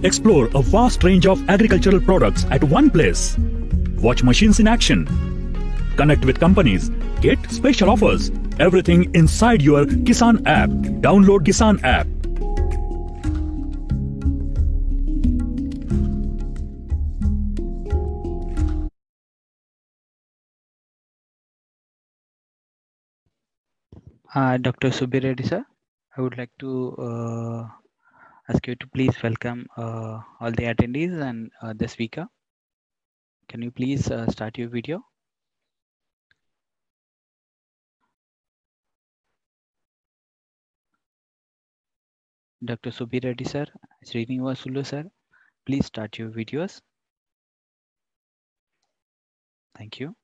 Explore a vast range of agricultural products at one place. Watch machines in action. Connect with companies. Get special offers. Everything inside your Kisan app. Download Kisan app. Uh, Dr. Subir Reddy, sir, I would like to uh, ask you to please welcome uh, all the attendees and uh, the speaker. Can you please uh, start your video? Dr. Subir Reddy, sir, Srinivasulu, sir, please start your videos. Thank you.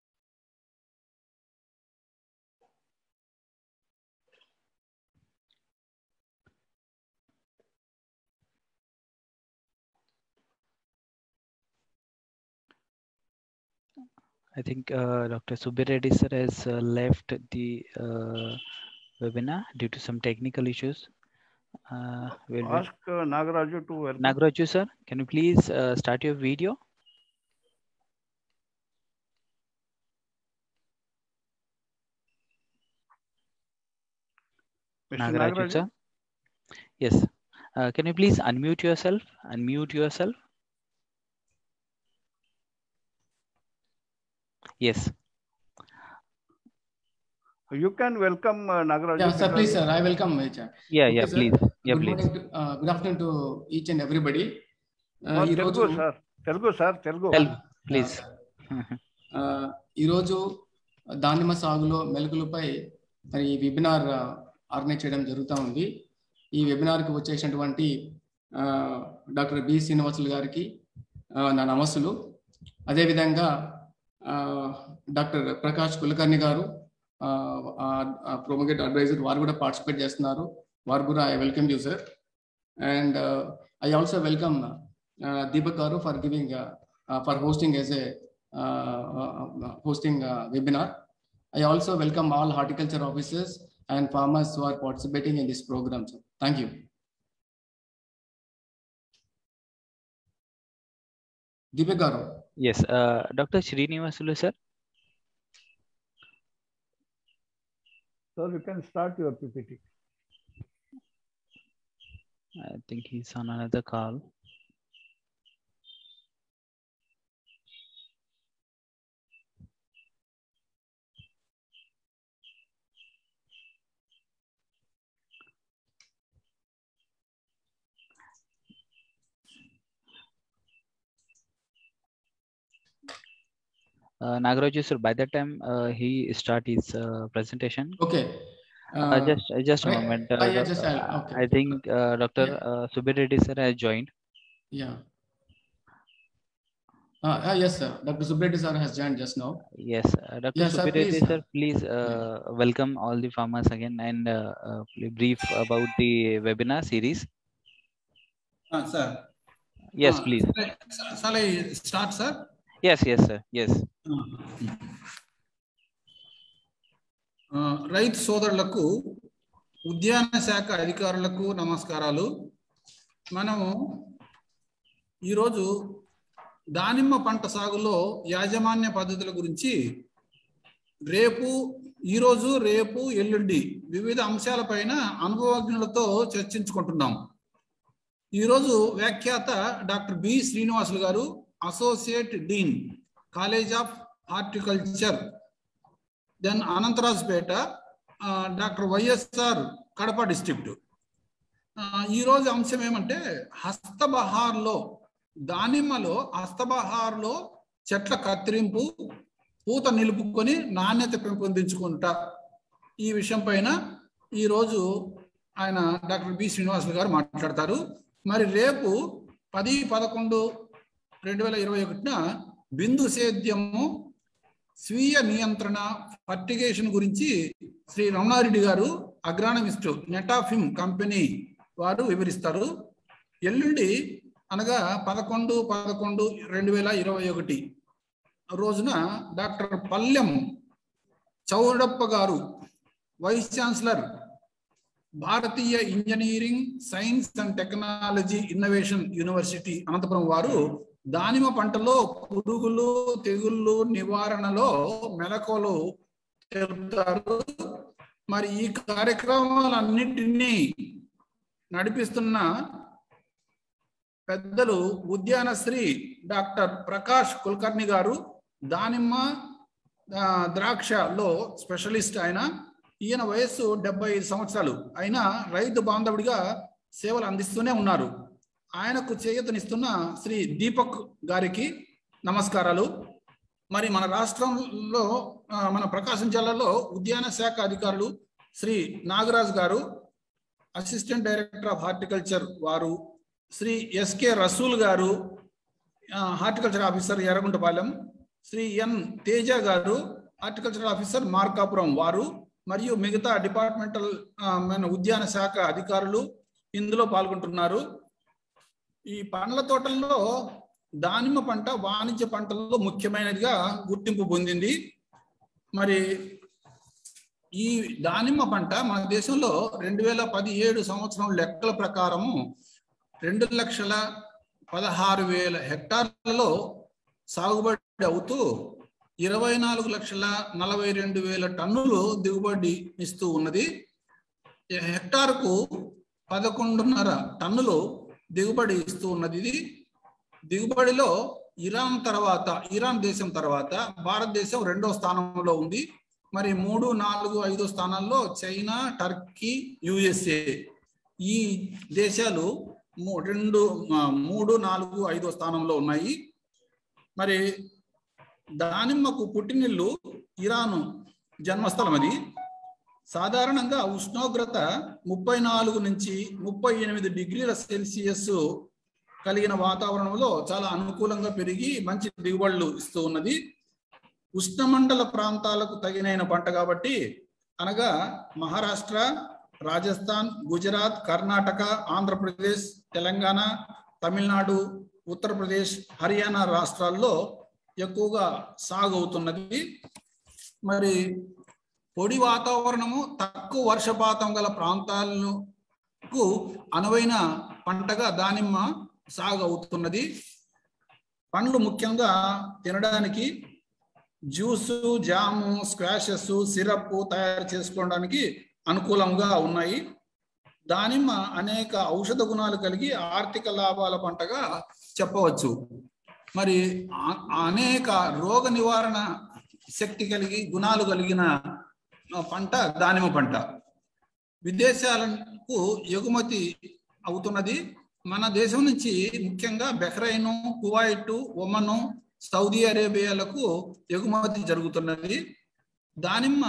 I think uh, Dr. Subir Reddy sir has uh, left the uh, webinar due to some technical issues. Uh, we'll wait. Ask uh, Nagaraju to welcome. Nagaraju sir, can you please uh, start your video? Mr. Nagaraju Nagaraju. sir. Yes. Uh, can you please unmute yourself? Unmute yourself. Yes. You can welcome uh, Nagaraju. Yeah, sir, because- please, sir. I welcome HR. Yeah, Okay, yeah, sir. please. Yeah, good please. morning, to, uh, good afternoon to each and everybody. Uh, Oh, ఈ రోజు Telugu, sir. Telugu, sir. Telugu. Tell- Please. ఆ, ఈరోజు దానిమ్మ సాగులో మెలకులపై మరి ఈ webinar organise చేయడం జరుగుతూ ఉంది ఈ వెబినార్కి వచ్చేసినటువంటి ఆ, డాక్టర్ బి శ్రీనివాసులు గారికి ఆ, నా నమస్సులు అదేవిధంగా ఆ, డాక్టర్ ప్రకాష్ కులకర్ణి గారు ప్రొమోగేట్ అడ్వైజర్ వారు కూడా పార్టిసిపేట్ చేస్తున్నారు వారు కూడా I welcome you sir and I also welcome Deepak garu for giving for hosting as a hosting uh, webinar. I also welcome all horticulture officers and farmers who are participating in this program. sir. Thank you. Deepak Garu. Yes. Uh, Dr. Srinivasulu sir. Sir, you can start your PPT. I think he's on another call. Uh, Nagaraju sir, by that time uh, he start his uh, presentation. Okay. Uh, Uh, just uh, just a I- moment. I- Uh, I doc- just- I'll- uh, okay. I think uh, Dr. Yeah. Uh, Subir Reddy sir has joined. yeah. Uh, uh, yes, sir. Dr. Subreddy sir has joined just now. Yes, uh, Dr. Yes, sir, Subir Reddy please. sir, please uh, welcome all the farmers again and uh, uh, pl- brief about the webinar series. Uh, sir. Yes, Uh, please. shall I- Shall I start, sir? Yes, yes, sir. Yes. ఆ, రైతు సోదరులకు ఉద్యాన శాఖ అధికారులకు నమస్కారాలు మనము ఈరోజు దానిమ్మ పంట సాగులో యాజమాన్య పద్ధతుల గురించి రేపు ఈరోజు రేపు ఎల్లుండి వివిధ అంశాలపైన అనుభవజ్ఞులతో చర్చించుకుంటున్నాం ఈరోజు వ్యాఖ్యాత doctor B Srinivasulu garu associate dean college of horticulture then Anantharajupeta ఆ, డాక్టర్ వైఎస్ఆర్ కడప డిస్ట్రిక్ట్ ఆ, ఈరోజు అంశం ఏమంటే హస్తబహార్లో దానిమ్మలో హస్తబహార్లో చెట్ల కత్తిరింపు పూత నిలుపుకొని నాణ్యత పెంపొందించుకుంటా ఈ విషయం పైన ఈరోజు ఆయన డాక్టర్ బి శ్రీనివాసులు గారు మాట్లాడతారు మరి రేపు పది పదకొండు రెండు వేల ఇరవై ఒకటిన బిందు సేద్యము స్వీయ నియంత్రణ ఫర్టిగేషన్ గురించి శ్రీ రమణారెడ్డి గారు అగ్రానమిస్ట్ నెటాఫిమ్ కంపెనీ వారు వివరిస్తారు ఎల్లుండి అనగా పదకొండు పదకొండు రెండు వేల ఇరవై ఒకటి రోజున doctor Pallem Chowdappa garu vice chancellor Bharatiya engineering science and technology innovation university Anantapuram వారు దానిమ్మ పంటలో పురుగులు తెగుళ్ళు నివారణలో మెలకువలు తెలుపుతారు మరి ఈ కార్యక్రమాలన్నింటినీ నడిపిస్తున్న పెద్దలు ఉద్యానశ్రీ డాక్టర్ ప్రకాష్ కుల్కర్ణి గారు దానిమ్మ ఆ, ద్రాక్షలో స్పెషలిస్ట్ ఆయన ఈయన వయస్సు డెబ్బై ఐదు సంవత్సరాలు అయినా రైతు బాంధవుడిగా సేవలు అందిస్తూనే ఉన్నారు ఆయనకు చేయూతనిస్తున్న శ్రీ దీపక్ గారికి నమస్కారాలు మరి మన రాష్ట్రంలో ఆ, మన ప్రకాశం జిల్లాలో ఉద్యాన శాఖ అధికారులు శ్రీ నాగరాజ్ గారు అసిస్టెంట్ డైరెక్టర్ ఆఫ్ హార్టికల్చర్ వారు శ్రీ ఎస్కే రసూల్ గారు ఆ, horticulture officer Erraguntapalem Shri N Teja garu horticulture officer Markapuram వారు మరియు మిగతా డిపార్ట్మెంటల్ ఆ, మన ఉద్యాన శాఖ అధికారులు ఇందులో పాల్గొంటున్నారు ఈ పండ్ల తోటల్లో దానిమ్మ పంట వాణిజ్య పంటల్లో ముఖ్యమైనదిగా గుర్తింపు పొందింది మరి ఈ దానిమ్మ పంట మన దేశంలో రెండు వేల పదిహేడు సంవత్సరం లెక్కల ప్రకారము రెండు లక్షల పదహారు వేల హెక్టార్లలో సాగుబడి అవుతూ ఇరవై నాలుగు లక్షల నలభై రెండు వేల టన్నులు దిగుబడి ఇస్తూ ఉన్నది ఈ హెక్టార్కు పదకొండున్నర టన్నులు దిగుబడి ఇస్తూ ఉన్నది ఇది దిగుబడిలో ఇరాన్ తర్వాత ఇరాన్ దేశం తర్వాత భారతదేశం రెండో స్థానంలో ఉంది మరి మూడు నాలుగు ఐదో స్థానాల్లో చైనా టర్కీ యుఎస్ఏ ఈ దేశాలు మూ- రెండు ఆ, మూడు నాలుగు ఐదో స్థానంలో ఉన్నాయి మరి దానిమ్మకు పుట్టినిల్లు ఇరాను జన్మస్థలం అది సాధారణంగా ఉష్ణోగ్రత ముప్పై నాలుగు నుంచి ముప్పై ఎనిమిది డిగ్రీల సెల్సియస్ కలిగిన వాతావరణంలో చాలా అనుకూలంగా పెరిగి మంచి దిగుబడులు ఇస్తూ ఉన్నది ఉష్ణమండల ప్రాంతాలకు తగినైన పంట కాబట్టి అనగా మహారాష్ట్ర రాజస్థాన్ గుజరాత్ కర్ణాటక ఆంధ్రప్రదేశ్ తెలంగాణ తమిళనాడు ఉత్తరప్రదేశ్ హర్యానా రాష్ట్రాల్లో ఎక్కువగా సాగు అవుతున్నది మరి పొడి వాతావరణము తక్కువ వర్షపాతం గల ప్రాంతాలకు అనువైన పంటగా దానిమ్మ సాగు అవుతున్నది పండ్లు ముఖ్యంగా తినడానికి జ్యూసు జాము స్క్వాషెస్ సిరప్ తయారు చేసుకోవడానికి అనుకూలంగా ఉన్నాయి దానిమ్మ అనేక ఔషధ గుణాలు కలిగి ఆర్థిక లాభాల పంటగా చెప్పవచ్చు మరి ఆ- అనేక రోగ నివారణ శక్తి కలిగి గుణాలు కలిగిన ఆ, పంట దానిమ్మ పంట విదేశాలకు ఎగుమతి అవుతున్నది మన దేశం నుంచి ముఖ్యంగా బెహ్రైన్ కువైట్ ఒమను సౌదీ అరేబియాలకు ఎగుమతి జరుగుతున్నది దానిమ్మ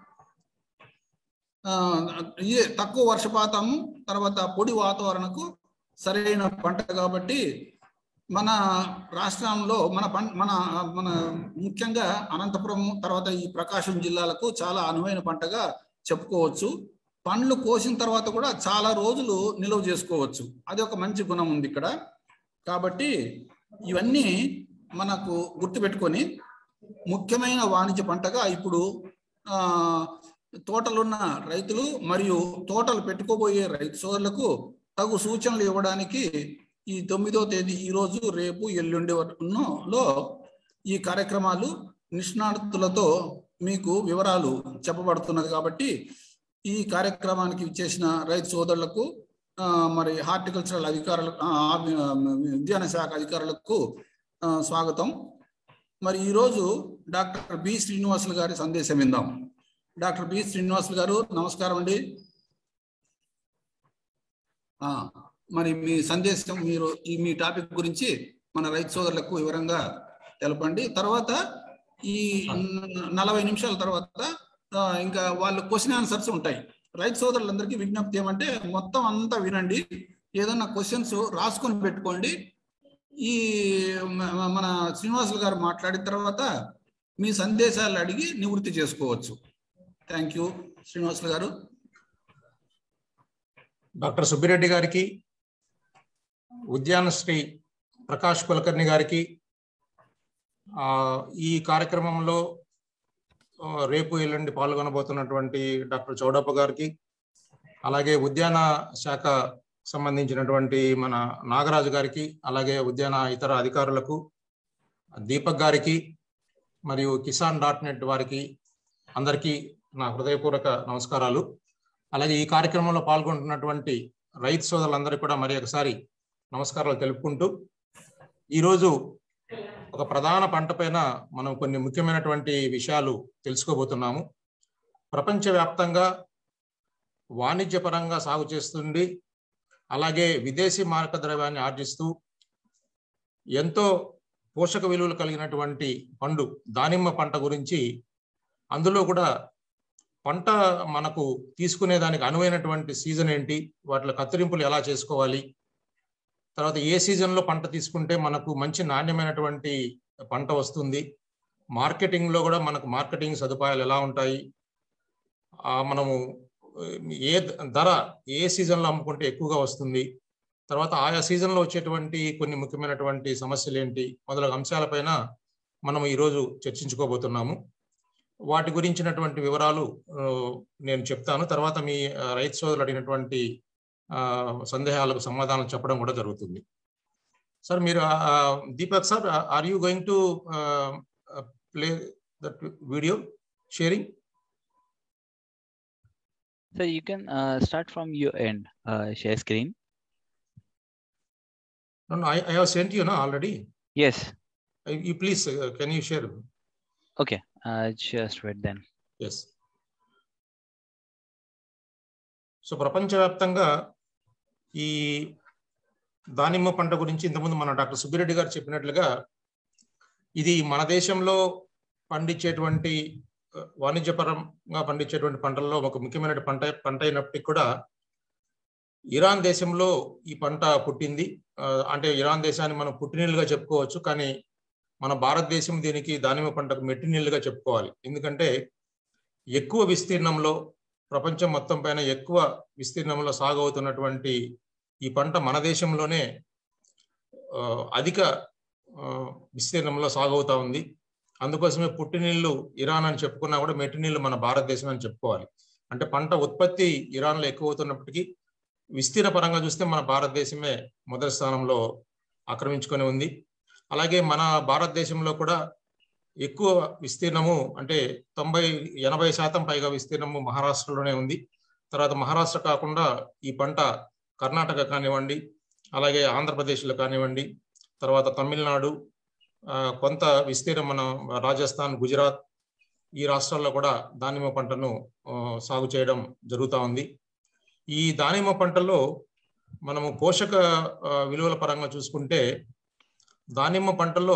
ఆ, ఇదే తక్కువ వర్షపాతము తర్వాత పొడి వాతావరణకు సరైన పంట కాబట్టి మన రాష్ట్రంలో మన పం మన మన ముఖ్యంగా అనంతపురం తర్వాత ఈ ప్రకాశం జిల్లాలకు చాలా అనువైన పంటగా చెప్పుకోవచ్చు పండ్లు కోసిన తర్వాత కూడా చాలా రోజులు నిల్వ చేసుకోవచ్చు అది ఒక మంచి గుణం ఉంది ఇక్కడ కాబట్టి ఇవన్నీ మనకు గుర్తుపెట్టుకొని ముఖ్యమైన వాణిజ్య పంటగా ఇప్పుడు ఆ తోటలున్న రైతులు మరియు తోటలు పెట్టుకోబోయే రైతు సోదరులకు తగు సూచనలు ఇవ్వడానికి ఈ తొమ్మిదో తేదీ ఈ రోజు రేపు ఎల్లుండి లో ఈ కార్యక్రమాలు నిష్ణాతులతో మీకు వివరాలు చెప్పబడుతున్నది కాబట్టి ఈ కార్యక్రమానికి ఇచ్చేసిన రైతు సోదరులకు ఆ, మరి హార్టికల్చరల్ అధికారులకు ఆ, ఆ, ఉద్యాన శాఖ అధికారులకు ఆ, స్వాగతం మరి ఈరోజు డాక్టర్ బి శ్రీనివాసులు గారి సందేశం విందాం డాక్టర్ బి శ్రీనివాసులు గారు నమస్కారం అండి ఆ, మరి మీ సందేశం మీరు ఈ మీ టాపిక్ గురించి మన రైతు సోదరులకు వివరంగా తెలపండి తర్వాత ఈ న- నలభై నిమిషాల తర్వాత ఆ, ఇంకా వాళ్ళ క్వశ్చన్ ఆన్సర్స్ ఉంటాయి రైతు సోదరులందరికీ విజ్ఞప్తి ఏమంటే మొత్తం అంతా వినండి ఏదన్నా క్వశ్చన్స్ రాసుకొని పెట్టుకోండి ఈ మ- మ- మన శ్రీనివాసులు గారు మాట్లాడిన తర్వాత మీ సందేశాలు అడిగి నివృత్తి చేసుకోవచ్చు థ్యాంక్ యూ శ్రీనివాసులు గారు డాక్టర్ సుబ్బిరెడ్డి గారికి ఉద్యానశ్రీ ప్రకాష్ కులకర్ణి గారికి ఆ, ఈ కార్యక్రమంలో ఆ, రేపు ఎల్లుండి పాల్గొనబోతున్నటువంటి డాక్టర్ చౌడప్ప గారికి అలాగే ఉద్యాన శాఖ సంబంధించినటువంటి మన నాగరాజు గారికి అలాగే ఉద్యాన ఇతర అధికారులకు దీపక్ గారికి మరియు కిసాన్ డాట్ నెట్ వారికి అందరికీ నా హృదయపూర్వక నమస్కారాలు అలాగే ఈ కార్యక్రమంలో పాల్గొంటున్నటువంటి రైతు సోదరులందరికీ కూడా మరి ఒకసారి నమస్కారాలు తెలుపుకుంటూ ఈరోజు ఒక ప్రధాన పంట పైన మనం కొన్ని ముఖ్యమైనటువంటి విషయాలు తెలుసుకోబోతున్నాము ప్రపంచవ్యాప్తంగా వాణిజ్యపరంగా సాగు చేస్తుండి అలాగే విదేశీ మారక ద్రవ్యాన్ని ఆర్జిస్తూ ఎంతో పోషక విలువలు కలిగినటువంటి పండు దానిమ్మ పంట గురించి అందులో కూడా పంట మనకు తీసుకునే దానికి అనువైనటువంటి సీజన్ ఏంటి వాటిలో కత్తిరింపులు ఎలా చేసుకోవాలి తర్వాత ఏ సీజన్లో పంట తీసుకుంటే మనకు మంచి నాణ్యమైనటువంటి పంట వస్తుంది మార్కెటింగ్లో కూడా మనకు మార్కెటింగ్ సదుపాయాలు ఎలా ఉంటాయి మనము ఏ ధర ఏ సీజన్లో అమ్ముకుంటే ఎక్కువగా వస్తుంది తర్వాత ఆయా సీజన్లో వచ్చేటువంటి కొన్ని ముఖ్యమైనటువంటి సమస్యలు ఏంటి మొదలగు అంశాలపైన మనం ఈరోజు చర్చించుకోబోతున్నాము వాటి గురించినటువంటి వివరాలు నేను చెప్తాను తర్వాత మీ రైతు సోదరులు అడిగినటువంటి సందేహాలకు సమాధానం చెప్పడం కూడా జరుగుతుంది సార్ మీరు Deepak sir are you going to play that video sharing So you can uh, start from your end, uh, share screen. No, no, I, I have sent you no, already. Yes. You please, uh, can you share? Okay, uh, just wait then. Yes. So ప్రపంచవ్యాప్తంగా ఈ దానిమ్మ పంట గురించి ఇంతకుముందు మన doctor Subbireddy గారు చెప్పినట్లుగా ఇది మన దేశంలో పండించేటువంటి వాణిజ్యపరంగా పండించేటువంటి పంటల్లో ఒక ముఖ్యమైన పంట పంట అయినప్పటికీ కూడా ఇరాన్ దేశంలో ఈ పంట పుట్టింది అంటే ఇరాన్ దేశాన్ని మనం పుట్టినీళ్ళుగా చెప్పుకోవచ్చు కానీ మన భారతదేశం దీనికి దానిమ్మ పంటకు మెట్టినీళ్ళుగా చెప్పుకోవాలి ఎందుకంటే ఎక్కువ విస్తీర్ణంలో ప్రపంచం మొత్తం పైన ఎక్కువ విస్తీర్ణంలో సాగు అవుతున్నటువంటి ఈ పంట మన దేశంలోనే అధిక విస్తీర్ణంలో సాగు అవుతా ఉంది అందుకోసమే పుట్టినీళ్ళు ఇరాన్ అని చెప్పుకున్నా కూడా మెట్టినీళ్ళు మన భారతదేశం అని చెప్పుకోవాలి అంటే పంట ఉత్పత్తి ఇరాన్లో ఎక్కువ అవుతున్నప్పటికీ విస్తీర్ణ పరంగా చూస్తే మన భారతదేశమే మొదటి స్థానంలో ఆక్రమించుకొని ఉంది అలాగే మన భారతదేశంలో కూడా ఎక్కువ విస్తీర్ణము అంటే తొంభై ఎనభై శాతం పైగా విస్తీర్ణము మహారాష్ట్రలోనే ఉంది తర్వాత మహారాష్ట్ర కాకుండా ఈ పంట కర్ణాటక కానివ్వండి అలాగే ఆంధ్రప్రదేశ్లో కానివ్వండి తర్వాత తమిళనాడు కొంత విస్తీర్ణం మన రాజస్థాన్ గుజరాత్ ఈ రాష్ట్రాల్లో కూడా దానిమ్మ పంటను సాగు చేయడం జరుగుతూ ఉంది ఈ దానిమ్మ పంటలో మనము పోషక విలువల పరంగా చూసుకుంటే దానిమ్మ పంటలో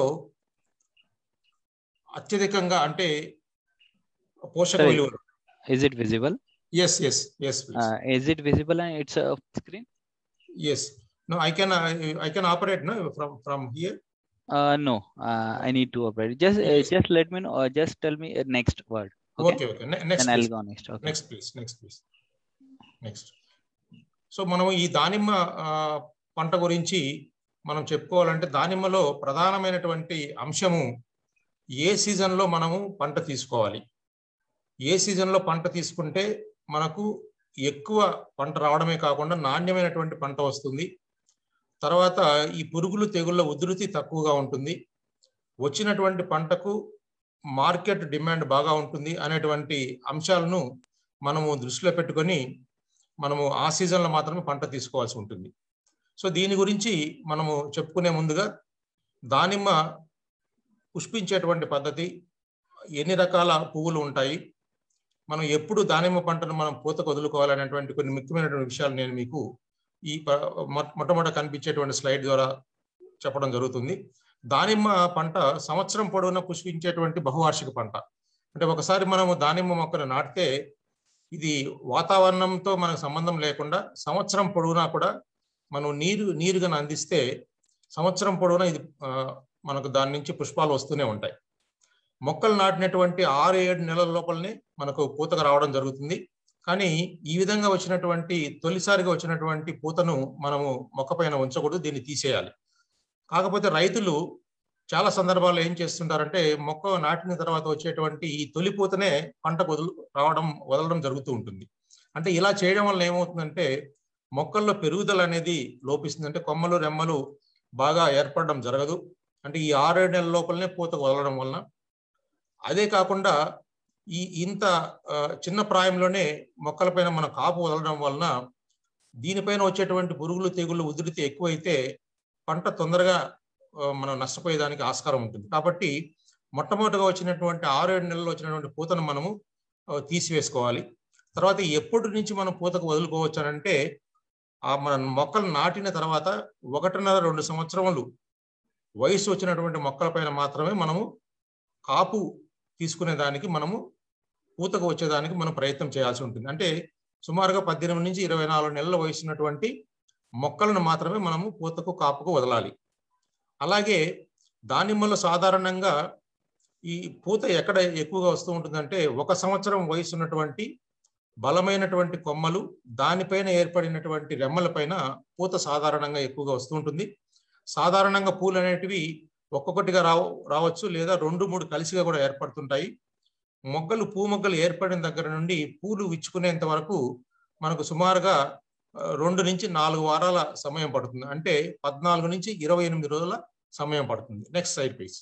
అత్యధికంగా అంటే పోషక విలువలు Is it visible? Yes yes yes Uh, is it visible and it's a screen? Yes no I can I can operate no from from here Uh, no, uh, I need to operate. Just uh, Yes. just let me know. Or just tell me uh, next word. Okay. Okay okay next Then I'll go next. Okay. Next please next please next so మనం ఈ దానిమ్మ ఆ, పంట గురించి మనం చెప్పుకోవాలంటే దానిమ్మలో ప్రధానమైనటువంటి అంశము ఏ సీజన్లో మనము పంట తీసుకోవాలి ఏ సీజన్లో పంట తీసుకుంటే మనకు ఎక్కువ పంట రావడమే కాకుండా నాణ్యమైనటువంటి పంట వస్తుంది తర్వాత ఈ పురుగులు తెగుళ్ళ ఉధృతి తక్కువగా ఉంటుంది వచ్చినటువంటి పంటకు మార్కెట్ డిమాండ్ బాగా ఉంటుంది అనేటువంటి అంశాలను మనము దృష్టిలో పెట్టుకొని మనము ఆ సీజన్లో మాత్రమే పంట తీసుకోవాల్సి ఉంటుంది సో దీని గురించి మనము చెప్పుకునే ముందుగా దానిమ్మ పుష్పించేటువంటి పద్ధతి ఎన్ని రకాల పువ్వులు ఉంటాయి మనం ఎప్పుడు దానిమ్మ పంటను మనం పూతకు వదులుకోవాలనేటువంటి కొన్ని ముఖ్యమైనటువంటి విషయాలు నేను మీకు ఈ ప- మొ- మొట్టమొదట కనిపించేటువంటి స్లైడ్ ద్వారా చెప్పడం జరుగుతుంది దానిమ్మ పంట సంవత్సరం పొడవునా పుష్పించేటువంటి బహువార్షిక పంట అంటే ఒకసారి మనము దానిమ్మ మొక్కను నాటితే ఇది వాతావరణంతో మనకు సంబంధం లేకుండా సంవత్సరం పొడవునా కూడా మనం నీరు నీరుగా అందిస్తే సంవత్సరం పొడవునా ఇది ఆ, మనకు దాని నుంచి పుష్పాలు వస్తూనే ఉంటాయి మొక్కలు నాటినటువంటి ఆరు ఏడు నెలల లోపలనే మనకు పూతకు రావడం జరుగుతుంది కానీ ఈ విధంగా వచ్చినటువంటి తొలిసారిగా వచ్చినటువంటి పూతను మనము మొక్క పైన ఉంచకూడదు దీన్ని తీసేయాలి కాకపోతే రైతులు చాలా సందర్భాల్లో ఏం చేస్తుంటారంటే మొక్క నాటిన తర్వాత వచ్చేటువంటి ఈ తొలి పూతనే పంటకు వదులు రావడం వదలడం జరుగుతూ ఉంటుంది అంటే ఇలా చేయడం వల్ల ఏమవుతుందంటే మొక్కల్లో పెరుగుదల అనేది లోపిస్తుంది అంటే కొమ్మలు రెమ్మలు బాగా ఏర్పడడం జరగదు అంటే ఈ ఆరేడు నెలల లోపలనే పూత వదలడం వలన అదే కాకుండా ఈ ఇంత ఆ, చిన్న ప్రాయంలోనే మొక్కలపైన మన కాపు వదలడం వలన దీనిపైన వచ్చేటువంటి పురుగులు తెగుళ్ళు ఉధృతి ఎక్కువైతే పంట తొందరగా ఆ, మనం నష్టపోయేదానికి ఆస్కారం ఉంటుంది కాబట్టి మొట్టమొదటిగా వచ్చినటువంటి ఆరు ఏడు నెలల్లో వచ్చినటువంటి పూతను మనము ఆ, తీసివేసుకోవాలి తర్వాత ఎప్పటి నుంచి మనం పూతకు వదులుకోవచ్చు అని అంటే ఆ మన మొక్కలు నాటిన తర్వాత ఒకటిన్నర రెండు సంవత్సరములు వయసు వచ్చినటువంటి మొక్కల పైన మాత్రమే మనము కాపు తీసుకునే దానికి మనము పూతకు వచ్చేదానికి మనం ప్రయత్నం చేయాల్సి ఉంటుంది అంటే సుమారుగా పద్దెనిమిది నుంచి ఇరవై నాలుగు నెలల వయసు ఉన్నటువంటి మొక్కలను మాత్రమే మనము పూతకు కాపుకు వదలాలి అలాగే దానిమ్మలో సాధారణంగా ఈ పూత ఎక్కడ ఎక్కువగా వస్తూ ఉంటుందంటే ఒక సంవత్సరం వయసు ఉన్నటువంటి బలమైనటువంటి కొమ్మలు దానిపైన ఏర్పడినటువంటి రెమ్మలపైన పూత సాధారణంగా ఎక్కువగా వస్తూ ఉంటుంది సాధారణంగా పూలు అనేటివి ఒక్కొక్కటిగా రావ రావచ్చు లేదా రెండు మూడు కలిసిగా కూడా ఏర్పడుతుంటాయి మొగ్గలు పూ మొగ్గలు ఏర్పడిన దగ్గర నుండి పూలు విచ్చుకునేంత వరకు మనకు సుమారుగా ఆ, రెండు నుంచి నాలుగు వారాల సమయం పడుతుంది అంటే పద్నాలుగు నుంచి ఇరవై ఎనిమిది రోజుల సమయం పడుతుంది నెక్స్ట్ సైడ్ ప్లీజ్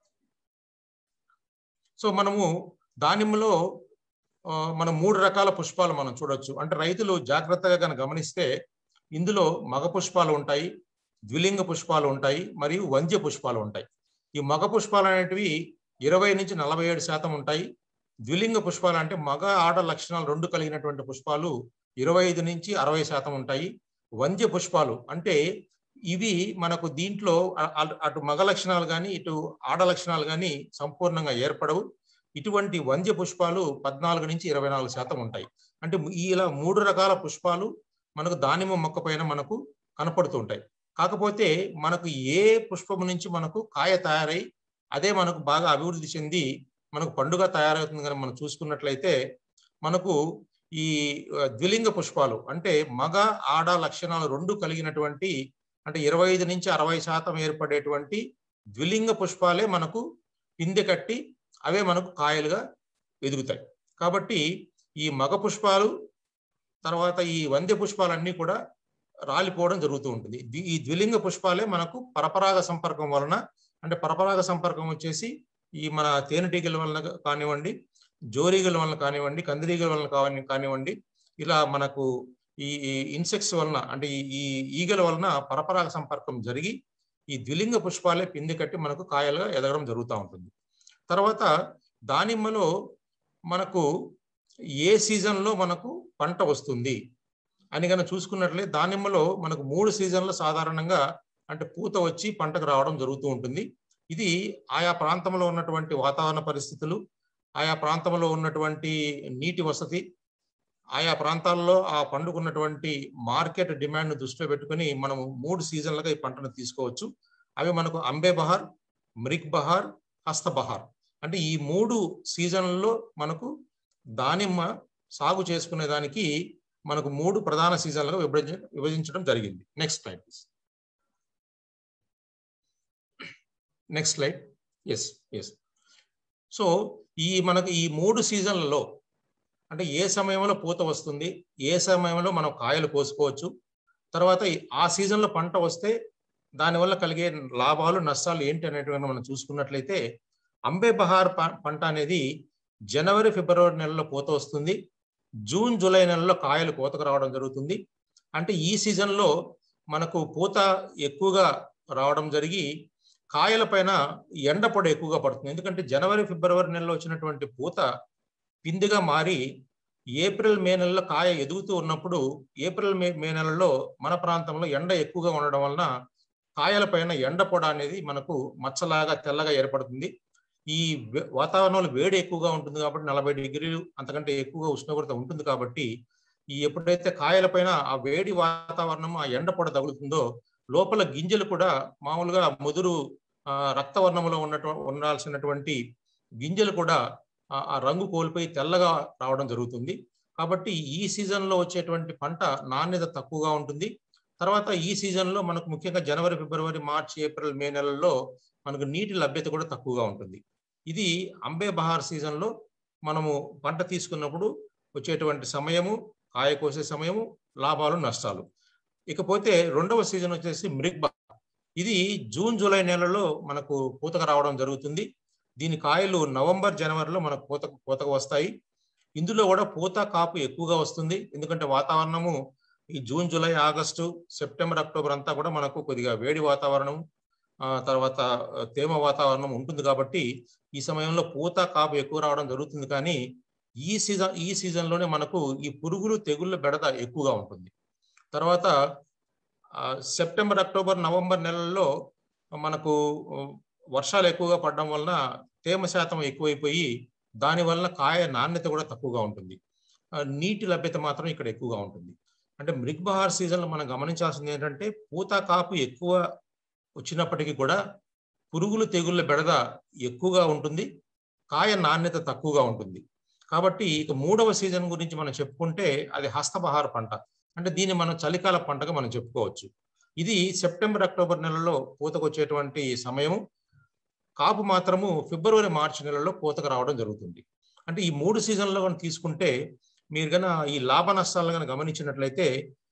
సో మనము దానిమ్మలో ఆ, మనం మూడు రకాల పుష్పాలు మనం చూడొచ్చు అంటే రైతులు జాగ్రత్తగా కనుక గమనిస్తే ఇందులో మగ పుష్పాలు ఉంటాయి ద్విలింగ పుష్పాలు ఉంటాయి మరియు వంద్య పుష్పాలు ఉంటాయి ఈ మగ పుష్పాలు అనేటివి ఇరవై నుంచి నలభై ఏడు శాతం ఉంటాయి ద్విలింగ పుష్పాలు అంటే మగ ఆడ లక్షణాలు రెండు కలిగినటువంటి పుష్పాలు ఇరవై ఐదు నుంచి అరవై శాతం ఉంటాయి వంద్య పుష్పాలు అంటే ఇవి మనకు దీంట్లో అ- అ- అటు మగ లక్షణాలు కానీ ఇటు ఆడ లక్షణాలు కానీ సంపూర్ణంగా ఏర్పడవు ఇటువంటి వంద్య పుష్పాలు పద్నాలుగు నుంచి ఇరవై నాలుగు శాతం ఉంటాయి అంటే ఈ ఇలా మూడు రకాల పుష్పాలు మనకు దానిమ్మ మొక్క పైన మనకు కనపడుతూ ఉంటాయి కాకపోతే మనకు ఏ పుష్పం నుంచి మనకు కాయ తయారై అదే మనకు బాగా అభివృద్ధి చెంది మనకు పండుగ తయారవుతుంది కానీ మనం చూసుకున్నట్లయితే మనకు ఈ ఆ, ద్విలింగ పుష్పాలు అంటే మగ ఆడ లక్షణాలు రెండు కలిగినటువంటి అంటే ఇరవై ఐదు నుంచి అరవై శాతం ఏర్పడేటువంటి ద్విలింగ పుష్పాలే మనకు పిందె కట్టి అవే మనకు కాయలుగా ఎదుగుతాయి కాబట్టి ఈ మగ పుష్పాలు తర్వాత ఈ వంద్య పుష్పాలన్నీ కూడా రాలిపోవడం జరుగుతూ ఉంటుంది ది- ఈ ద్విలింగ పుష్పాలే మనకు పరపరాగ సంపర్కం వలన అంటే పరపరాగ సంపర్కం వచ్చేసి ఈ మన తేనెటీగల వలన కానివ్వండి జోరీగల వలన కానివ్వండి కందిరీగల వలన కాని కానివ్వండి ఇలా మనకు ఈ ఇన్సెక్ట్స్ వలన అంటే ఈ ఈ ఈగల వలన పరపరాగ సంపర్కం జరిగి ఈ ద్విలింగ పుష్పాలే పిండి కట్టి మనకు కాయలుగా ఎదగడం జరుగుతూ ఉంటుంది తర్వాత దానిమ్మలో మనకు ఏ సీజన్లో మనకు పంట వస్తుంది అని కనుక చూసుకున్నట్లే దానిమ్మలో మనకు మూడు సీజన్లు సాధారణంగా అంటే పూత వచ్చి పంటకు రావడం జరుగుతూ ఉంటుంది ఇది ఆయా ప్రాంతంలో ఉన్నటువంటి వాతావరణ పరిస్థితులు ఆయా ప్రాంతంలో ఉన్నటువంటి నీటి వసతి ఆయా ప్రాంతాల్లో ఆ పండుకున్నటువంటి మార్కెట్ డిమాండ్ దృష్టిలో పెట్టుకుని మనము మూడు సీజన్లుగా ఈ పంటను తీసుకోవచ్చు అవి మనకు అంబే బహార్ మిరిక్ బహార్ హస్త బహార్ అంటే ఈ మూడు సీజన్లలో మనకు దానిమ్మ సాగు చేసుకునే దానికి మనకు మూడు ప్రధాన సీజన్లుగా విభజ విభజించడం జరిగింది next slide please next slide yes yes so ఈ మనకు ఈ మూడు సీజన్లలో అంటే ఏ సమయంలో పూత వస్తుంది ఏ సమయంలో మనం కాయలు కోసుకోవచ్చు తర్వాత ఈ- ఆ సీజన్లో పంట వస్తే దానివల్ల కలిగే లాభాలు నష్టాలు ఏంటి అనేటువంటి మనం చూసుకున్నట్లయితే అంబే బహార్ ప- పంట అనేది జనవరి ఫిబ్రవరి నెలలో పూత వస్తుంది జూన్ జూలై నెలలో కాయలు కోతకు రావడం జరుగుతుంది అంటే ఈ సీజన్లో మనకు పూత ఎక్కువగా రావడం జరిగి కాయల పైన ఎండ పొడ ఎక్కువగా పడుతుంది ఎందుకంటే జనవరి ఫిబ్రవరి నెలలో వచ్చినటువంటి పూత పిందిగా మారి ఏప్రిల్ మే నెలలో కాయ ఎదుగుతూ ఉన్నప్పుడు ఏప్రిల్ మే మే నెలలో మన ప్రాంతంలో ఎండ ఎక్కువగా ఉండడం వలన కాయల పైన ఎండ పొడ అనేది మనకు మచ్చలాగా తెల్లగా ఏర్పడుతుంది ఈ వే- వాతావరణంలో వేడి ఎక్కువగా ఉంటుంది కాబట్టి నలభై డిగ్రీలు అంతకంటే ఎక్కువగా ఉష్ణోగ్రత ఉంటుంది కాబట్టి ఈ ఎప్పుడైతే కాయల పైన ఆ వేడి వాతావరణం ఆ ఎండ పొడ తగులుతుందో లోపల గింజలు కూడా మామూలుగా ముదురు ఆ, రక్తవర్ణంలో ఉన్నటు ఉండాల్సినటువంటి గింజలు కూడా ఆ- ఆ రంగు కోల్పోయి తెల్లగా రావడం జరుగుతుంది కాబట్టి ఈ సీజన్లో వచ్చేటువంటి పంట నాణ్యత తక్కువగా ఉంటుంది తర్వాత ఈ సీజన్లో మనకు ముఖ్యంగా జనవరి ఫిబ్రవరి మార్చి ఏప్రిల్ మే నెలల్లో మనకు నీటి లభ్యత కూడా తక్కువగా ఉంటుంది ఇది అంబే బహార్ సీజన్లో మనము పంట తీసుకున్నప్పుడు వచ్చేటువంటి సమయము కాయ కోసే సమయము లాభాలు నష్టాలు ఇకపోతే రెండవ సీజన్ వచ్చేసి మృగ్బ ఇది జూన్ జూలై నెలలో మనకు పూతకు రావడం జరుగుతుంది దీని కాయలు నవంబర్ జనవరిలో మనకు పూత పూతకు వస్తాయి ఇందులో కూడా పూత కాపు ఎక్కువగా వస్తుంది ఎందుకంటే వాతావరణము ఈ June July August September October అంతా కూడా మనకు కొద్దిగా వేడి వాతావరణం ఆ తర్వాత తేమ వాతావరణం ఉంటుంది కాబట్టి ఈ సమయంలో పూత కాపు ఎక్కువ రావడం జరుగుతుంది కానీ ఈ సీజన్ ఈ సీజన్లోనే మనకు ఈ పురుగులు తెగుళ్ళ బెడద ఎక్కువగా ఉంటుంది తర్వాత సెప్టెంబర్ అక్టోబర్ నవంబర్ నెలల్లో మనకు వర్షాలు ఎక్కువగా పడడం వలన తేమ శాతం ఎక్కువైపోయి దాని వలన కాయ నాణ్యత కూడా తక్కువగా ఉంటుంది నీటి లభ్యత మాత్రం ఇక్కడ ఎక్కువగా ఉంటుంది అంటే మృగ్బహార్ సీజన్లో మనం గమనించాల్సింది ఏంటంటే పూత కాపు ఎక్కువ వచ్చినప్పటికీ కూడా పురుగులు తెగుళ్ళ బెడద ఎక్కువగా ఉంటుంది కాయ నాణ్యత తక్కువగా ఉంటుంది కాబట్టి ఇక మూడవ సీజన్ గురించి మనం చెప్పుకుంటే అది హస్తబహార పంట అంటే దీన్ని మనం చలికాల పంటగా మనం చెప్పుకోవచ్చు ఇది సెప్టెంబర్ అక్టోబర్ నెలలో పూతకు వచ్చేటువంటి సమయము కాపు మాత్రము ఫిబ్రవరి మార్చి నెలలో పూతకు రావడం జరుగుతుంది అంటే ఈ మూడు సీజన్లో కనుక తీసుకుంటే మీరు కనుక ఈ లాభ నష్టాలను కనుక గమనించినట్లయితే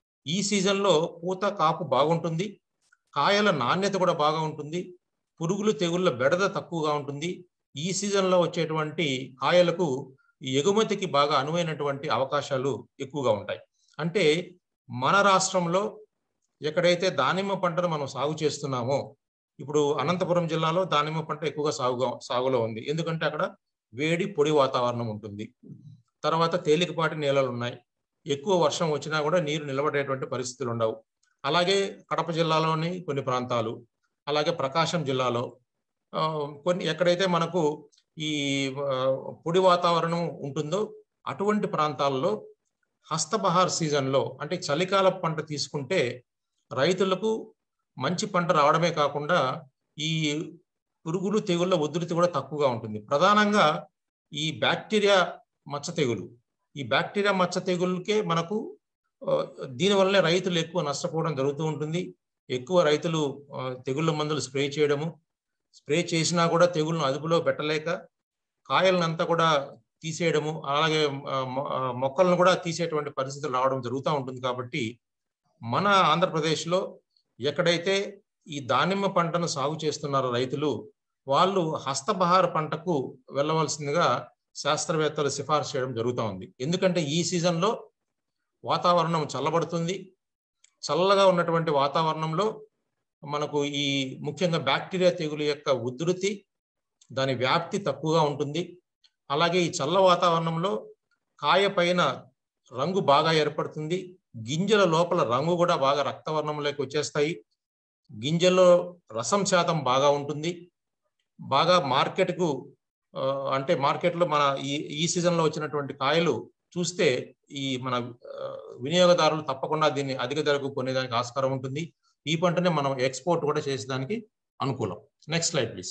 ఈ సీజన్లో పూత కాపు బాగుంటుంది కాయల నాణ్యత కూడా బాగా ఉంటుంది పురుగులు తెగుళ్ళ బెడద తక్కువగా ఉంటుంది ఈ సీజన్లో వచ్చేటువంటి కాయలకు ఎగుమతికి బాగా అనువైనటువంటి అవకాశాలు ఎక్కువగా ఉంటాయి అంటే మన రాష్ట్రంలో ఎక్కడైతే దానిమ్మ పంటను మనం సాగు చేస్తున్నామో ఇప్పుడు అనంతపురం జిల్లాలో దానిమ్మ పంట ఎక్కువగా సాగుగా సాగులో ఉంది ఎందుకంటే అక్కడ వేడి పొడి వాతావరణం ఉంటుంది తర్వాత తేలికపాటి నేలలు ఉన్నాయి ఎక్కువ వర్షం వచ్చినా కూడా నీరు నిలబడేటువంటి పరిస్థితులు ఉండవు అలాగే కడప జిల్లాలోని కొన్ని ప్రాంతాలు అలాగే ప్రకాశం జిల్లాలో కొన్ని ఎక్కడైతే మనకు ఈ పొడి వాతావరణం ఉంటుందో అటువంటి ప్రాంతాల్లో హస్తబహార్ సీజన్లో అంటే చలికాల పంట తీసుకుంటే రైతులకు మంచి పంట రావడమే కాకుండా ఈ పురుగులు తెగుళ్ళ ఉధృతి కూడా తక్కువగా ఉంటుంది ప్రధానంగా ఈ బ్యాక్టీరియా మచ్చ తెగులు ఈ బ్యాక్టీరియా మచ్చ తెగులకే మనకు దీనివల్లనే రైతులు ఎక్కువ నష్టపోవడం జరుగుతూ ఉంటుంది ఎక్కువ రైతులు తెగుళ్ళ మందులు స్ప్రే చేయడము స్ప్రే చేసినా కూడా తెగుళ్ళను అదుపులో పెట్టలేక కాయలనంతా కూడా తీసేయడము అలాగే మొక్కలను కూడా తీసేటువంటి పరిస్థితులు రావడం జరుగుతూ ఉంటుంది కాబట్టి మన ఆంధ్రప్రదేశ్లో ఎక్కడైతే ఈ దానిమ్మ పంటను సాగు చేస్తున్నారో రైతులు వాళ్ళు హస్తబహార పంటకు వెళ్ళవలసిందిగా శాస్త్రవేత్తలు సిఫార్సు చేయడం జరుగుతూ ఉంది ఎందుకంటే ఈ సీజన్లో వాతావరణం చల్లబడుతుంది చల్లగా ఉన్నటువంటి వాతావరణంలో మనకు ఈ ముఖ్యంగా బ్యాక్టీరియా తెగులు యొక్క ఉధృతి దాని వ్యాప్తి తక్కువగా ఉంటుంది అలాగే ఈ చల్ల వాతావరణంలో కాయ పైన రంగు బాగా ఏర్పడుతుంది గింజల లోపల రంగు కూడా బాగా రక్తవర్ణంలోకి వచ్చేస్తాయి గింజల్లో రసం శాతం బాగా ఉంటుంది బాగా మార్కెట్కు అంటే మార్కెట్లో మన ఈ ఈ సీజన్లో వచ్చినటువంటి కాయలు చూస్తే ఈ మన వినియోగదారులు తప్పకుండా దీన్ని అధిక ధరకు కొనేదానికి ఆస్కారం ఉంటుంది ఈ పంటనే మనం ఎక్స్పోర్ట్ కూడా చేసేదానికి అనుకూలం నెక్స్ట్ స్లైడ్ ప్లీజ్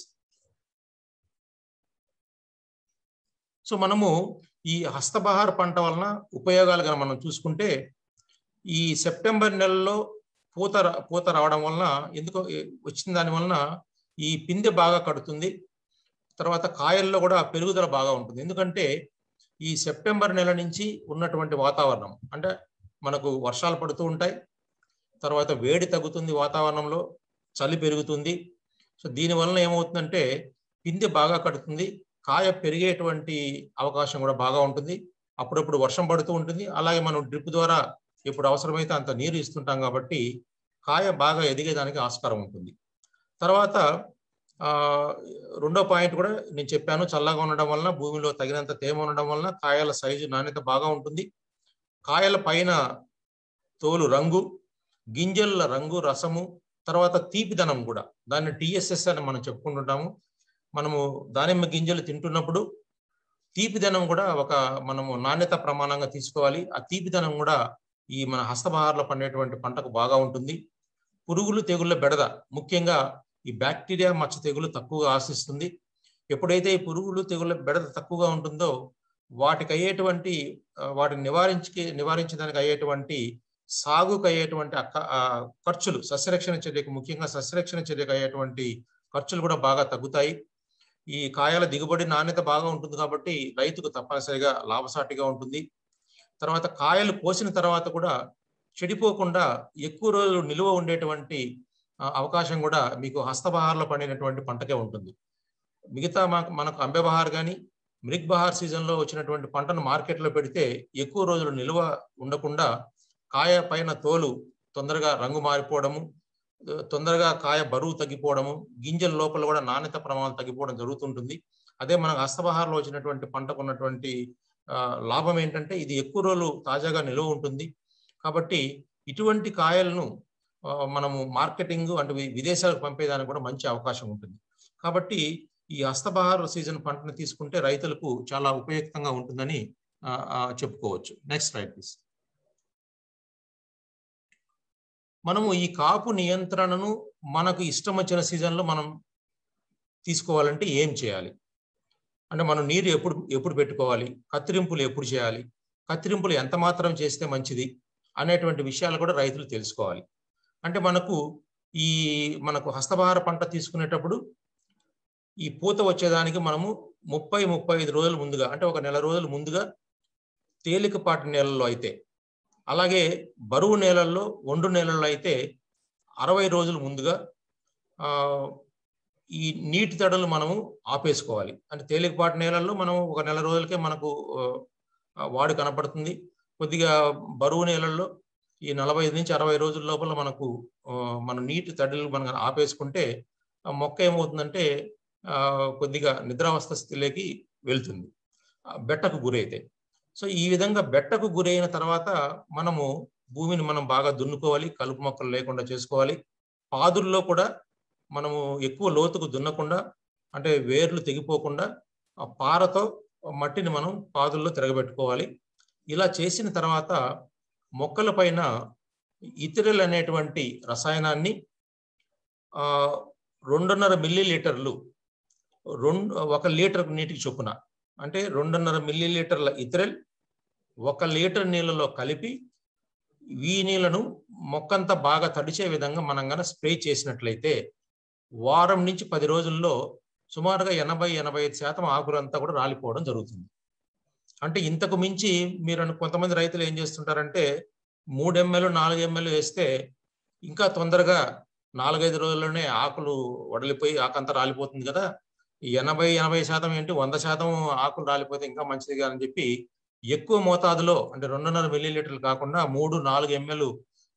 సో మనము ఈ హస్తబహార పంట వలన ఉపయోగాలు కనుక మనం చూసుకుంటే ఈ సెప్టెంబర్ నెలలో పూత పూత రావడం వలన ఎందుకో వచ్చిన దాని వలన ఈ పిందె బాగా కడుతుంది తర్వాత కాయల్లో కూడా పెరుగుదల బాగా ఉంటుంది ఎందుకంటే ఈ సెప్టెంబర్ నెల నుంచి ఉన్నటువంటి వాతావరణం అంటే మనకు వర్షాలు పడుతూ ఉంటాయి తర్వాత వేడి తగ్గుతుంది వాతావరణంలో చలి పెరుగుతుంది సో దీనివలన ఏమవుతుందంటే పిందె బాగా కడుతుంది కాయ పెరిగేటువంటి అవకాశం కూడా బాగా ఉంటుంది అప్పుడప్పుడు వర్షం పడుతూ ఉంటుంది అలాగే మనం డ్రిప్ ద్వారా ఎప్పుడు అవసరమైతే అంత నీరు ఇస్తుంటాం కాబట్టి కాయ బాగా ఎదిగేదానికి ఆస్కారం ఉంటుంది తర్వాత రెండో పాయింట్ కూడా నేను చెప్పాను చల్లగా ఉండడం వలన భూమిలో తగినంత తేమ ఉండడం వలన కాయల సైజు నాణ్యత బాగా ఉంటుంది కాయల పైన తోలు రంగు గింజల రంగు రసము తర్వాత తీపిదనం కూడా దాన్ని టిఎస్ఎస్ అని మనం చెప్పుకుంటుంటాము మనము దానిమ్మ గింజలు తింటున్నప్పుడు తీపిదనం కూడా ఒక మనము నాణ్యత ప్రమాణంగా తీసుకోవాలి ఆ తీపిదనం కూడా ఈ మన హస్తబహార్లో పండేటువంటి పంటకు బాగా ఉంటుంది పురుగులు తెగుళ్ళ బెడద ముఖ్యంగా ఈ బ్యాక్టీరియా మచ్చ తెగులు తక్కువగా ఆశిస్తుంది ఎప్పుడైతే ఈ పురుగులు తెగుళ్ళ బెడద తక్కువగా ఉంటుందో వాటికి అయ్యేటువంటి వాటిని నివారించి నివారించడానికి అయ్యేటువంటి సాగుకు అయ్యేటువంటి ఖర్చులు సస్యరక్షణ చర్యకు ముఖ్యంగా సస్యరక్షణ చర్యకు అయ్యేటువంటి ఖర్చులు కూడా బాగా తగ్గుతాయి ఈ కాయల దిగుబడి నాణ్యత బాగా ఉంటుంది కాబట్టి రైతుకు తప్పనిసరిగా లాభసాటిగా ఉంటుంది తర్వాత కాయలు కోసిన తర్వాత కూడా చెడిపోకుండా ఎక్కువ రోజులు నిలువ ఉండేటువంటి ఆ, అవకాశం కూడా మీకు హస్తబహార్లో పండినటువంటి పంటకే ఉంటుంది మిగతా మాకు మనకు అంబె బహార్ కానీ మిరిక్ బహార్ సీజన్లో వచ్చినటువంటి పంటను మార్కెట్లో పెడితే ఎక్కువ రోజులు నిల్వ ఉండకుండా కాయ పైన తోలు తొందరగా రంగు మారిపోవడము తొందరగా కాయ బరువు తగ్గిపోవడము గింజల లోపల కూడా నాణ్యత ప్రమాణాలు తగ్గిపోవడం జరుగుతుంటుంది అదే మనకు హస్తబహార్లో వచ్చినటువంటి పంటకు ఉన్నటువంటి ఆ, లాభం ఏంటంటే ఇది ఎక్కువ రోజులు తాజాగా నిలువ ఉంటుంది కాబట్టి ఇటువంటి కాయలను ఆ, మనము మార్కెటింగ్ అంటే వి- విదేశాలకు పంపేదానికి కూడా మంచి అవకాశం ఉంటుంది కాబట్టి ఈ హస్తబహార్ సీజన్ పంటను తీసుకుంటే రైతులకు చాలా ఉపయుక్తంగా ఉంటుందని ఆ, ఆ, చెప్పుకోవచ్చు నెక్స్ట్ రైట్ ప్లీజ్ మనము ఈ కాపు నియంత్రణను మనకు ఇష్టం వచ్చిన సీజన్లో మనం తీసుకోవాలంటే ఏం చేయాలి అంటే మనం నీరు ఎప్పుడు ఎప్పుడు పెట్టుకోవాలి కత్తిరింపులు ఎప్పుడు చేయాలి కత్తిరింపులు ఎంత మాత్రం చేస్తే మంచిది అనేటువంటి విషయాలు కూడా రైతులు తెలుసుకోవాలి అంటే మనకు ఈ మనకు హస్తభార పంట తీసుకునేటప్పుడు ఈ పూత వచ్చేదానికి మనము ముప్పై ముప్పై ఐదు రోజుల ముందుగా అంటే ఒక నెల రోజుల ముందుగా తేలికపాటి నేలల్లో అయితే అలాగే బరువు నేలల్లో ఒండు నేలల్లో అయితే అరవై రోజుల ముందుగా ఆ, ఈ నీటి తడలు మనము ఆపేసుకోవాలి అంటే తేలికపాటి నేలల్లో మనం ఒక నెల రోజులకే మనకు ఆ, వాడు కనపడుతుంది కొద్దిగా బరువు నేలల్లో ఈ నలభై ఐదు నుంచి అరవై రోజుల లోపల మనకు ఆ, మన నీటి తడులు మనం ఆపేసుకుంటే ఆ మొక్క ఏమవుతుందంటే ఆ, కొద్దిగా నిద్రావస్థ స్థితిలోకి వెళ్తుంది ఆ, బెట్టకు గురైతే సో ఈ విధంగా బెట్టకు గురైన తర్వాత మనము భూమిని మనం బాగా దున్నుకోవాలి కలుపు మొక్కలు లేకుండా చేసుకోవాలి పాదుల్లో కూడా మనము ఎక్కువ లోతుకు దున్నకుండా అంటే వేర్లు తెగిపోకుండా ఆ పారతో మట్టిని మనం పాదుల్లో తిరగబెట్టుకోవాలి ఇలా చేసిన తర్వాత మొక్కల పైన ఇతిరల్ అనేటువంటి రసాయనాన్ని ఆ, రెండున్నర మిల్లీ లీటర్లు రెండు ఒక లీటర్ నీటికి చొప్పున అంటే రెండున్నర మిల్లీ లీటర్ల ఇథిరల్ ఒక లీటర్ నీళ్ళలో కలిపి ఈ నీళ్లను మొక్కంతా బాగా తడిచే విధంగా మనం గన స్ప్రే చేసినట్లయితే వారం నుంచి పది రోజుల్లో సుమారుగా ఎనభై ఎనభై ఐదు శాతం ఆకులంతా కూడా రాలిపోవడం జరుగుతుంది అంటే ఇంతకు మించి మీరు అను- కొంతమంది రైతులు ఏం చేస్తుంటారంటే మూడు ఎంఎల్ నాలుగు ఎంఎల్ వేస్తే ఇంకా తొందరగా నాలుగైదు రోజుల్లోనే ఆకులు వడలిపోయి ఆకంతా రాలిపోతుంది కదా ఈ ఎనభై ఎనభై శాతం ఏంటి వంద శాతం ఆకులు రాలిపోతే ఇంకా మంచిది అని చెప్పి ఎక్కువ మోతాదులో అంటే రెండున్నర మిల్లీ లీటర్లు కాకుండా మూడు నాలుగు ఎంఎల్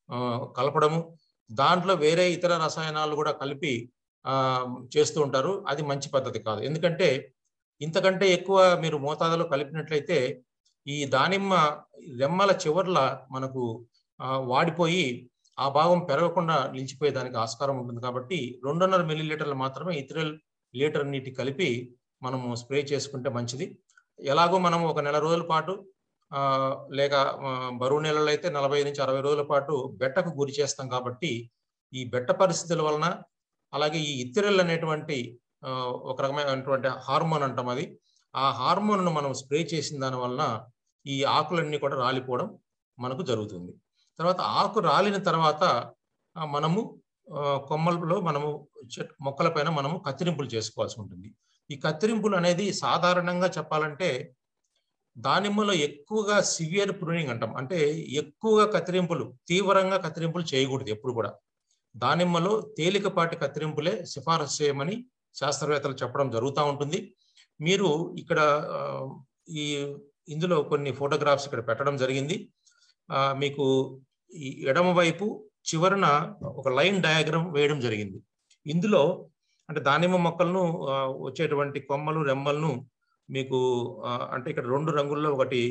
కలపడము దాంట్లో వేరే ఇతర రసాయనాలు కూడా కలిపి ఆ, చేస్తూ ఉంటారు అది మంచి పద్ధతి కాదు ఎందుకంటే ఇంతకంటే ఎక్కువ మీరు మోతాదులో కలిపినట్లయితే ఈ దానిమ్మ రెమ్మల చివర్ల మనకు ఆ, వాడిపోయి ఆ భాగం పెరగకుండా నిలిచిపోయేదానికి ఆస్కారం ఉంటుంది కాబట్టి రెండున్నర మిల్లీ లీటర్లు మాత్రమే ఇతర లీటర్ నీటి కలిపి మనము స్ప్రే చేసుకుంటే మంచిది ఎలాగో మనం ఒక నెల రోజుల పాటు ఆ, లేక ఆ, బరువు నెలలు అయితే నలభై నుంచి అరవై రోజుల పాటు బెట్టకు గురి చేస్తాం కాబట్టి ఈ బెట్ట పరిస్థితుల వలన అలాగే ఈ ఇత్తిరల్ అనేటువంటి ఆ, ఒక రకమైనటువంటి హార్మోన్ అంటాం అది ఆ హార్మోన్ను మనం స్ప్రే చేసిన దాని వలన ఈ ఆకులన్నీ కూడా రాలిపోవడం మనకు జరుగుతుంది తర్వాత ఆకు రాలిన తర్వాత ఆ, మనము ఆ, కొమ్మలలో మనము చెట్ మొక్కల పైన మనము కత్తిరింపులు చేసుకోవాల్సి ఉంటుంది ఈ కత్తిరింపులు అనేది సాధారణంగా చెప్పాలంటే దానిమ్మలో ఎక్కువగా సివియర్ ప్రూనింగ్ అంటాం అంటే ఎక్కువగా కత్తిరింపులు తీవ్రంగా కత్తిరింపులు చేయకూడదు ఎప్పుడు కూడా దానిమ్మలో తేలికపాటి కత్తిరింపులే సిఫారసు చేయమని శాస్త్రవేత్తలు చెప్పడం జరుగుతూ ఉంటుంది మీరు ఇక్కడ ఆ, ఈ ఇందులో కొన్ని ఫోటోగ్రాఫ్స్ ఇక్కడ పెట్టడం జరిగింది ఆ, మీకు ఈ ఎడమ వైపు చివరన ఒక లైన్ డయాగ్రామ్ వేయడం జరిగింది ఇందులో అంటే దానిమ్మ మొక్కలను ఆ, వచ్చేటువంటి కొమ్మలు రెమ్మలను మీకు ఆ, అంటే ఇక్కడ రెండు రంగుల్లో ఒకటి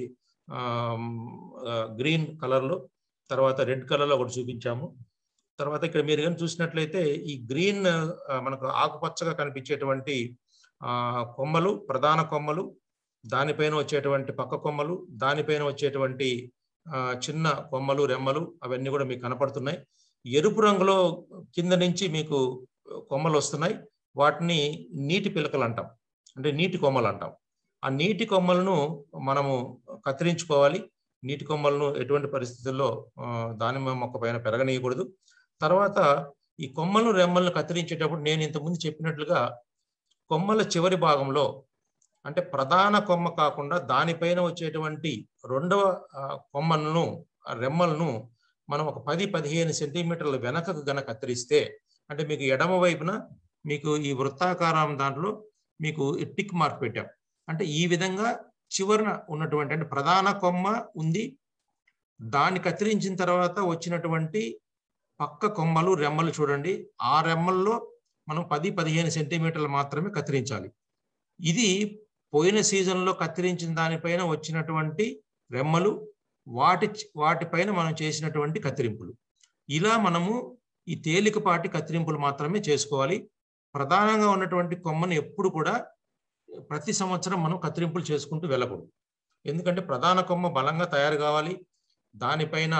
గ్రీన్ కలర్లో తర్వాత రెడ్ కలర్లో ఒకటి చూపించాము తర్వాత ఇక్కడ మీరు కానీ చూసినట్లయితే ఈ గ్రీన్ ఆ, మనకు ఆకుపచ్చగా కనిపించేటువంటి ఆ, కొమ్మలు ప్రధాన కొమ్మలు దానిపైన వచ్చేటువంటి పక్క కొమ్మలు దానిపైన వచ్చేటువంటి ఆ, చిన్న కొమ్మలు రెమ్మలు అవన్నీ కూడా మీకు కనపడుతున్నాయి ఎరుపు రంగులో కింద నుంచి మీకు కొమ్మలు వస్తున్నాయి వాటిని నీటి పిలకలు అంటాం అంటే నీటి కొమ్మలు అంటాం ఆ నీటి కొమ్మలను మనము కత్తిరించుకోవాలి నీటి కొమ్మలను ఎటువంటి పరిస్థితుల్లో ఆ, దానిమ్మ మొక్క పైన పెరగనీయకూడదు తర్వాత ఈ కొమ్మలను రెమ్మలను కత్తిరించేటప్పుడు నేను ఇంతకుముందు చెప్పినట్లుగా కొమ్మల చివరి భాగంలో అంటే ప్రధాన కొమ్మ కాకుండా దానిపైన వచ్చేటువంటి రెండవ ఆ, కొమ్మలను ఆ రెమ్మలను మనం ఒక పది పదిహేను సెంటీమీటర్ల వెనకకు గనక కత్తిరిస్తే అంటే మీకు ఎడమ వైపున మీకు ఈ వృత్తాకారం దాంట్లో మీకు టిక్ మార్క్ పెట్టాం అంటే ఈ విధంగా చివరన ఉన్నటువంటి అంటే ప్రధాన కొమ్మ ఉంది దాన్ని కత్తిరించిన తర్వాత వచ్చినటువంటి పక్క కొమ్మలు రెమ్మలు చూడండి ఆ రెమ్మల్లో మనం పది పదిహేను సెంటీమీటర్లు మాత్రమే కత్తిరించాలి ఇది పోయిన సీజన్లో కత్తిరించిన దానిపైన వచ్చినటువంటి రెమ్మలు వాటి వాటిపైన మనం చేసినటువంటి కత్తిరింపులు ఇలా మనము ఈ తేలికపాటి కత్తిరింపులు మాత్రమే చేసుకోవాలి ప్రధానంగా ఉన్నటువంటి కొమ్మను ఎప్పుడు కూడా ప్రతి సంవత్సరం మనం కత్తిరింపులు చేసుకుంటూ వెళ్ళకూడదు ఎందుకంటే ప్రధాన కొమ్మ బలంగా తయారు కావాలి దానిపైన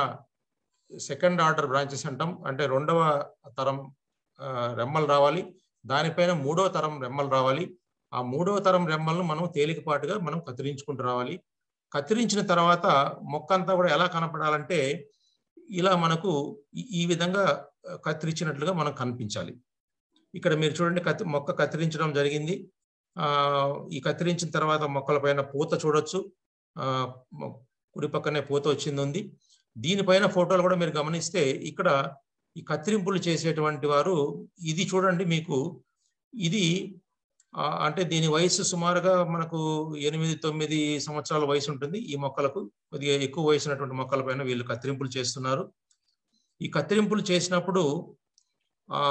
సెకండ్ ఆర్డర్ బ్రాంచెస్ అంటాం అంటే రెండవ తరం ఆ, రెమ్మలు రావాలి దానిపైన మూడవ తరం రెమ్మలు రావాలి ఆ మూడవ తరం రెమ్మలను మనం తేలికపాటుగా మనం కత్తిరించుకుంటూ రావాలి కత్తిరించిన తర్వాత మొక్క అంతా కూడా ఎలా కనపడాలంటే ఇలా మనకు ఈ- ఈ విధంగా ఆ, కత్తిరించినట్లుగా మనకు కనిపించాలి ఇక్కడ మీరు చూడండి కత్తి మొక్క కత్తిరించడం జరిగింది ఆ ఈ కత్తిరించిన తర్వాత మొక్కల పైన పూత చూడొచ్చు ఆ మొ- కుడి పక్కనే పూత వచ్చింది ఉంది దీనిపైన ఫోటోలు కూడా మీరు గమనిస్తే ఇక్కడ ఈ కత్తిరింపులు చేసేటువంటి వారు ఇది చూడండి మీకు ఇది ఆ, అంటే దీని వయసు సుమారుగా మనకు ఎనిమిది తొమ్మిది సంవత్సరాల వయసు ఉంటుంది ఈ మొక్కలకు కొద్దిగా ఎక్కువ వయసు ఉన్నటువంటి మొక్కల పైన వీళ్ళు కత్తిరింపులు చేస్తున్నారు ఈ కత్తిరింపులు చేసినప్పుడు ఆ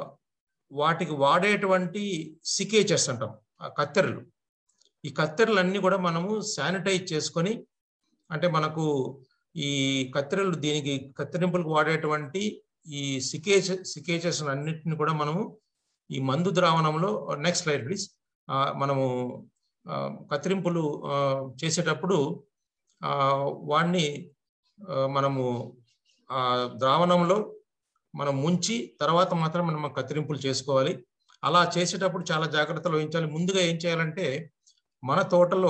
వాటికి వాడేటువంటి సికేచర్స్ అంటాం ఆ కత్తెరలు ఈ కత్తెరలన్నీ కూడా మనము శానిటైజ్ చేసుకొని అంటే మనకు ఈ కత్తెరలు దీనికి కత్తిరింపులకు వాడేటువంటి ఈ సికేచ సికేచర్స్ అన్నిటిని కూడా మనము ఈ మందు ద్రావణంలో నెక్స్ట్ స్లైడ్ ప్లీజ్ మనము ఆ, కత్తిరింపులు ఆ, చేసేటప్పుడు ఆ, వాడిని ఆ, మనము ఆ ద్రావణంలో మనం ముంచి తర్వాత మాత్రం మనం కత్తిరింపులు చేసుకోవాలి అలా చేసేటప్పుడు చాలా జాగ్రత్తలు వహించాలి ముందుగా ఏం చేయాలంటే మన తోటలో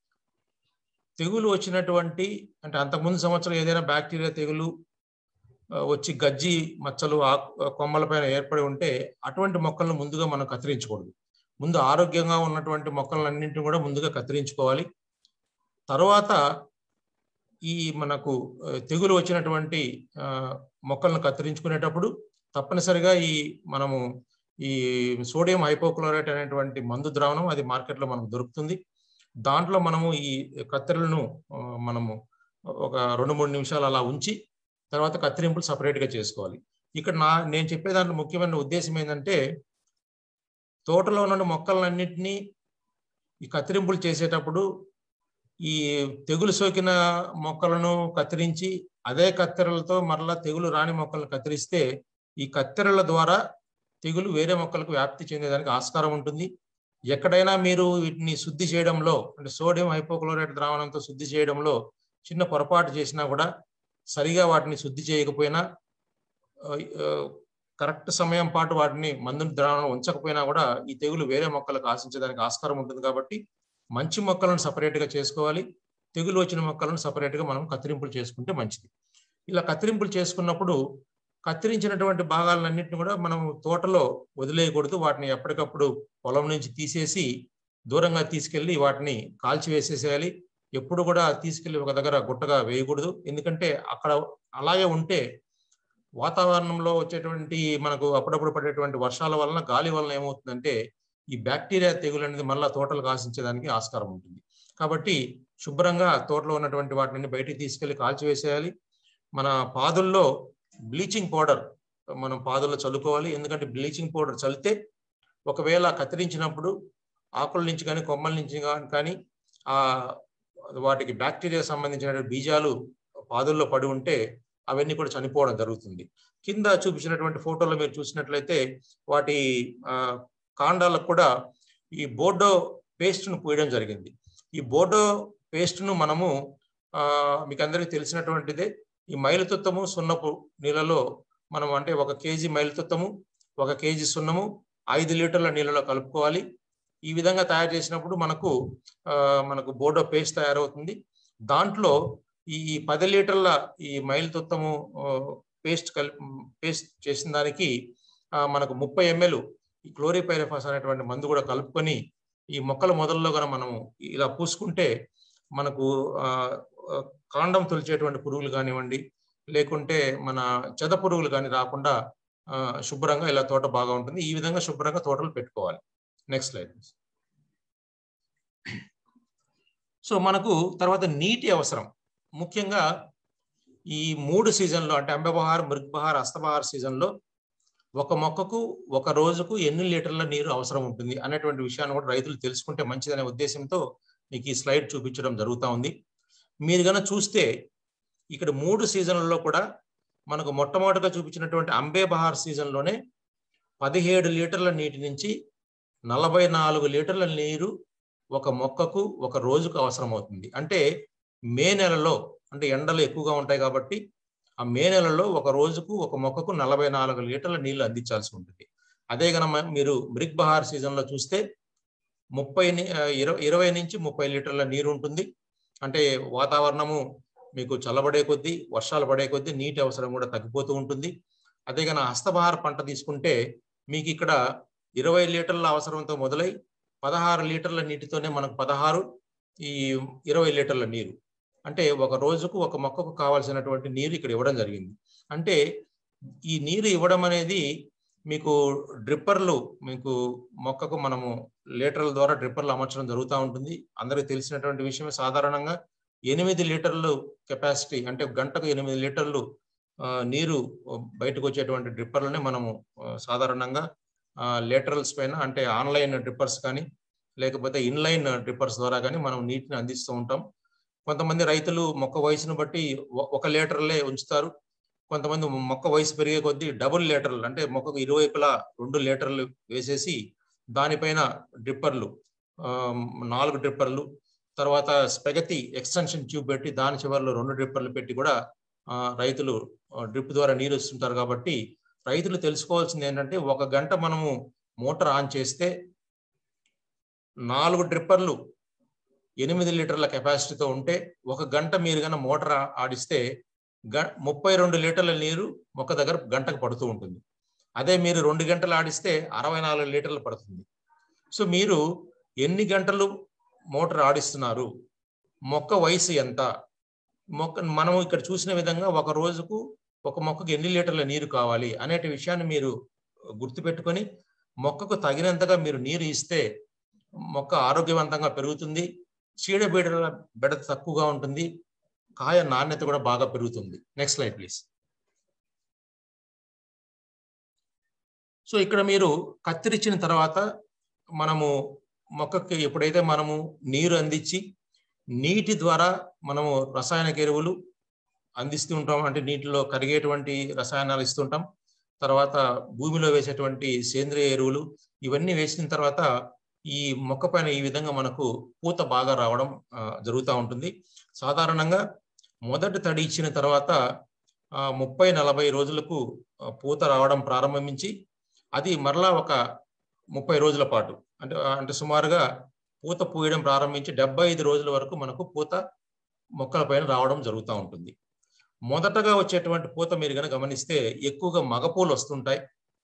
తెగులు వచ్చినటువంటి అంటే అంతకుముందు సంవత్సరం ఏదైనా బ్యాక్టీరియా తెగులు ఆ, వచ్చి గజ్జి మచ్చలు ఆకు కొమ్మల పైన ఏర్పడి ఉంటే అటువంటి మొక్కలను ముందుగా మనం కత్తిరించకూడదు ముందు ఆరోగ్యంగా ఉన్నటువంటి మొక్కలన్నింటినీ కూడా ముందుగా కత్తిరించుకోవాలి తర్వాత ఈ మనకు ఆ, తెగులు వచ్చినటువంటి ఆ, మొక్కలను కత్తిరించుకునేటప్పుడు తప్పనిసరిగా ఈ మనము ఈ సోడియం హైపోక్లోరైట్ అనేటువంటి మందు ద్రావణం అది మార్కెట్లో మనకు దొరుకుతుంది దాంట్లో మనము ఈ కత్తెరలను ఆ, మనము ఒక రెండు మూడు నిమిషాలు అలా ఉంచి తర్వాత కత్తిరింపులు separate గా చేసుకోవాలి ఇక్కడ నా నేను చెప్పే దాంట్లో ముఖ్యమైన ఉద్దేశం ఏంటంటే తోటలో ఉన్న మొక్కలన్నింటినీ ఈ కత్తిరింపులు చేసేటప్పుడు ఈ తెగులు సోకిన మొక్కలను కత్తిరించి అదే కత్తెరలతో మరలా తెగులు రాని మొక్కలను కత్తిరిస్తే ఈ కత్తెరల ద్వారా తెగులు వేరే మొక్కలకు వ్యాప్తి చెందేదానికి ఆస్కారం ఉంటుంది ఎక్కడైనా మీరు వీటిని శుద్ధి చేయడంలో అంటే సోడియం హైపోక్లోరైడ్ ద్రావణంతో శుద్ధి చేయడంలో చిన్న పొరపాటు చేసినా కూడా సరిగా వాటిని శుద్ధి చేయకపోయినా కరెక్ట్ సమయం పాటు వాటిని మందు ద్రావణం ఉంచకపోయినా కూడా ఈ తెగులు వేరే మొక్కలకు ఆశించడానికి ఆస్కారం ఉంటుంది కాబట్టి మంచి మొక్కలను separate గా చేసుకోవాలి తెగులు వచ్చిన మొక్కలను separate గా మనం కత్తిరింపులు చేసుకుంటే మంచిది ఇలా కత్తిరింపులు చేసుకున్నప్పుడు కత్తిరించినటువంటి భాగాలన్నింటిని కూడా మనం తోటలో వదిలేయకూడదు వాటిని ఎప్పటికప్పుడు పొలం నుంచి తీసేసి దూరంగా తీసుకెళ్లి వాటిని కాల్చి వేసేసేయాలి ఎప్పుడు కూడా తీసుకెళ్లి ఒక దగ్గర గుట్టగా వేయకూడదు ఎందుకంటే అక్కడ అలాగే ఉంటే వాతావరణంలో వచ్చేటువంటి మనకు అప్పుడప్పుడు పడేటువంటి వర్షాల వలన గాలి వలన ఏమవుతుందంటే ఈ బ్యాక్టీరియా తెగులు అనేది మళ్ళా తోటలకు ఆశించడానికి ఆస్కారం ఉంటుంది కాబట్టి శుభ్రంగా తోటలో ఉన్నటువంటి వాటిని బయటికి తీసుకెళ్లి కాల్చివేసేయాలి మన పాదుల్లో బ్లీచింగ్ పౌడర్ మనం పాదుల్లో చల్లుకోవాలి ఎందుకంటే బ్లీచింగ్ పౌడర్ చల్లితే ఒకవేళ కత్తిరించినప్పుడు ఆకుల నుంచి కానీ కొమ్మల నుంచి గా- కానీ ఆ వాటికి బ్యాక్టీరియా సంబంధించిన బీజాలు పాదుల్లో పడి ఉంటే అవన్నీ కూడా చనిపోవడం జరుగుతుంది కింద చూపించినటువంటి ఫోటోలో మీరు చూసినట్లయితే వాటి ఆ, కాండాలకు కూడా ఈ బోర్డో పేస్ట్ను పూయడం జరిగింది ఈ బోర్డో పేస్ట్ను మనము ఆ, మీకు అందరికీ తెలిసినటువంటిదే ఈ మైలుతుత్తము సున్నపు నీళ్ళలో మనం అంటే ఒక కేజీ మైలుతుత్తము ఒక కేజీ సున్నము ఐదు లీటర్ల నీళ్ళలో కలుపుకోవాలి ఈ విధంగా తయారు చేసినప్పుడు మనకు ఆ, మనకు బోర్డో పేస్ట్ తయారవుతుంది దాంట్లో ఈ పది లీటర్ల ఈ మైలుతుత్తము పేస్ట్ కలిపి పేస్ట్ చేసిన దానికి ఆ, మనకు ముప్పై ఎంఎల్ ఈ క్లోరిపైరఫాస్ అనేటువంటి మందు కూడా కలుపుకొని ఈ మొక్కల మొదల్లో కనుక మనం ఇలా పూసుకుంటే మనకు ఆ, ఆ, కాండం తొలిచేటువంటి పురుగులు కానివ్వండి లేకుంటే మన చెద పురుగులు కానీ రాకుండా ఆ, శుభ్రంగా ఇలా తోట బాగా ఉంటుంది ఈ విధంగా శుభ్రంగా తోటలు పెట్టుకోవాలి నెక్స్ట్ స్లైడ్ సో మనకు తర్వాత నీటి అవసరం ముఖ్యంగా ఈ మూడు సీజన్లో అంటే అంబెబహార్ మృగ్బహార్ అస్తబహార్ సీజన్లో ఒక మొక్కకు ఒక రోజుకు ఎన్ని లీటర్ల నీరు అవసరం ఉంటుంది అనేటువంటి విషయాన్ని కూడా రైతులు తెలుసుకుంటే మంచిదనే ఉద్దేశంతో మీకు ఈ స్లైడ్ చూపించడం జరుగుతూ ఉంది మీరు కనుక చూస్తే ఇక్కడ మూడు సీజన్లలో కూడా మనకు మొట్టమొదటిగా చూపించినటువంటి అంబే బహార్ సీజన్లోనే పదిహేడు లీటర్ల నీటి నుంచి నలభై నాలుగు లీటర్ల నీరు ఒక మొక్కకు ఒక రోజుకు అవసరం అవుతుంది అంటే మే నెలలో అంటే ఎండలు ఎక్కువగా ఉంటాయి కాబట్టి ఆ మే నెలలో ఒక రోజుకు ఒక మొక్కకు నలభై నాలుగు లీటర్ల నీళ్లు అందించాల్సి ఉంటుంది అదే గనక మీరు బ్రిక్ బహార్ సీజన్లో చూస్తే ముప్పై ని- ఆ, ఇరవై ఇరవై నుంచి ముప్పై లీటర్ల నీరు ఉంటుంది అంటే వాతావరణము మీకు చల్లబడే కొద్దీ వర్షాలు పడే కొద్దీ నీటి అవసరం కూడా తగ్గిపోతూ ఉంటుంది అదే కానీ హస్తబహార పంట తీసుకుంటే మీకు ఇక్కడ ఇరవై లీటర్ల అవసరంతో మొదలై పదహారు లీటర్ల నీటితోనే మనకు పదహారు ఈ ఇరవై లీటర్ల నీరు అంటే ఒక రోజుకు ఒక మొక్కకు కావాల్సినటువంటి నీరు ఇక్కడ ఇవ్వడం జరిగింది అంటే ఈ నీరు ఇవ్వడం అనేది మీకు డ్రిప్పర్లు మీకు మొక్కకు మనము లీటర్ల ద్వారా డ్రిప్పర్లు అమర్చడం జరుగుతూ ఉంటుంది అందరికీ తెలిసినటువంటి విషయమే సాధారణంగా ఎనిమిది లీటర్లు కెపాసిటీ అంటే గంటకు ఎనిమిది లీటర్లు ఆ, నీరు బయటకు వచ్చేటువంటి డ్రిప్పర్లనే మనము ఆ, సాధారణంగా లేటరల్స్ పైన అంటే ఆన్లైన్ డ్రిప్పర్స్ కానీ లేకపోతే ఇన్లైన్ డ్రిప్పర్స్ ద్వారా కానీ మనం నీటిని అందిస్తూ ఉంటాం కొంతమంది రైతులు మొక్క వయసును బట్టి ఒ- ఒక లీటర్లే ఉంచుతారు కొంతమంది మొక్క వయసు పెరిగే కొద్దీ డబుల్ లీటర్లు అంటే మొక్కకు ఇరువైపులా రెండు లీటర్లు వేసేసి దానిపైన డ్రిప్పర్లు ఆ, నాలుగు డ్రిప్పర్లు తర్వాత స్పెగతి ఎక్స్టెన్షన్ ట్యూబ్ పెట్టి దాని చివరిలో రెండు డ్రిప్పర్లు పెట్టి కూడా ఆ, రైతులు డ్రిప్ ద్వారా నీరు ఇస్తుంటారు కాబట్టి రైతులు తెలుసుకోవాల్సింది ఏంటంటే ఒక గంట మనము మోటార్ ఆన్ చేస్తే నాలుగు డ్రిప్పర్లు ఎనిమిది లీటర్ల కెపాసిటీతో ఉంటే ఒక గంట మీరు కన్నా మోటార్ ఆ- ఆడిస్తే గ ముప్పై రెండు లీటర్ల నీరు మొక్క దగ్గర గంటకు పడుతూ ఉంటుంది అదే మీరు రెండు గంటలు ఆడిస్తే అరవై నాలుగు లీటర్లు పడుతుంది సో మీరు ఎన్ని గంటలు మోటార్ ఆడిస్తున్నారు మొక్క వయసు ఎంత మొక్క మనం ఇక్కడ చూసిన విధంగా ఒక రోజుకు ఒక మొక్కకు ఎన్ని లీటర్ల నీరు కావాలి అనేటి విషయాన్ని మీరు గుర్తుపెట్టుకొని మొక్కకు తగినంతగా మీరు నీరు ఇస్తే మొక్క ఆరోగ్యవంతంగా పెరుగుతుంది చీడబీడల బెడత తక్కువగా ఉంటుంది కాయ నాణ్యత కూడా బాగా పెరుగుతుంది నెక్స్ట్ స్లైడ్ ప్లీజ్ సో ఇక్కడ మీరు కత్తిరించిన తర్వాత మనము మొక్కకి ఎప్పుడైతే మనము నీరు అందించి నీటి ద్వారా మనము రసాయనిక ఎరువులు అందిస్తూ ఉంటాం అంటే నీటిలో కరిగేటువంటి రసాయనాలు ఇస్తుంటాం తర్వాత భూమిలో వేసేటువంటి సేంద్రియ ఎరువులు ఇవన్నీ వేసిన తర్వాత ఈ మొక్క పైన ఈ విధంగా మనకు పూత బాగా రావడం ఆ, జరుగుతూ ఉంటుంది సాధారణంగా మొదటి తడి ఇచ్చిన తర్వాత ఆ, ముప్పై నలభై రోజులకు ఆ, పూత రావడం ప్రారంభించి అది మరలా ఒక ముప్పై రోజుల పాటు అంటే అంటే సుమారుగా పూత పూయడం ప్రారంభించి డెబ్బై ఐదు రోజుల వరకు మనకు పూత మొక్కల పైన రావడం జరుగుతూ ఉంటుంది మొదటగా వచ్చేటువంటి పూత మీరు కనుక గమనిస్తే ఎక్కువగా మగపూలు వస్తుంటాయి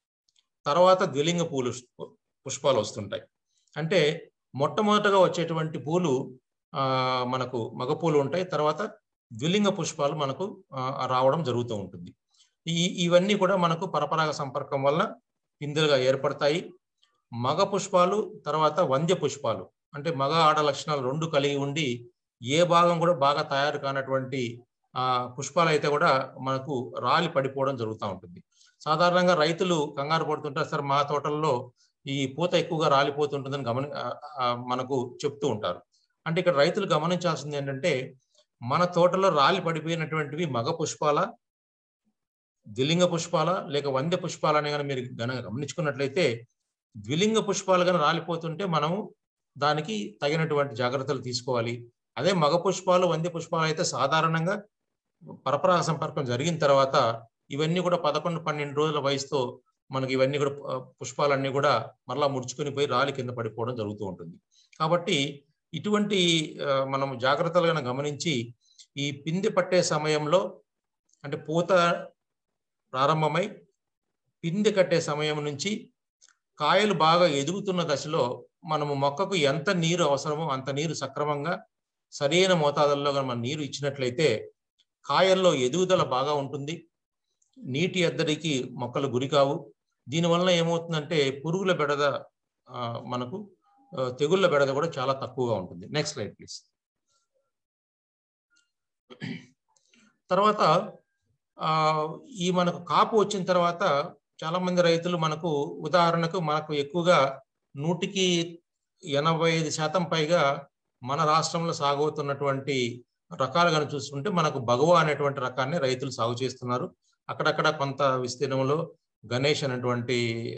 తర్వాత ద్విలింగ పూలు పుష్పాలు వస్తుంటాయి అంటే మొట్టమొదటగా వచ్చేటువంటి పూలు ఆ, మనకు మగపూలు ఉంటాయి తర్వాత ద్విలింగ పుష్పాలు మనకు ఆ, రావడం జరుగుతూ ఉంటుంది ఈ ఇవన్నీ కూడా మనకు పరపరాగ సంపర్కం వల్ల పిందెలుగా ఏర్పడతాయి మగ పుష్పాలు తర్వాత వంద్య పుష్పాలు అంటే మగ ఆడ లక్షణాలు రెండు కలిగి ఉండి ఏ భాగం కూడా బాగా తయారు కానటువంటి ఆ పుష్పాలు అయితే కూడా మనకు రాలి పడిపోవడం జరుగుతూ ఉంటుంది సాధారణంగా రైతులు కంగారు పడుతుంటారు సార్ మా తోటల్లో ఈ పూత ఎక్కువగా రాలిపోతుంటుందని గమని ఆ, ఆ, మనకు చెప్తూ ఉంటారు అంటే ఇక్కడ రైతులు గమనించాల్సింది ఏంటంటే మన తోటలో రాలి పడిపోయినటువంటివి మగ పుష్పాల ద్విలింగ పుష్పాల లేక వంద్య పుష్పాలని కానీ మీరు గన గమనించుకున్నట్లయితే ద్విలింగ పుష్పాలు కానీ రాలిపోతుంటే మనము దానికి తగినటువంటి జాగ్రత్తలు తీసుకోవాలి అదే మగ పుష్పాలు వంద్య పుష్పాలు అయితే సాధారణంగా పరపరాగ సంపర్కం జరిగిన తర్వాత ఇవన్నీ కూడా పదకొండు పన్నెండు రోజుల వయసుతో మనకి ఇవన్నీ కూడా ఆ, పుష్పాలన్నీ కూడా మరలా ముడుచుకొని పోయి రాలి కింద పడిపోవడం జరుగుతూ ఉంటుంది కాబట్టి ఇటువంటి ఆ, మనం జాగ్రత్తలుగా గమనించి ఈ పిందె పట్టే సమయంలో అంటే పూత ప్రారంభమై పిందె కట్టే సమయం నుంచి కాయలు బాగా ఎదుగుతున్న దశలో మనము మొక్కకు ఎంత నీరు అవసరమో అంత నీరు సక్రమంగా సరైన మోతాదుల్లో మనం నీరు ఇచ్చినట్లయితే కాయల్లో ఎదుగుదల బాగా ఉంటుంది నీటి ఎద్దడికి మొక్కలు గురి కావు దీనివల్ల ఏమవుతుందంటే పురుగుల బెడద మనకు తెగుళ్ళ బెడద కూడా చాలా తక్కువగా ఉంటుంది నెక్స్ట్ స్లైడ్ ప్లీజ్ తర్వాత ఈ మనకు కాపు వచ్చిన తర్వాత చాలా మంది రైతులు మనకు ఉదాహరణకు మనకు ఎక్కువగా నూటికి ఎనభై ఐదు శాతం పైగా మన రాష్ట్రంలో సాగుతున్నటువంటి రకాలు కనుక చూసుకుంటే మనకు భగవా అనేటువంటి రకాన్ని రైతులు సాగు చేస్తున్నారు అక్కడక్కడ కొంత విస్తీర్ణంలో గణేష్ అనేటువంటి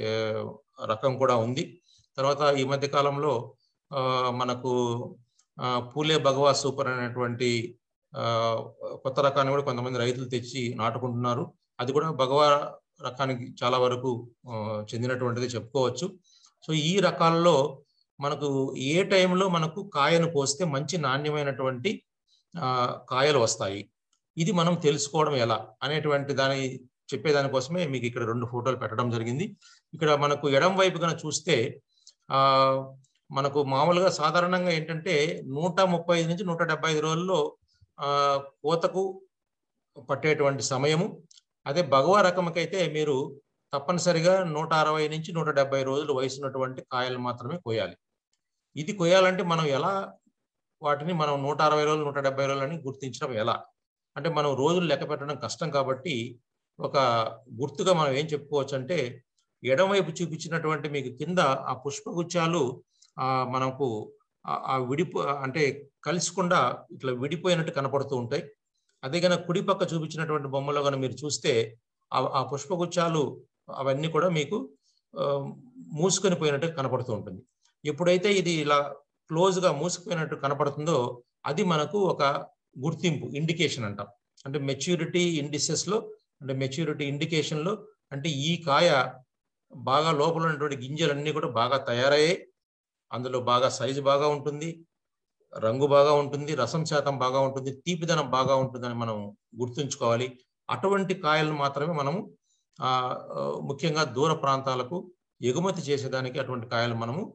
రకం కూడా ఉంది తర్వాత ఈ మధ్య కాలంలో మనకు పూలే భగవా సూపర్ అనేటువంటి కొత్త రకాన్ని కూడా కొంతమంది రైతులు తెచ్చి నాటుకుంటున్నారు అది కూడా భగవా రకానికి చాలా వరకు చెందినటువంటిది చెప్పుకోవచ్చు సో ఈ రకాల్లో మనకు ఏ టైంలో మనకు కాయను పోస్తే మంచి నాణ్యమైనటువంటి కాయలు వస్తాయి ఇది మనం తెలుసుకోవడం ఎలా అనేటువంటి దాని చెప్పేదానికోసమే మీకు ఇక్కడ రెండు ఫోటోలు పెట్టడం జరిగింది ఇక్కడ మనకు ఎడం వైపు కనుక చూస్తే ఆ మనకు మామూలుగా సాధారణంగా ఏంటంటే నూట ముప్పై ఐదు నుంచి నూట డెబ్బై ఐదు రోజుల్లో ఆ కోతకు పట్టేటువంటి సమయము అదే భగవా రకమకైతే మీరు తప్పనిసరిగా నూట అరవై నుంచి నూట డెబ్బై రోజులు వయసు ఉన్నటువంటి కాయలు మాత్రమే కోయాలి ఇది కోయాలంటే మనం ఎలా వాటిని మనం నూట అరవై రోజులు నూట డెబ్బై రోజులని గుర్తించడం ఎలా అంటే మనం రోజులు లెక్క పెట్టడం కష్టం కాబట్టి ఒక గుర్తుగా మనం ఏం చెప్పుకోవచ్చు అంటే ఎడమవైపు చూపించినటువంటి మీకు కింద ఆ పుష్పగుచ్చాలు ఆ మనకు ఆ విడిపో అంటే కలిసకుండా ఇట్లా విడిపోయినట్టు కనపడుతూ ఉంటాయి అదే కనుక కుడి పక్క చూపించినటువంటి బొమ్మలో కనుక మీరు చూస్తే ఆ పుష్పగుచ్చాలు అవన్నీ కూడా మీకు మూసుకొని పోయినట్టు కనపడుతూ ఉంటుంది ఎప్పుడైతే ఇది ఇలా క్లోజ్గా మూసుకుపోయినట్టు కనపడుతుందో అది మనకు ఒక గుర్తింపు ఇండికేషన్ అంటాం అంటే మెచ్యూరిటీ ఇండిసెస్లో అంటే మెచ్యూరిటీ ఇండికేషన్లో అంటే ఈ కాయ బాగా లోపల ఉన్నటువంటి గింజలన్నీ కూడా బాగా తయారయ్యాయి అందులో బాగా సైజు బాగా ఉంటుంది రంగు బాగా ఉంటుంది రసం శాతం బాగా ఉంటుంది తీపిదనం బాగా ఉంటుందని మనం గుర్తుంచుకోవాలి అటువంటి కాయలను మాత్రమే మనము ముఖ్యంగా దూర ప్రాంతాలకు ఎగుమతి చేసేదానికి అటువంటి కాయలు మనము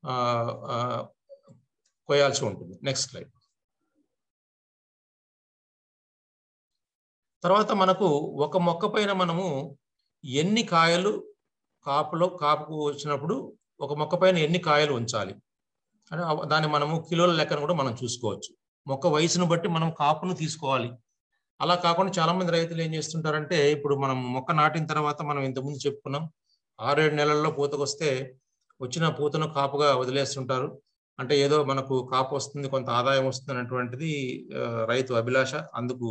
కోయాల్సి ఉంటుంది నెక్స్ట్ స్లైడ్ తర్వాత మనకు ఒక మొక్క పైన మనము ఎన్ని కాయలు కాపులో కాపుకు వచ్చినప్పుడు ఒక మొక్క పైన ఎన్ని కాయలు ఉంచాలి అని దాన్ని మనము కిలోల లెక్కను కూడా మనం చూసుకోవచ్చు మొక్క వయసును బట్టి మనం కాపును తీసుకోవాలి అలా కాకుండా చాలా మంది రైతులు ఏం చేస్తుంటారంటే ఇప్పుడు మనం మొక్క నాటిన తర్వాత మనం ఇంతకుముందు చెప్పుకున్నాం ఆరేడు నెలల్లో పూతకొస్తే వచ్చిన పూతను కాపుగా వదిలేస్తుంటారు అంటే ఏదో మనకు కాపు వస్తుంది కొంత ఆదాయం వస్తుంది అనేటువంటిది రైతు అభిలాష అందుకు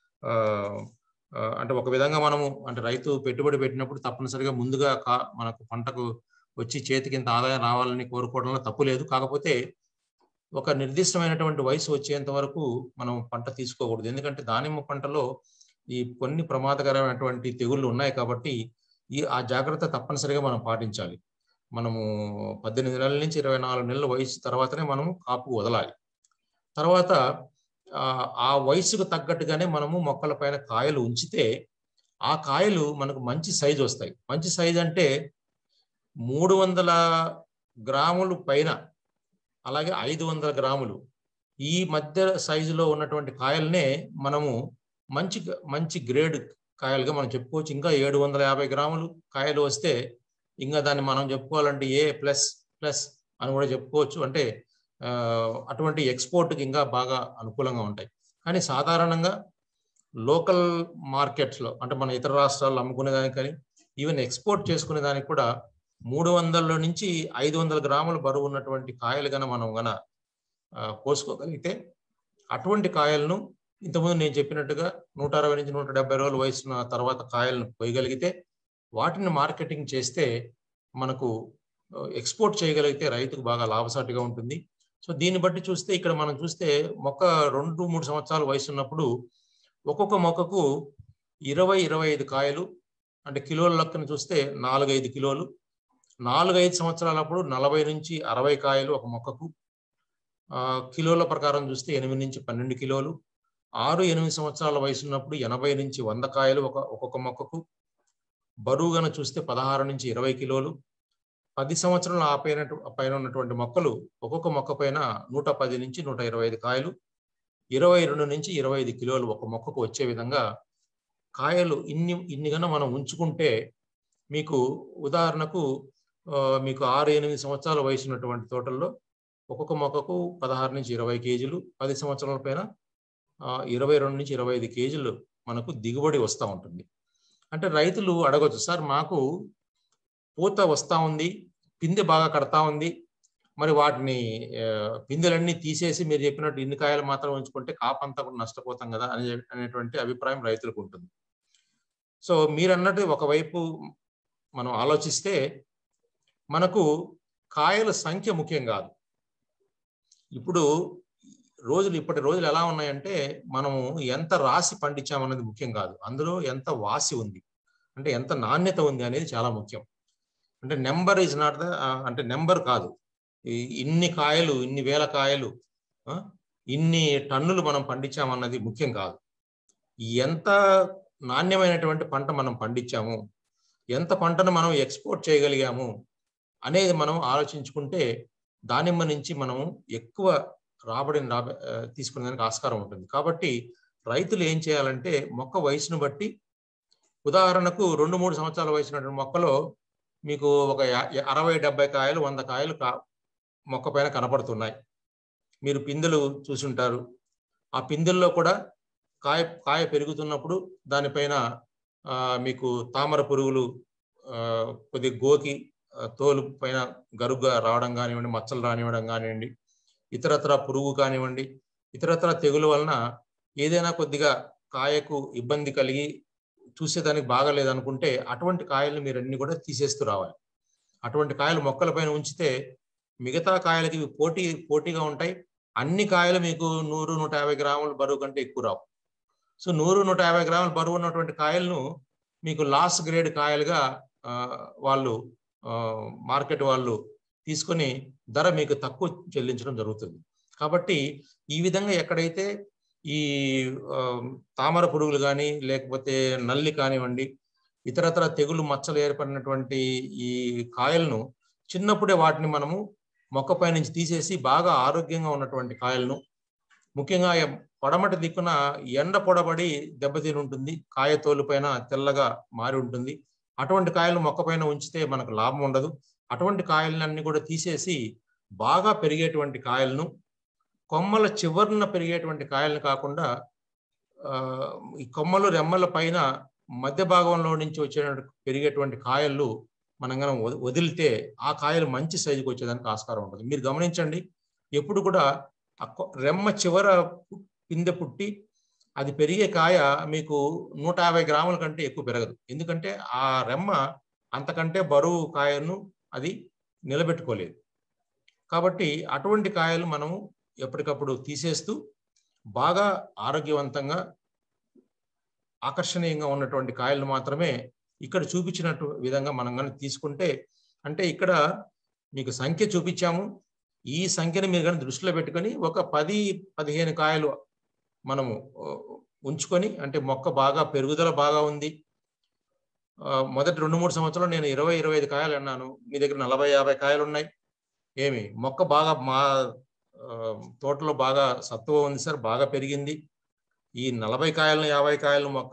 అంటే ఒక విధంగా మనము అంటే రైతు పెట్టుబడి పెట్టినప్పుడు తప్పనిసరిగా ముందుగా కా మనకు పంటకు వచ్చి చేతికి ఇంత ఆదాయం రావాలని కోరుకోవడంలో తప్పు లేదు కాకపోతే ఒక నిర్దిష్టమైనటువంటి వయసు వచ్చేంత వరకు మనం పంట తీసుకోకూడదు ఎందుకంటే దానిమ్మ పంటలో ఈ కొన్ని ప్రమాదకరమైనటువంటి తెగుళ్ళు ఉన్నాయి కాబట్టి ఈ ఆ జాగ్రత్త తప్పనిసరిగా మనం పాటించాలి మనము పద్దెనిమిది నెలల నుంచి ఇరవై నాలుగు నెలల వయసు తర్వాతనే మనము కాపు వదలాలి తర్వాత ఆ వయసుకు తగ్గట్టుగానే మనము మొక్కల పైన కాయలు ఉంచితే ఆ కాయలు మనకు మంచి సైజు వస్తాయి మంచి సైజు అంటే మూడు వందల గ్రాములు పైన అలాగే ఐదు వందల గ్రాములు ఈ మధ్య సైజులో ఉన్నటువంటి కాయలనే మనము మంచి మంచి గ్రేడ్ కాయలుగా మనం చెప్పుకోవచ్చు ఇంకా ఏడు వందల యాభై గ్రాములు కాయలు వస్తే ఇంకా దాన్ని మనం చెప్పుకోవాలంటే ఏ ప్లస్ ప్లస్ అని కూడా చెప్పుకోవచ్చు అంటే అటువంటి ఎక్స్పోర్ట్కి ఇంకా బాగా అనుకూలంగా ఉంటాయి కానీ సాధారణంగా లోకల్ మార్కెట్స్లో అంటే మన ఇతర రాష్ట్రాల్లో అమ్ముకునే దానికి కానీ ఈవెన్ ఎక్స్పోర్ట్ చేసుకునే దానికి కూడా మూడు వందల నుంచి ఐదు వందల గ్రాముల బరువు ఉన్నటువంటి కాయలు గన మనం గన కోసుకోగలిగితే అటువంటి కాయలను ఇంతకుముందు నేను చెప్పినట్టుగా నూట అరవై నుంచి నూట డెబ్బై రోజులు వయసున్న తర్వాత కాయలను పోయగలిగితే వాటిని మార్కెటింగ్ చేస్తే మనకు ఎక్స్పోర్ట్ చేయగలిగితే రైతుకు బాగా లాభసాటిగా ఉంటుంది సో దీన్ని బట్టి చూస్తే ఇక్కడ మనం చూస్తే మొక్క రెండు మూడు సంవత్సరాల వయసు ఉన్నప్పుడు ఒక్కొక్క మొక్కకు ఇరవై ఇరవై ఐదు కాయలు అంటే కిలోల లెక్కన చూస్తే నాలుగైదు కిలోలు నాలుగైదు సంవత్సరాలప్పుడు నలభై నుంచి అరవై కాయలు ఒక మొక్కకు కిలోల ప్రకారం చూస్తే ఎనిమిది నుంచి పన్నెండు కిలోలు ఆరు ఎనిమిది సంవత్సరాల వయసు ఉన్నప్పుడు ఎనభై నుంచి వంద కాయలు ఒక ఒక్కొక్క మొక్కకు బరువుగాన చూస్తే పదహారు నుంచి ఇరవై కిలోలు పది సంవత్సరాలు ఆ పైన పైన ఉన్నటువంటి మొక్కలు ఒక్కొక్క మొక్క పైన నూట పది నుంచి నూట ఇరవై ఐదు కాయలు ఇరవై రెండు నుంచి ఇరవై ఐదు కిలోలు ఒక మొక్కకు వచ్చే విధంగా కాయలు ఇన్ని ఇన్ని గన మనం ఉంచుకుంటే మీకు ఉదాహరణకు ఆ, మీకు ఆరు ఎనిమిది సంవత్సరాల వయసు ఉన్నటువంటి తోటల్లో ఒక్కొక్క మొక్కకు పదహారు నుంచి ఇరవై కేజీలు పది సంవత్సరాల పైన ఆ, ఇరవై రెండు నుంచి ఇరవై ఐదు కేజీలు మనకు దిగుబడి వస్తూ ఉంటుంది అంటే రైతులు అడగొచ్చు సార్ మాకు పూత వస్తూ ఉంది పిందె బాగా కడతా ఉంది మరి వాటిని ఆ, పిందెలన్నీ తీసేసి మీరు చెప్పినట్టు ఇన్ని కాయలు మాత్రం ఉంచుకుంటే కాపంతా కూడా నష్టపోతాం కదా అనే అనేటువంటి అభిప్రాయం రైతులకు ఉంటుంది సో మీరు అన్నట్టు ఒకవైపు మనం ఆలోచిస్తే మనకు కాయల సంఖ్య ముఖ్యం కాదు ఇప్పుడు రోజులు ఇప్పటి రోజులు ఎలా ఉన్నాయంటే మనము ఎంత రాసి పండించామన్నది ముఖ్యం కాదు అందులో ఎంత వాసి ఉంది అంటే ఎంత నాణ్యత ఉంది అనేది చాలా ముఖ్యం అంటే నెంబర్ ఇస్ నాట్ ద అంటే నెంబర్ కాదు ఈ- ఇన్ని కాయలు ఇన్ని వేల కాయలు ఆ, ఇన్ని టన్నులు మనం పండించామన్నది ముఖ్యం కాదు ఎంత నాణ్యమైనటువంటి పంట మనం పండించాము ఎంత పంటను మనం ఎక్స్పోర్ట్ చేయగలిగాము అనేది మనం ఆలోచించుకుంటే దానిమ్మ నుంచి మనము ఎక్కువ రాబడిని రాబ ఆ, తీసుకునేదానికి ఆస్కారం ఉంటుంది కాబట్టి రైతులు ఏం చేయాలంటే మొక్క వయసును బట్టి ఉదాహరణకు రెండు మూడు సంవత్సరాల వయసు ఉన్నటువంటి మొక్కలో మీకు ఒక యా- యా- అరవై డెబ్బై కాయలు వంద కాయలు కా మొక్క పైన కనపడుతున్నాయి మీరు పిందెలు చూసుంటారు ఆ పిందెల్లో కూడా కాయ కాయ పెరుగుతున్నప్పుడు దానిపైన ఆ, మీకు తామర పురుగులు ఆ, కొద్ది గోకి ఆ, తోలు పైన గరుగ్గా రావడం కానివ్వండి మచ్చలు రానివ్వడం కానివ్వండి ఇతరత్ర పురుగు కానివ్వండి ఇతరత్ర తెగుల వలన ఏదైనా కొద్దిగా కాయకు ఇబ్బంది కలిగి చూసేదానికి బాగాలేదనుకుంటే అటువంటి కాయలను మీరు అన్ని కూడా తీసేస్తూ రావాలి అటువంటి కాయలు మొక్కలపైన ఉంచితే మిగతా కాయలకి ఇవి పోటీ పోటీగా ఉంటాయి అన్ని కాయలు మీకు నూరు నూట యాభై గ్రాముల బరువు కంటే ఎక్కువ రావు సో నూరు నూట యాభై గ్రాముల బరువు ఉన్నటువంటి కాయలను మీకు లాస్ట్ గ్రేడ్ కాయలుగా ఆ, వాళ్ళు ఆ, మార్కెట్ వాళ్ళు తీసుకొని ధర మీకు తక్కువ చెల్లించడం జరుగుతుంది కాబట్టి ఈ విధంగా ఎక్కడైతే ఈ ఆ, తామర పురుగులు కానీ లేకపోతే నల్లి కానివ్వండి ఇతరతర తెగులు మచ్చలు ఏర్పడినటువంటి ఈ కాయలను చిన్నప్పుడే వాటిని మనము మొక్కపై నుంచి తీసేసి బాగా ఆరోగ్యంగా ఉన్నటువంటి కాయలను ముఖ్యంగా ఎం- పడమటి దిక్కున ఎండ పొడబడి దెబ్బతిని ఉంటుంది కాయ తోలు పైన తెల్లగా మారి ఉంటుంది అటువంటి కాయలు మొక్కపైన ఉంచితే మనకు లాభం ఉండదు అటువంటి కాయలన్నీ కూడా తీసేసి బాగా పెరిగేటువంటి కాయలను కొమ్మల చివరన పెరిగేటువంటి కాయలను కాకుండా ఆ, ఈ కొమ్మలు రెమ్మల పైన మధ్య భాగంలో నుంచి వచ్చే పెరిగేటువంటి కాయలు మనం కనుక వద- వదిలితే ఆ కాయలు మంచి సైజుకి వచ్చేదానికి ఆస్కారం ఉంటుంది మీరు గమనించండి ఎప్పుడు కూడా ఆ కొ- రెమ్మ చివర పు- పిందె పుట్టి అది పెరిగే కాయ మీకు నూట యాభై గ్రాముల కంటే ఎక్కువ పెరగదు ఎందుకంటే ఆ రెమ్మ అంతకంటే బరువు కాయను అది నిలబెట్టుకోలేదు కాబట్టి అటువంటి కాయలు మనము ఎప్పటికప్పుడు తీసేస్తూ బాగా ఆరోగ్యవంతంగా ఆకర్షణీయంగా ఉన్నటువంటి కాయలు మాత్రమే ఇక్కడ చూపించినట్టు విధంగా మనం కానీ తీసుకుంటే అంటే ఇక్కడ మీకు సంఖ్య చూపించాము ఈ సంఖ్యని మీరు కానీ దృష్టిలో పెట్టుకొని ఒక పది పదిహేను కాయలు మనము ఆ, ఉంచుకొని అంటే మొక్క బాగా పెరుగుదల బాగా ఉంది ఆ, మొదటి రెండు మూడు సంవత్సరాలు నేను ఇరవై ఇరవై ఐదు కాయలు అన్నాను మీ దగ్గర నలభై యాభై కాయలు ఉన్నాయి ఏమి మొక్క బాగా మా ఆ, తోటలో బాగా సత్తువ ఉంది సార్ బాగా పెరిగింది ఈ నలభై కాయలను యాభై కాయలను మొక్క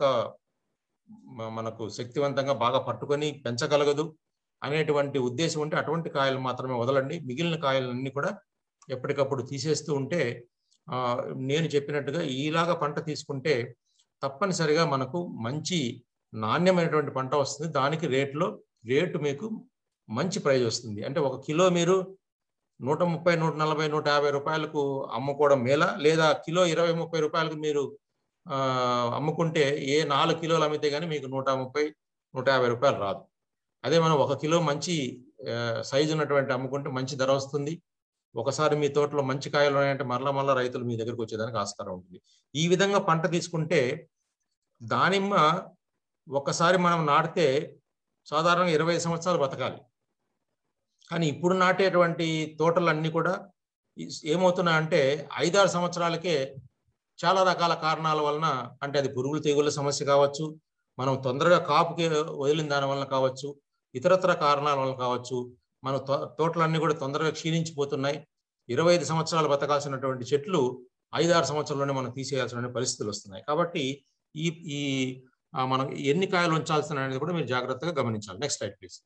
మ- మనకు శక్తివంతంగా బాగా పట్టుకొని పెంచగలగదు అనేటువంటి ఉద్దేశం ఉంటే అటువంటి కాయలు మాత్రమే వదలండి మిగిలిన కాయలన్నీ కూడా ఎప్పటికప్పుడు తీసేస్తూ ఉంటే ఆ, నేను చెప్పినట్టుగా ఈలాగా పంట తీసుకుంటే తప్పనిసరిగా మనకు మంచి నాణ్యమైనటువంటి పంట వస్తుంది దానికి రేట్లో రేటు మీకు మంచి ప్రైజ్ వస్తుంది అంటే ఒక కిలో మీరు నూట ముప్పై నూట నలభై నూట యాభై రూపాయలకు అమ్ముకోవడం మేలా లేదా కిలో ఇరవై ముప్పై రూపాయలకు మీరు ఆ, అమ్ముకుంటే ఏ నాలుగు కిలోలు అమ్మితే కానీ మీకు నూట ముప్పై నూట యాభై రూపాయలు రాదు అదే మనం ఒక కిలో మంచి సైజు ఉన్నటువంటి అమ్ముకుంటే మంచి ధర వస్తుంది ఒకసారి మీ తోటలో మంచి కాయలు ఉన్నాయంటే మరలా మరలా రైతులు మీ దగ్గరకు వచ్చేదానికి ఆస్కారం ఉంటుంది ఈ విధంగా పంట తీసుకుంటే దానిమ్మ ఒక్కసారి మనం నాటితే సాధారణంగా ఇరవై సంవత్సరాలు బతకాలి కానీ ఇప్పుడు నాటేటువంటి తోటలన్నీ కూడా ఈ- ఏమవుతున్నాయంటే ఐదారు సంవత్సరాలకే చాలా రకాల కారణాల వలన అంటే అది పురుగులు తెగుళ్ళ సమస్య కావచ్చు మనం తొందరగా కాపుకి వదిలిన దాని వలన కావచ్చు ఇతరత్ర కారణాల వలన కావచ్చు మన తో- తోటలన్నీ కూడా తొందరగా క్షీణించిపోతున్నాయి ఇరవై ఐదు సంవత్సరాలు బతకాల్సినటువంటి చెట్లు ఐదారు సంవత్సరాల్లోనే మనం తీసేయాల్సిన పరిస్థితులు వస్తున్నాయి కాబట్టి ఈ ఈ ఆ, మనం ఎన్ని కాయలు ఉంచాల్సిన అనేది కూడా మీరు జాగ్రత్తగా గమనించాలి నెక్స్ట్ స్లైడ్ ప్లీజ్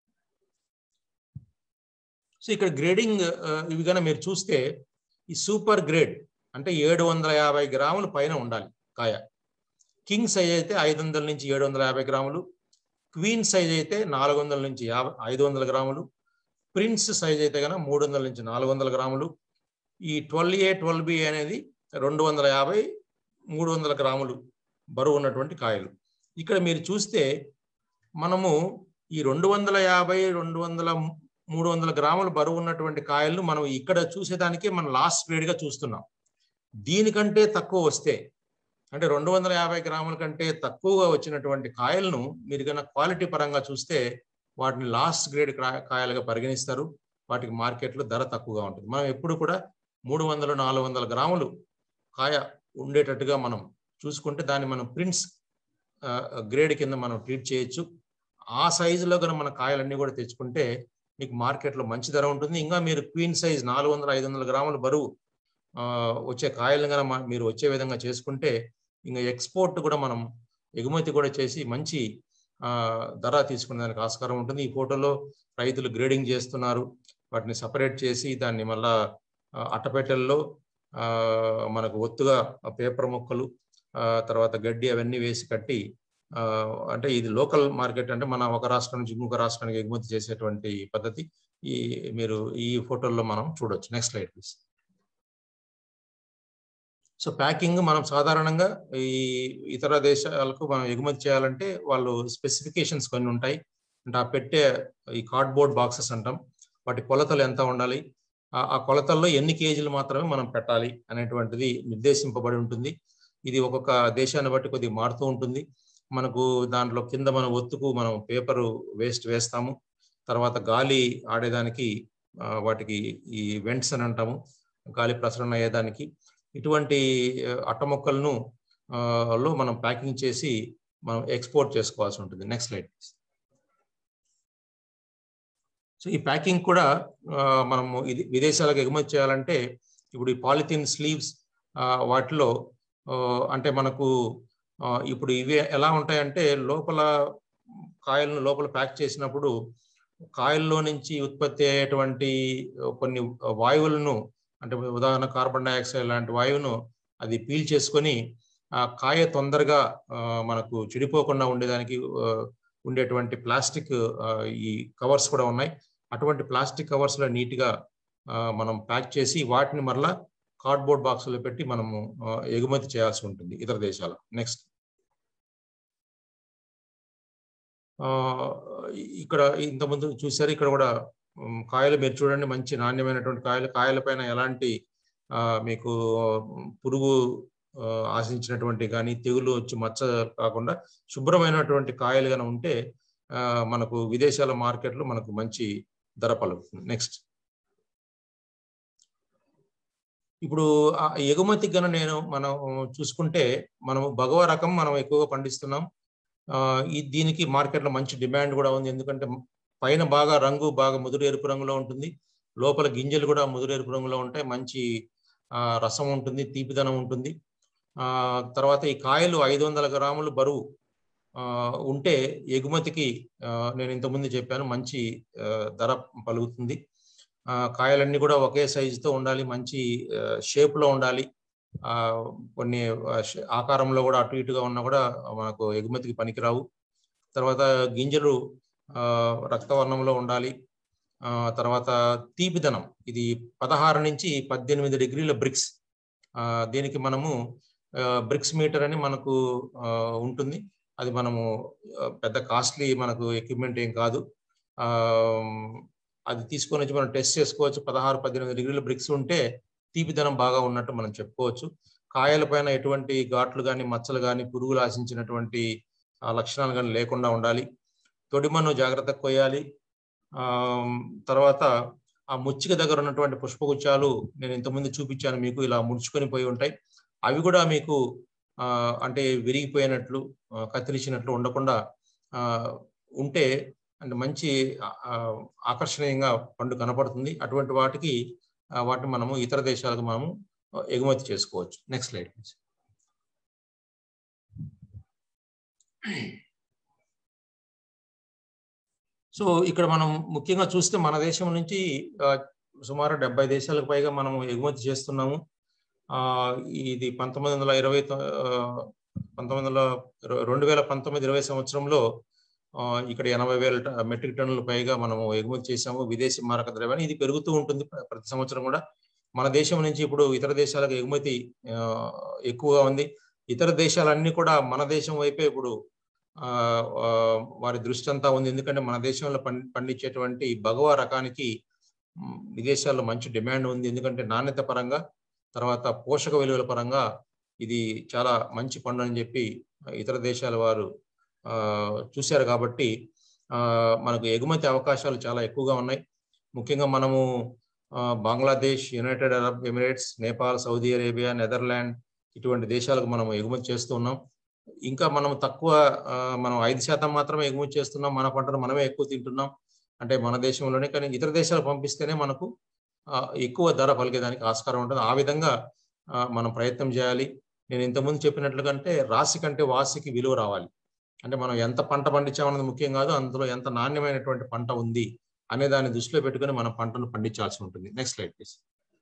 సో ఇక్కడ గ్రేడింగ్ ఇవి కనుక మీరు చూస్తే ఈ సూపర్ గ్రేడ్ అంటే ఏడు వందల యాభై గ్రాములు పైన ఉండాలి కాయ కింగ్ సైజ్ అయితే ఐదు వందల నుంచి ఏడు వందల యాభై గ్రాములు క్వీన్ సైజ్ అయితే నాలుగు వందల నుంచి యాభై ఐదు వందల గ్రాములు ప్రిన్స్ సైజ్ అయితే కనుక మూడు వందల నుంచి నాలుగు వందల గ్రాములు ఈ ట్వెల్వ్ ఏ ట్వెల్వ్ బి అనేది రెండు వందల యాభై మూడు వందల గ్రాములు బరువు ఉన్నటువంటి కాయలు ఇక్కడ మీరు చూస్తే మనము ఈ రెండు వందల యాభై రెండు వందల మూడు వందల గ్రాముల బరువు ఉన్నటువంటి కాయలను మనం ఇక్కడ చూసేదానికి మనం లాస్ట్ గ్రేడ్ గా చూస్తున్నాం దీనికంటే తక్కువ వస్తే అంటే రెండు వందల యాభై గ్రాముల కంటే తక్కువగా వచ్చినటువంటి కాయలను మీరు కనుక క్వాలిటీ పరంగా చూస్తే వాటిని లాస్ట్ గ్రేడ్ కాయలుగా పరిగణిస్తారు వాటికి మార్కెట్లో ధర తక్కువగా ఉంటుంది మనం ఎప్పుడు కూడా మూడు వందలు నాలుగు వందల గ్రాములు కాయ ఉండేటట్టుగా మనం చూసుకుంటే దాన్ని మనం ప్రింట్స్ గ్రేడ్ కింద మనం ట్రీట్ చేయొచ్చు ఆ సైజులో కనుక మన కాయలన్నీ కూడా తెచ్చుకుంటే మీకు మార్కెట్లో మంచి ధర ఉంటుంది ఇంకా మీరు క్వీన్ సైజ్ నాలుగు వందల ఐదు వందల గ్రాముల బరువు ఆ, వచ్చే కాయలను కనుక మ- మీరు వచ్చే విధంగా చేసుకుంటే ఇంకా ఎక్స్పోర్ట్ కూడా మనం ఎగుమతి కూడా చేసి మంచి ఆ, ధర తీసుకునే దానికి ఆస్కారం ఉంటుంది ఈ ఫోటోలో రైతులు గ్రేడింగ్ చేస్తున్నారు వాటిని సపరేట్ చేసి దాన్ని మళ్ళా ఆ, అట్టపెట్టెల్లో ఆ, మనకు ఒత్తుగా పేపర్ ముక్కలు ఆ, తర్వాత గడ్డి అవన్నీ వేసి కట్టి ఆ, అంటే ఇది లోకల్ మార్కెట్ అంటే మన ఒక రాష్ట్రం నుంచి ఇంకొక రాష్ట్రానికి ఎగుమతి చేసేటువంటి పద్ధతి ఈ మీరు ఈ ఫోటోల్లో మనం చూడొచ్చు next slide please so packing మనం సాధారణంగా ఈ ఇతర దేశాలకు మనం ఎగుమతి చేయాలంటే వాళ్ళు స్పెసిఫికేషన్స్ కొన్ని ఉంటాయి అంటే ఆ పెట్టే ఈ కార్డ్బోర్డ్ బాక్సెస్ అంటాం వాటి కొలతలు ఎంత ఉండాలి ఆ- ఆ కొలతల్లో ఎన్ని కేజీలు మాత్రమే మనం పెట్టాలి అనేటువంటిది నిర్దేశింపబడి ఉంటుంది ఇది ఒక్కొక్క దేశాన్ని బట్టి కొద్దిగా మారుతూ ఉంటుంది మనకు దాంట్లో కింద మనం ఒత్తుకు మనం పేపరు వేస్ట్ వేస్తాము తర్వాత గాలి ఆడేదానికి ఆ, వాటికి ఈ వెంట్స్ అని అంటాము గాలి ప్రసరణ అయ్యేదానికి ఇటువంటి ఆ, అట్ట మొక్కలను ఆ, లో మనం ప్యాకింగ్ చేసి మనం ఎక్స్పోర్ట్ చేసుకోవాల్సి ఉంటుంది నెక్స్ట్ స్లైడ్ ప్లీజ్ సో ఈ ప్యాకింగ్ కూడా ఆ, మనము ఇది విదేశాలకు ఎగుమతి చేయాలంటే ఇప్పుడు ఈ పాలిథిన్ స్లీవ్స్ వాటిలో ఆ, అంటే మనకు ఆ, ఇప్పుడు ఇవి ఎలా ఉంటాయంటే లోపల కాయలను లోపల ప్యాక్ చేసినప్పుడు కాయల్లో నుంచి ఉత్పత్తి అయ్యేటువంటి కొన్ని వాయువులను అంటే ఉదాహరణ కార్బన్ డైఆక్సైడ్ లాంటి వాయువును అది పీల్ చేసుకొని ఆ కాయ తొందరగా ఆ, మనకు చెడిపోకుండా ఉండేదానికి ఆ, ఉండేటువంటి ప్లాస్టిక్ ఆ, ఈ కవర్స్ కూడా ఉన్నాయి అటువంటి ప్లాస్టిక్ కవర్స్ లో నీట్ గా ఆ, మనం ప్యాక్ చేసి వాటిని మరలా కార్డ్బోర్డ్ బాక్సులో పెట్టి మనము ఆ, ఎగుమతి చేయాల్సి ఉంటుంది ఇతర దేశాలకు నెక్స్ట్ ఆ, ఇక్కడ ఇంతకుముందు చూసారు ఇక్కడ కూడా ఉమ్, కాయలు మీరు చూడండి మంచి నాణ్యమైనటువంటి కాయలు కాయల పైన ఎలాంటి ఆ, మీకు ఉమ్, పురుగు ఆ, ఆశించినటువంటి కానీ తెగులు వచ్చి మచ్చ కాకుండా శుభ్రమైనటువంటి కాయలు కానీ ఉంటే ఆ, మనకు విదేశాల మార్కెట్లో మనకు మంచి ధర పలుకుతుంది నెక్స్ట్ ఇప్పుడు ఆ ఎగుమతి గన నేను మనం చూసుకుంటే మనం భగవ రకం మనం ఎక్కువగా పండిస్తున్నాం ఆ, ఈ దీనికి మార్కెట్లో మంచి డిమాండ్ కూడా ఉంది ఎందుకంటే పైన బాగా రంగు బాగా ముదురు ఎరుపు రంగులో ఉంటుంది లోపల గింజలు కూడా ముదురు ఎరుపు రంగులో ఉంటాయి మంచి ఆ, రసం ఉంటుంది తీపిదనం ఉంటుంది ఆ తర్వాత ఈ కాయలు ఐదు వందల గ్రాములు బరువు ఆ, ఉంటే ఎగుమతికి ఆ, నేను ఇంతకుముందు చెప్పాను మంచి ఆ, ధర పలుకుతుంది ఆ, కాయలన్నీ కూడా ఒకే సైజుతో ఉండాలి మంచి షేప్ లో ఉండాలి ఆ కొన్ని ఆ, షే- ఆకారంలో కూడా అటు ఇటుగా ఉన్నా కూడా మనకు ఎగుమతికి పనికిరావు తర్వాత గింజలు ఆ, రక్తవర్ణంలో ఉండాలి ఆ, తర్వాత తీపిదనం ఇది పదహారు నుంచి పద్దెనిమిది డిగ్రీల బ్రిక్స్ ఆ, దీనికి మనము బ్రిక్స్ మీటర్ అని మనకు ఆ, ఉంటుంది అది మనము ఆ, పెద్ద కాస్ట్లీ మనకు ఎక్విప్మెంట్ ఏం కాదు ఆ అది తీసుకొని వచ్చి మనం టెస్ట్ చేసుకోవచ్చు పదహారు పద్దెనిమిది డిగ్రీల బ్రిక్స్ ఉంటే తీపిదనం బాగా ఉన్నట్టు మనం చెప్పుకోవచ్చు కాయల పైన ఎటువంటి ఘాట్లు కానీ మచ్చలు కానీ పురుగులు ఆశించినటువంటి ఆ, లక్షణాలు కానీ లేకుండా ఉండాలి తొడిమను జాగ్రత్తగా కొయ్యాలి ఆ తర్వాత ఆ ముచ్చిక దగ్గర ఉన్నటువంటి పుష్పగుచ్చాలు నేను ఇంతకుముందు చూపించాను మీకు ఇలా ముడుచుకొని పోయి ఉంటాయి అవి కూడా మీకు ఆ, అంటే విరిగిపోయినట్లు ఆ, కత్తిరించినట్లు ఉండకుండా ఆ, ఉంటే అంటే మంచి ఆకర్షణీయంగా పండు కనపడుతుంది అటువంటి వాటికి వాటిని మనము ఇతర దేశాలకు మనము ఎగుమతి చేసుకోవచ్చు నెక్స్ట్ స్లైడ్ ప్లీజ్ సో ఇక్కడ మనం ముఖ్యంగా చూస్తే మన దేశం నుంచి సుమారు డెబ్బై దేశాలకు పైగా మనం ఎగుమతి చేస్తున్నాము ఇది పంతొమ్మిది వందల ఇరవై పంతొమ్మిది వందల రెండు వేల పంతొమ్మిది ఇరవై సంవత్సరంలో ఇక్కడ ఎనభై వేల మెట్రిక్ టన్నుల పైగా మనము ఎగుమతి చేసాము విదేశీ మారక ద్రవ్యాన్ని ఇది పెరుగుతూ ఉంటుంది ప్రతి సంవత్సరం కూడా మన దేశం నుంచి ఇప్పుడు ఇతర దేశాలకు ఎగుమతి ఎక్కువగా ఉంది ఇతర దేశాలన్నీ కూడా మన దేశం వైపే ఇప్పుడు వారి దృష్టి అంతా ఉంది ఎందుకంటే మన దేశంలో పండించేటువంటి భగవా రకానికి విదేశాల్లో మంచి డిమాండ్ ఉంది ఎందుకంటే నాణ్యత పరంగా తర్వాత పోషక విలువల పరంగా ఇది చాలా మంచి పండు అని చెప్పి ఇతర దేశాల వారు చూశారు కాబట్టి మనకు ఎగుమతి అవకాశాలు చాలా ఎక్కువగా ఉన్నాయి ముఖ్యంగా మనము Bangladesh United Arab Emirates Nepal Saudi Arabia Netherland ఇటువంటి దేశాలకు మనం ఎగుమతి చేస్తూ ఉన్నాం ఇంకా మనం తక్కువ మనం ఐదు శాతం మాత్రమే ఎగుమతి చేస్తున్నాం మన పంటను మనమే ఎక్కువ తింటున్నాం అంటే మన దేశంలోనే కానీ ఇతర దేశాలు పంపిస్తేనే మనకు ఎక్కువ ధర పలికేదానికి ఆస్కారం ఉంటుంది ఆ విధంగా మనం ప్రయత్నం చేయాలి నేను ఇంతకుముందు చెప్పినట్లుగా అంటే రాశి కంటే వాసికి విలువ రావాలి అంటే మనం ఎంత పంట పండించామన్నది ముఖ్యం కాదు అందులో ఎంత నాణ్యమైనటువంటి పంట ఉంది అనే దాన్ని దృష్టిలో పెట్టుకుని మనం పంటను పండించాల్సి ఉంటుంది నెక్స్ట్ స్లైడ్ ప్లీజ్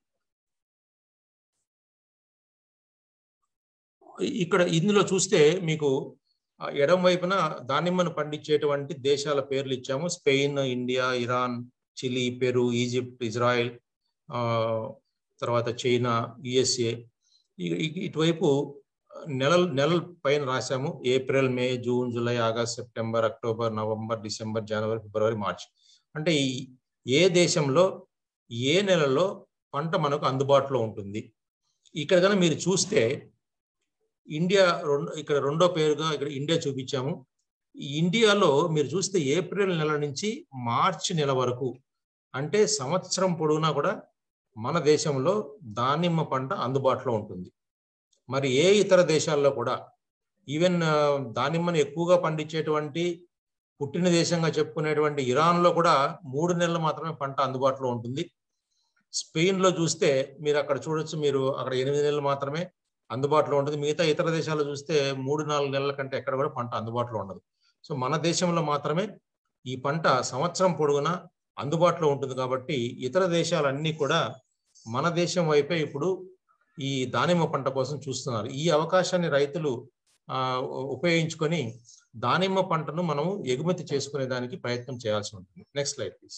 ఇక్కడ ఇందులో చూస్తే మీకు ఎడం వైపున దానిమ్మను పండించేటువంటి దేశాల పేర్లు ఇచ్చాము Spain India Iran Chile Peru Egypt Israel తర్వాత చైనా యుఎస్ఏ ఇటువైపు నెలల నెలల పైన రాసాము April May June July August September October November December జనవరి ఫిబ్రవరి మార్చ్ అంటే ఏ దేశంలో ఏ నెలలో పంట మనకు అందుబాటులో ఉంటుంది ఇక్కడ కనుక మీరు చూస్తే ఇండియా రెండు ఇక్కడ రెండో పేరుగా ఇక్కడ ఇండియా చూపించాము ఇండియాలో మీరు చూస్తే ఏప్రిల్ నెల నుంచి మార్చి నెల వరకు అంటే సంవత్సరం పొడవునా కూడా మన దేశంలో దానిమ్మ పంట అందుబాటులో ఉంటుంది మరి ఏ ఇతర దేశాల్లో కూడా ఈవెన్ దానిమ్మను ఎక్కువగా పండించేటువంటి పుట్టిన దేశంగా చెప్పుకునేటువంటి ఇరాన్లో కూడా మూడు నెలలు మాత్రమే పంట అందుబాటులో ఉంటుంది స్పెయిన్లో చూస్తే మీరు అక్కడ చూడొచ్చు మీరు అక్కడ ఎనిమిది నెలలు మాత్రమే అందుబాటులో ఉంటుంది మిగతా ఇతర దేశాల్లో చూస్తే మూడు నాలుగు నెలల కంటే ఎక్కడ కూడా పంట అందుబాటులో ఉండదు సో మన దేశంలో మాత్రమే ఈ పంట సంవత్సరం పొడుగునా అందుబాటులో ఉంటుంది కాబట్టి ఇతర దేశాలన్నీ కూడా మన దేశం వైపే ఇప్పుడు ఈ దానిమ్మ పంట కోసం చూస్తున్నారు ఈ అవకాశాన్ని రైతులు ఉపయోగించుకొని దానిమ్మ పంటను మనం ఎగుమతి చేసుకునే దానికి ప్రయత్నం చేయాల్సి ఉంటుంది నెక్స్ట్ స్లైడ్ ప్లీజ్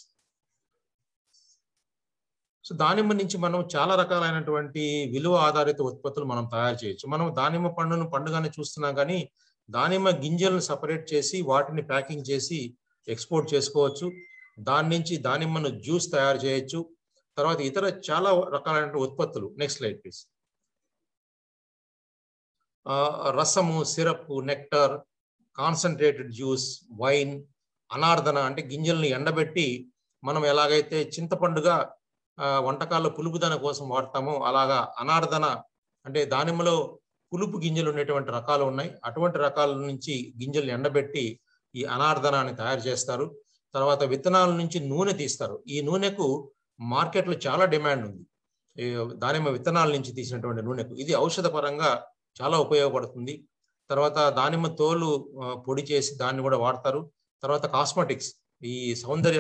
సో దానిమ్మ నుంచి మనం చాలా రకాలైనటువంటి విలువ ఆధారిత ఉత్పత్తులు మనం తయారు చేయొచ్చు మనం దానిమ్మ పండును పండుగానే చూస్తున్నాం కానీ దానిమ్మ గింజలను సపరేట్ చేసి వాటిని ప్యాకింగ్ చేసి ఎక్స్పోర్ట్ చేసుకోవచ్చు దాని నుంచి దానిమ్మను జ్యూస్ తయారు చేయొచ్చు తర్వాత ఇతర చాలా రకాలైన ఉత్పత్తులు నెక్స్ట్ స్లైడ్ ప్లీజ్ రసము syrup nectar concentrated juice wine అనార్దన అంటే గింజల్ని ఎండబెట్టి మనం ఎలాగైతే చింతపండుగా వంటకాల్లో పులుపుదన కోసం వాడతామో అలాగా అనార్దన అంటే దానిమ్మలో పులుపు గింజలు ఉండేటువంటి రకాలు ఉన్నాయి అటువంటి రకాల నుంచి గింజలు ఎండబెట్టి ఈ అనార్దనాన్ని తయారు చేస్తారు తర్వాత విత్తనాల నుంచి నూనె తీస్తారు ఈ నూనెకు మార్కెట్లో చాలా డిమాండ్ ఉంది దానిమ్మ విత్తనాల నుంచి తీసినటువంటి నూనెకు ఇది ఔషధ పరంగా చాలా ఉపయోగపడుతుంది తర్వాత దానిమ్మ తోలు పొడి చేసి దాన్ని కూడా వాడతారు తర్వాత కాస్మెటిక్స్ ఈ సౌందర్య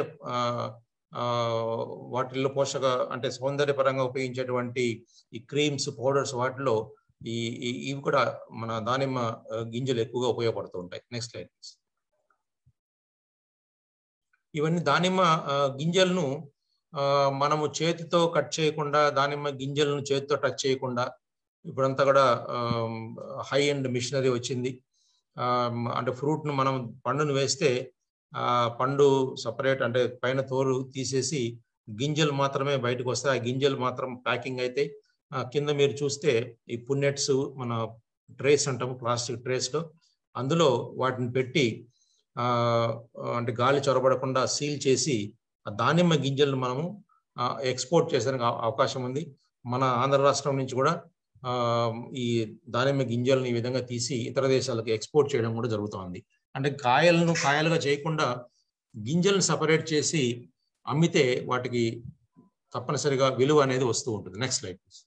వాటిల్లో పోషక అంటే సౌందర్యపరంగా ఉపయోగించేటువంటి ఈ క్రీమ్స్ పౌడర్స్ వాటిలో ఈ ఇవి కూడా మన దానిమ్మ గింజలు ఎక్కువగా ఉపయోగపడుతూ ఉంటాయి నెక్స్ట్ స్లైడ్ ఇవన్నీ దానిమ్మ గింజలను మనము చేతితో కట్ చేయకుండా దానిమ్మ గింజలను చేతితో టచ్ చేయకుండా ఇప్పుడంతా కూడా హై అండ్ మిషనరీ వచ్చింది అంటే ఫ్రూట్ను మనం పండును వేస్తే ఆ పండు సపరేట్ అంటే పైన తోలు తీసేసి గింజలు మాత్రమే బయటకు వస్తాయి ఆ గింజలు మాత్రం ప్యాకింగ్ అయితే కింద మీరు చూస్తే ఈ పున్నెట్స్ మన ట్రేస్ అంటాము ప్లాస్టిక్ ట్రేస్లో అందులో వాటిని పెట్టి అంటే గాలి చొరబడకుండా సీల్ చేసి ఆ దానిమ్మ గింజలను మనము ఎక్స్పోర్ట్ చేసేందుకు అవకాశం ఉంది మన ఆంధ్ర రాష్ట్రం నుంచి కూడా ఈ దానిమ్మ గింజలను ఈ విధంగా తీసి ఇతర దేశాలకు ఎక్స్పోర్ట్ చేయడం కూడా జరుగుతుంది అంటే కాయలను కాయలుగా చేయకుండా గింజలను సపరేట్ చేసి అమ్మితే వాటికి తప్పనిసరిగా విలువ అనేది వస్తూ ఉంటుంది నెక్స్ట్ స్లైడ్ ప్లీజ్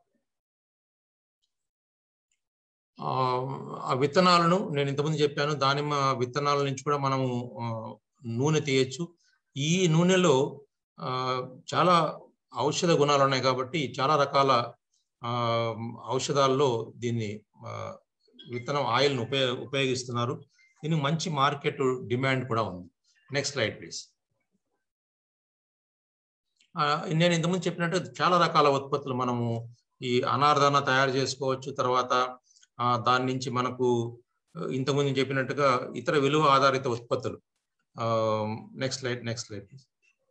ఆ విత్తనాలను నేను ఇంతకుముందు చెప్పాను దానిమ్మ విత్తనాల నుంచి కూడా మనము నూనె తీయచ్చు ఈ నూనెలో చాలా ఔషధ గుణాలు ఉన్నాయి కాబట్టి చాలా రకాల ఔషధాల్లో దీన్ని విత్తనం ఆయిల్ను ఉపయోగ ఉపయోగిస్తున్నారు దీనికి మంచి మార్కెట్ డిమాండ్ కూడా ఉంది నెక్స్ట్ స్లైడ్ ప్లీజ్ నేను ఇంతకుముందు చెప్పినట్టు చాలా రకాల ఉత్పత్తులు మనము ఈ అనార్దాన తయారు చేసుకోవచ్చు తర్వాత దాని నుంచి మనకు ఇంతకుముందు చెప్పినట్టుగా ఇతర విలువ ఆధారిత ఉత్పత్తులు next slide next slide please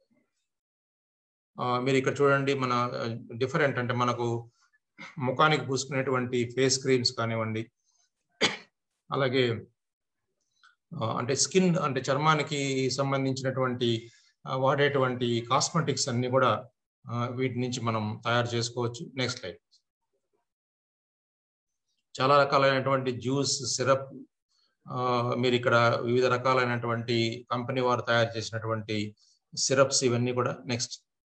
మీరు ఇక్కడ చూడండి మన డిఫరెంట్ అంటే మనకు ముఖానికి పూసుకునేటువంటి ఫేస్ క్రీమ్స్ కానివ్వండి అలాగే అంటే స్కిన్ అంటే చర్మానికి సంబంధించినటువంటి వాడేటువంటి కాస్మెటిక్స్ అన్ని కూడా వీటి నుంచి మనం తయారు చేసుకోవచ్చు నెక్స్ట్ స్లైడ్ చాలా రకాలైనటువంటి జ్యూస్ సిరప్ మీరు ఇక్కడ వివిధ రకాలైనటువంటి కంపెనీ వారు తయారు చేసినటువంటి సిరప్స్ ఇవన్నీ కూడా నెక్స్ట్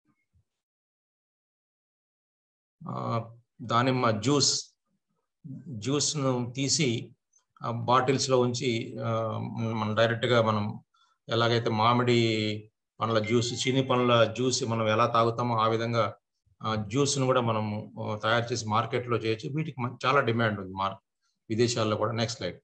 దానిమ్మ జ్యూస్ జ్యూస్ను తీసి బాటిల్స్లో ఉంచి మనం డైరెక్ట్గా మనం ఎలాగైతే మామిడి పండ్ల జ్యూస్ చీని పండ్ల జ్యూస్ మనం ఎలా తాగుతామో ఆ విధంగా జ్యూస్ను కూడా మనం తయారు చేసి మార్కెట్లో చేయొచ్చు వీటికి చాలా డిమాండ్ ఉంది మార్ విదేశాల్లో కూడా నెక్స్ట్ స్లైడ్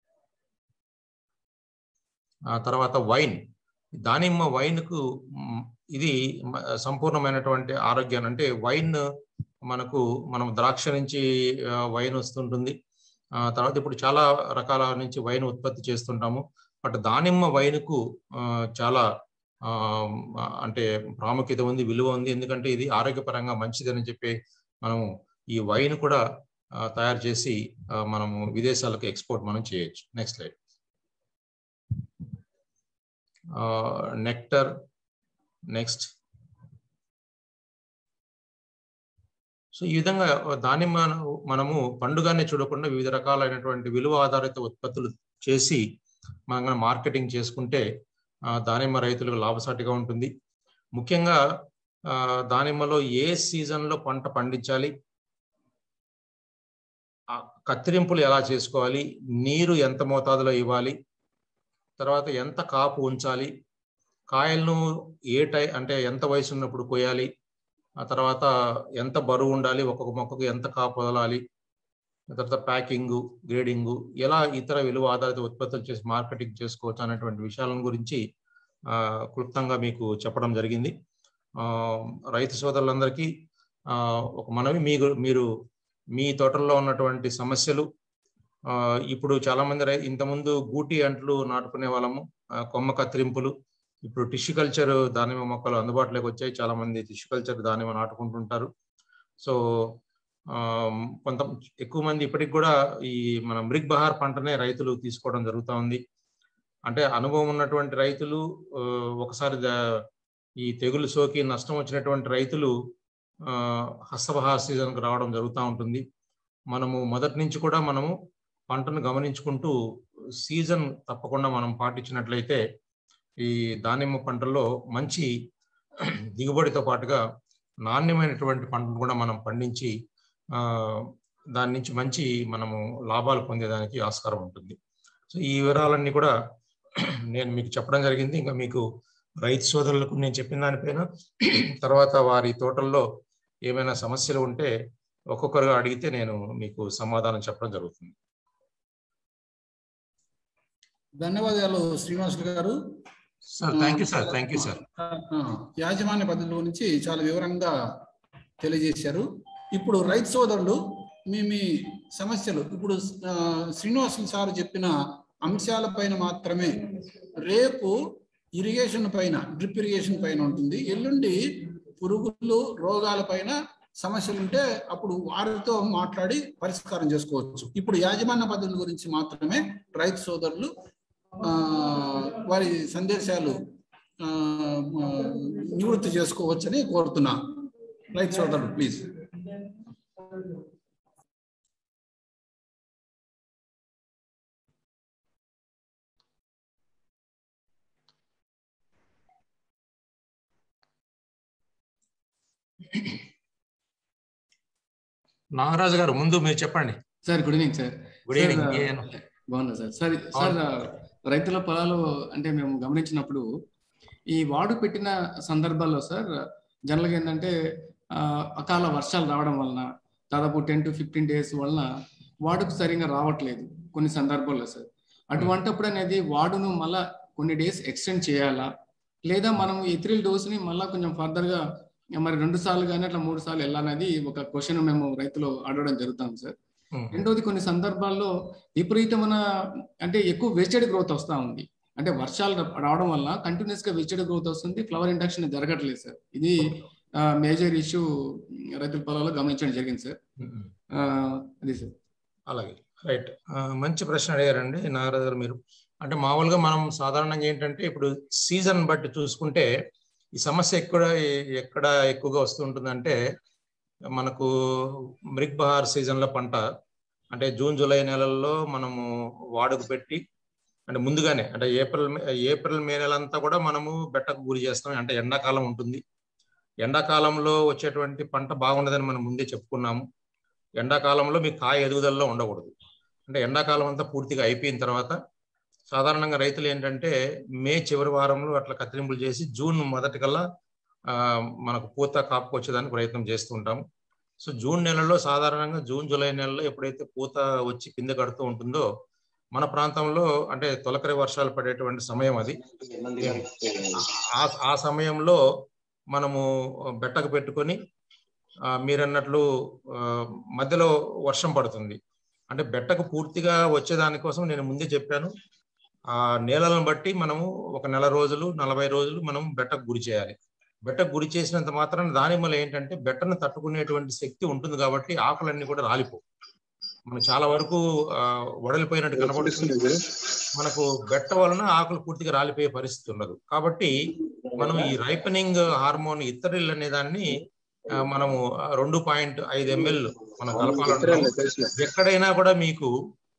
ఆ తర్వాత వైన్ దానిమ్మ వైన్కు ఇది సంపూర్ణమైనటువంటి ఆరోగ్యాన్ని అంటే వైన్ మనకు మనం ద్రాక్ష నుంచి వైన్ వస్తుంటుంది తర్వాత ఇప్పుడు చాలా రకాల నుంచి వైన్ ఉత్పత్తి చేస్తుంటాము బట్ దానిమ్మ వైన్కు చాలా అంటే ప్రాముఖ్యత ఉంది విలువ ఉంది ఎందుకంటే ఇది ఆరోగ్యపరంగా మంచిదని చెప్పి మనము ఈ వైన్ కూడా తయారు చేసి మనము విదేశాలకు ఎక్స్పోర్ట్ మనం చేయొచ్చు next slide nectar next so ఈ విధంగా దానిమ్మ మనము పండుగానే చూడకుండా వివిధ రకాలైనటువంటి విలువ ఆధారిత ఉత్పత్తులు చేసి మనం మార్కెటింగ్ చేసుకుంటే దానిమ్మ రైతులకు లాభసాటిగా ఉంటుంది ముఖ్యంగా దానిమ్మలో ఏ సీజన్లో పంట పండించాలి కత్తిరింపులు ఎలా చేసుకోవాలి నీరు ఎంత మోతాదులో ఇవ్వాలి తర్వాత ఎంత కాపు ఉంచాలి కాయలను ఏ టై అంటే ఎంత వయసు ఉన్నప్పుడు కోయాలి ఆ తర్వాత ఎంత బరువు ఉండాలి ఒక్కొక్క మొక్కకు ఎంత కాపు వదలాలి తర్వాత ప్యాకింగ్ గ్రేడింగ్ ఎలా ఇతర విలువ ఆధారిత ఉత్పత్తులు చేసి మార్కెటింగ్ చేసుకోవచ్చు అనేటువంటి విషయాల గురించి క్లుప్తంగా మీకు చెప్పడం జరిగింది రైతు సోదరులందరికీ ఒక మనవి మీరు మీరు మీ తోటల్లో ఉన్నటువంటి సమస్యలు ఇప్పుడు చాలా మంది ఇంతకుముందు గూటి అంట్లు నాటుకునే వాళ్ళము కొమ్మ కత్తిరింపులు ఇప్పుడు టిష్యూ కల్చర్ దానిమ్మ మొక్కలు అందుబాటులోకి వచ్చాయి చాలా మంది టిష్యూ కల్చర్ దానిమ్మ నాటుకుంటుంటారు సో కొంత ఎక్కువ మంది ఇప్పటికి కూడా ఈ మన మృగ్ బహార్ పంటనే రైతులు తీసుకోవడం జరుగుతూ ఉంది అంటే అనుభవం ఉన్నటువంటి రైతులు ఒకసారి ఈ తెగులు సోకి నష్టం వచ్చినటువంటి రైతులు హస్తబహార్ సీజన్కి రావడం జరుగుతూ ఉంటుంది మనము మొదటి నుంచి కూడా మనము పంటను గమనించుకుంటూ సీజన్ తప్పకుండా మనం పాటించినట్లయితే ఈ దానిమ్మ పంటల్లో మంచి దిగుబడితో పాటుగా నాణ్యమైనటువంటి పంటను కూడా మనం పండించి దాని నుంచి మంచి మనము లాభాలు పొందేదానికి ఆస్కారం ఉంటుంది సో ఈ వివరాలన్నీ కూడా నేను మీకు చెప్పడం జరిగింది ఇంకా మీకు రైతు సోదరులకు నేను చెప్పిన దానిపైన తర్వాత వారి తోటల్లో ఏమైనా సమస్యలు ఉంటే ఒక్కొక్కరుగా అడిగితే నేను మీకు సమాధానం చెప్పడం జరుగుతుంది ధన్యవాదాలు Srinivasulu garu sir thank you sir thank you sir యాజమాన్య పద్ధతి గురించి చాలా వివరంగా తెలియజేశారు ఇప్పుడు రైతు సోదరులు మీ మీ సమస్యలు ఇప్పుడు శ్రీనివాసులు సార్ చెప్పిన అంశాల పైన మాత్రమే రేపు ఇరిగేషన్ పైన డ్రిప్ ఇరిగేషన్ పైన ఉంటుంది ఎల్లుండి పురుగులు రోగాల పైన సమస్యలు ఉంటే అప్పుడు వారితో మాట్లాడి పరిష్కారం చేసుకోవచ్చు ఇప్పుడు యాజమాన్య పద్ధతుల గురించి మాత్రమే రైతు సోదరులు వారి సందేశాలు నివృత్తి చేసుకోవచ్చని కోరుతున్నా రైతు సోదరులు ప్లీజ్ నాగరాజు గారు ముందు మీరు చెప్పండి sir good evening sir good sir, evening ఆ, ఏను? బాగున్నా సార్ సార్ సార్ ఆ, రైతుల పొలాలు అంటే మేము గమనించినప్పుడు ఈ వాడు పెట్టిన సందర్భాల్లో సార్ జనరల్గా ఏంటంటే ఆ, అకాల వర్షాలు రావడం వలన దాదాపు టెన్ టు ఫిఫ్టీన్ డేస్ వలన వాడుకు సరిగా రావట్లేదు కొన్ని సందర్భాల్లో సార్ అటువంటప్పుడు అనేది వాడును మళ్ళా కొన్ని డేస్ ఎక్స్టెండ్ చేయాలా లేదా మనం ఎథ్రిల్ డోస్ ని మళ్ళా కొంచెం ఫర్దర్ గా మరి రెండు సార్లు కానీ అట్లా మూడు సార్లు వెళ్ళాలనేది ఒక క్వశ్చన్ మేము రైతులు అడగడం జరుగుతాం సార్ ఉమ్. రెండోది కొన్ని సందర్భాల్లో విపరీతమైన అంటే ఎక్కువ వెజిటెడ్ గ్రోత్ వస్తూ ఉంది అంటే వర్షాలు రావడం వల్ల కంటిన్యూస్ గా వెజిటెడ్ గ్రోత్ వస్తుంది ఫ్లవర్ ఇండక్షన్ జరగట్లేదు సార్ ఇది మేజర్ ఇష్యూ రైతుల పొలాల్లో గమనించడం జరిగింది సార్ ఉమ్. ఆ, అది సార్ అలాగే రైట్ మంచి ప్రశ్న అడిగారండి నాగరాజు గారు మీరు అంటే మామూలుగా మనం సాధారణంగా ఏంటంటే ఇప్పుడు సీజన్ బట్టి చూసుకుంటే ఈ సమస్య ఎక్కడ ఎక్కడ ఎక్కువగా వస్తుంటుందంటే మనకు మృగ్ బహార్ సీజన్లో పంట అంటే జూన్ జూలై నెలల్లో మనము వాడుకు పెట్టి అంటే ముందుగానే అంటే ఏప్రిల్ మే- ఏప్రిల్ మే నెలంతా కూడా మనము బెట్టకు గురి చేస్తాం అంటే ఎండాకాలం ఉంటుంది ఎండాకాలంలో వచ్చేటువంటి పంట బాగుండదని మనం ముందే చెప్పుకున్నాము ఎండాకాలంలో మీ కాయ ఎదుగుదలలో ఉండకూడదు అంటే ఎండాకాలం అంతా పూర్తిగా అయిపోయిన తర్వాత సాధారణంగా రైతులు ఏంటంటే మే చివరి వారంలో అట్లా కత్తిరింపులు చేసి జూన్ మొదటి కల్లా ఆ, మనకు పూత కాపుకు వచ్చేదానికి ప్రయత్నం చేస్తూ ఉంటాము సో జూన్ నెలలో సాధారణంగా జూన్ జూలై నెలలో ఎప్పుడైతే పూత వచ్చి కింద కడుతూ ఉంటుందో మన ప్రాంతంలో అంటే తొలకరి వర్షాలు పడేటువంటి సమయం అది ఆ ఆ సమయంలో మనము బెట్టకు పెట్టుకొని ఆ, మీరన్నట్లు ఆ, మధ్యలో వర్షం పడుతుంది అంటే బెట్టకు పూర్తిగా వచ్చేదానికోసం నేను ముందే చెప్పాను ఆ నేలలను బట్టి మనము ఒక నెల రోజులు నలభై రోజులు మనం బెట్టకు గురి చేయాలి బెట్టకు గురి చేసినంత మాత్రం దానిమ్మలో ఏంటంటే బెట్టను తట్టుకునేటువంటి శక్తి ఉంటుంది కాబట్టి ఆకులన్నీ కూడా రాలిపో మనం చాలా వరకు ఆ, వడలిపోయినట్టు కనబడుతుంది మనకు బెట్ట వలన ఆకులు పూర్తిగా రాలిపోయే పరిస్థితి ఉండదు కాబట్టి మనం ఈ రైపనింగ్ హార్మోన్ ఇత్తరిల్ అనే దాన్ని ఆ, మనము ఆ, రెండు పాయింట్ ఐదు ఎంఎల్ మనం కలపాలంటున్నాము ఎక్కడైనా కూడా మీకు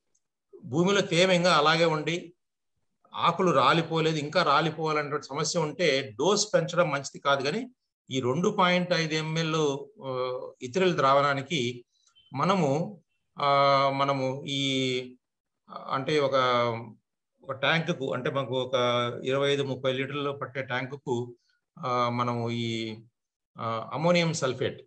భూమిలో తేమ ఇంకా అలాగే ఉండి ఆకులు రాలిపోలేదు ఇంకా రాలిపోవాలనే సమస్య ఉంటే డోస్ పెంచడం మంచిది కాదు కానీ ఈ రెండు పాయింట్ ఐదు ఎంఎల్ ఇతరుల ద్రావణానికి మనము ఆ, మనము ఈ ఆ, అంటే ఒక ఒక ట్యాంకుకు అంటే మనకు ఒక ఇరవై ఐదు ముప్పై లీటర్లు పట్టే ట్యాంకుకు ఆ, మనము ఈ ఆ, అమోనియం సల్ఫేట్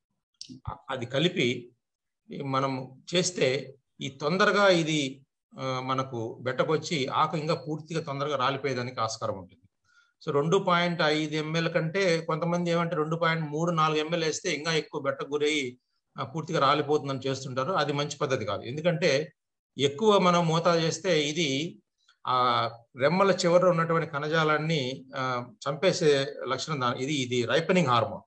అ- అది కలిపి ఈ మనం చేస్తే ఈ తొందరగా ఇది ఆ, మనకు బెట్టకొచ్చి ఆకు ఇంకా పూర్తిగా తొందరగా రాలిపోయేదానికి ఆస్కారం ఉంటుంది సో రెండు పాయింట్ ఐదు ఎంఎల్ కంటే కొంతమంది ఏమంటే రెండు పాయింట్ మూడు నాలుగు ఎంఎల్ వేస్తే ఇంకా ఎక్కువ బెట్ట గురై ఆ, పూర్తిగా రాలిపోతుందని చేస్తుంటారు అది మంచి పద్ధతి కాదు ఎందుకంటే ఎక్కువ మనం మోతాదు చేస్తే ఇది ఆ రెమ్మల చివర ఉన్నటువంటి కణజాలాన్ని ఆ, చంపేసే లక్షణం దా- ఇది ఇది రైపనింగ్ హార్మోన్